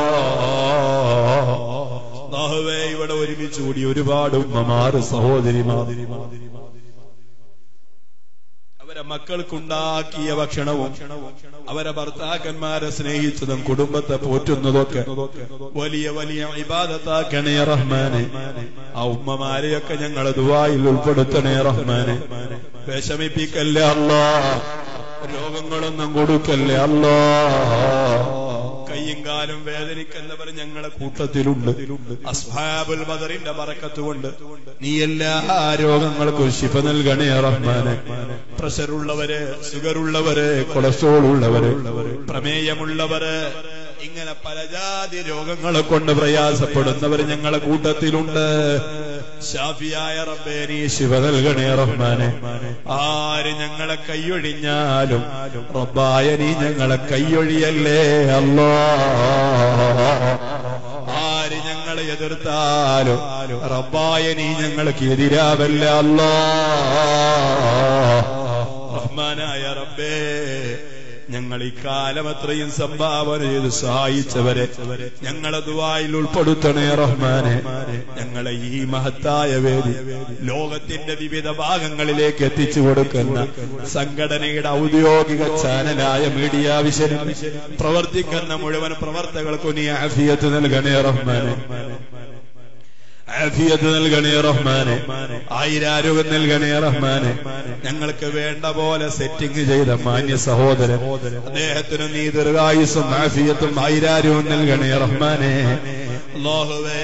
നാഹുവേ ഇവിടെ ഒരുമിച്ച് കൂടി ഒരുപാട് ഉമ്മമാർ സഹോദരിമാർ അവരെ മക്കൾക്കുണ്ടാക്കിയ ഭക്ഷണവും അവരെ ഭർത്താക്കന്മാരെ സ്നേഹിച്ചതും കുടുംബത്തെ പോറ്റുന്നതൊക്കെ വലിയ വലിയ ഇബാദത്താക്കണേ റഹ്മാനെ ആ ഉമ്മമാരെയൊക്കെ ഞങ്ങളെ ദുവായിൽ ഉൾപ്പെടുത്തണേ റഹ്മാനെ വിഷമിപ്പിക്കല്ലേ അല്ലാ രോഗങ്ങളൊന്നും കൊടുക്കല്ലേ അല്ലാ കയ്യും കാലും വേദനിക്കുന്നവർ ഞങ്ങളെ കൂട്ടത്തിലുണ്ട് അസ്ഹാബുൽ ബദറിന്റെ മറക്കത്ത് കൊണ്ട് നീ എല്ലാ രോഗങ്ങൾക്കും ശിഫ നൽകണേ റഹ്മാനെ പ്രഷറുള്ളവര് ഷുഗറുള്ളവര് കൊളസ്ട്രോൾ ഉള്ളവര് പ്രമേയമുള്ളവര് ഇങ്ങനെ പലജാതി രോഗങ്ങളെ കൊണ്ട് പ്രയാസപ്പെടുന്നവർ ഞങ്ങളെ കൂട്ടത്തിലുണ്ട് ഷാഫിയായ റബ്ബേ നീ ശിവ നൽകണേ റഹ്മാനെ ആര് ഞങ്ങളെ കൈയൊഴിഞ്ഞാലും റബ്ബായ നീ ഞങ്ങളെ കൈയൊഴിയല്ലേ അല്ലാ ആര് ഞങ്ങളെ എതിർത്താലും റബ്ബായ നീ ഞങ്ങൾക്ക് എതിരാവല്ല അല്ലാ റഹ്മാനായ റബ്ബേ ഞങ്ങൾ ഈ കാലം അത്രയും സംഭാവന ചെയ്ത് സഹായിച്ചവരെ ഞങ്ങളെ ദുവായിൽ ഉൾപ്പെടുത്തണേ റഹ്മാനെ ഞങ്ങളെ ഈ മഹത്തായ വേദി ലോകത്തിന്റെ വിവിധ ഭാഗങ്ങളിലേക്ക് എത്തിച്ചു കൊടുക്കുന്ന സംഘടനയുടെ ഔദ്യോഗിക ചാനലായ മീഡിയ വിഷയം പ്രവർത്തിക്കുന്ന മുഴുവൻ പ്രവർത്തകർക്കും നീ ആഫിയത്ത് നൽകണേ റഹ്മാനെ ആഫിയത്ത് നൽകണേ റഹ്മാനെ ആയിരാരോഗ്യം നൽകണേ റഹ്മാനെ ഞങ്ങൾക്ക് വേണ്ട പോലെ സെറ്റിംഗ് ചെയ്ത മാന്യ സഹോദരൻ അദ്ദേഹത്തിന് നീ ദീർഘായുസും ആഫിയത്തും ആയിരാരോഗ്യം നൽകണേ റഹ്മാനെ അല്ലാഹുവേ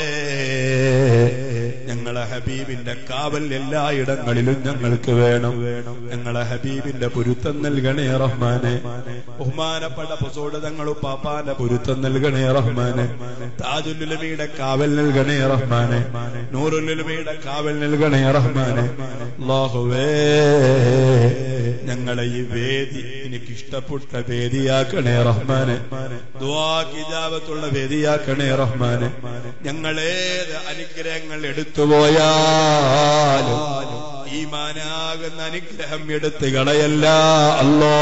ഞങ്ങളെ ഹബീബിന്റെ കാവൽ എല്ലായിടങ്ങളിലും ഞങ്ങൾക്ക് വേണം ഞങ്ങളെ ഹബീബിന്റെ പൊരുത്തം നൽകണേ റഹ്മാനെ ബഹുമാനപ്പെട്ട പൊസോട് തങ്ങളും പാപ്പാന്റെ പൊരുത്തം നൽകണേ റഹ്മാനെ താജുലുലമിയുടെ കാവൽ നൽകണേ റഹ്മാനെ നൂറുലുലമിയുടെ കാവൽ നൽകണേ റഹ്മാനെ അല്ലാഹുവേ ഞങ്ങളെ ഈ വേദി എനിക്ക് ഇഷ്ടപ്പെട്ട വേദിയാക്കണേ റഹ്മാനെ ദ്വാക്കിജാവത്തുള്ള വേദിയാക്കണേ റഹ്മാനെ ഞങ്ങളേത് അനുഗ്രഹങ്ങൾ എടുത്തുപോയാലും ഈമാനാകുന്ന അനുഗ്രഹം എടുത്ത് കളയല്ല അല്ലോ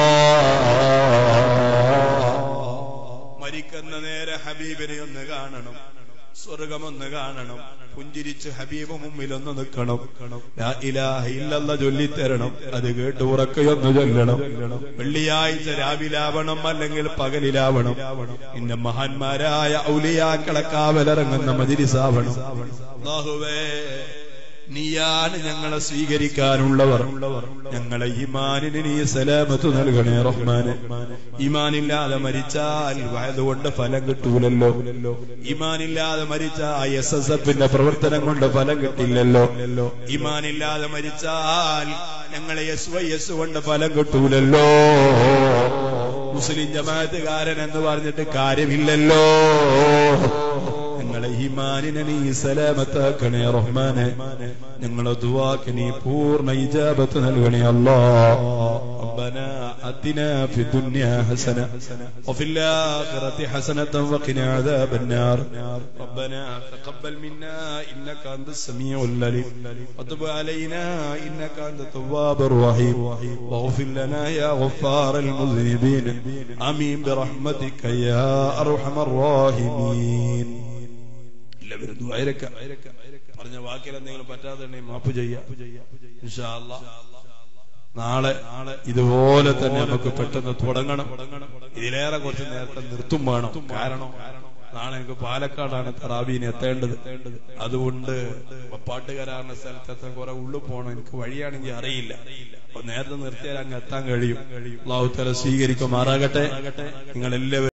മരിക്കുന്ന നേരെ ഹബീബിനെ ഒന്ന് കാണണം സ്വർഗമൊന്ന് കാണണം പുഞ്ചിരിച്ച് ഹബീബ് മുമ്പിൽ ഒന്ന് നിൽക്കണം ലാ ഇലാഹ ഇല്ലല്ലാ ചൊല്ലിത്തരണം അത് കേട്ട് ഉറക്കയൊന്ന് ചൊല്ലണം വെള്ളിയാഴ്ച രാവിലാവണം അല്ലെങ്കിൽ പകലിലാവണം ഇന്ന മഹാന്മാരായ ഔലിയാക്കളെ കാവലിറങ്ങുന്ന മജിരിസാവണം അല്ലാഹുവേ നീയാണ് ഞങ്ങളെ സ്വീകരിക്കാനുള്ളവർ ഞങ്ങളെ ഈമാനിന് നീ സലാമത്ത് നൽകണേ റഹ്മാനെ ഈമാനില്ലാതെ മരിച്ചാൽ വയതുകൊണ്ട് ഫലം കിട്ടൂലല്ലോ ഈമാനില്ലാതെ മരിച്ച എസ് എസ് എഫിന്റെ പ്രവർത്തനം കൊണ്ട് ഫലം കിട്ടില്ലല്ലോ ഈമാനില്ലാതെ മരിച്ചാൽ ഞങ്ങളെ എസ് വൈ എസ് കൊണ്ട് ഫലം കിട്ടൂലല്ലോ മുസ്ലിം ജമാഅത്തുകാരൻ എന്ന് പറഞ്ഞിട്ട് കാര്യമില്ലല്ലോ ഞങ്ങളെ ഈമാനിനെ നീ സലാമത്താക്കണേ റഹ്മാനെ ഞങ്ങളെ ദുവാക്ക് നീ പൂർണ്ണ ഇജാബത്ത് നൽകണേ അല്ലാ ربنا آتنا في الدنيا حسنة وفي الآخرة حسنة وقنا عذاب النار ربنا تقبل منا إنك أنت السميع العليم وتب علينا إنك أنت التواب الرحيم واغفر لنا يا غفار المذنبين آمين برحمتك يا أرحم الراحمين എല്ലാവരും ദ്വാരക്ക പറഞ്ഞ വാക്കിൽ എന്തെങ്കിലും പറ്റാതെ മാപ്പ് ചെയ്യാം ഇൻഷാ അല്ലാ. നാളെ ഇതുപോലെ തന്നെ നമുക്ക് പെട്ടെന്ന് തുടങ്ങണം ഇതിലേറെ കുറച്ച് നേരത്തെ നിർത്തും വേണം കാരണം നാളെ എനിക്ക് പാലക്കാടാണ് തറാബീന് എത്തേണ്ടത് അതുകൊണ്ട് പാട്ടുകാരാറിന്റെ സ്ഥലത്തെത്താൻ കുറെ ഉള്ളിൽ പോകണം എനിക്ക് വഴിയാണെങ്കിൽ അറിയില്ല അപ്പൊ നേരത്തെ നിർത്തിയാൽ അങ്ങ് എത്താൻ കഴിയും അള്ളാഹു തല സ്വീകരിക്കുമാറാകട്ടെ നിങ്ങൾ എല്ലാവരും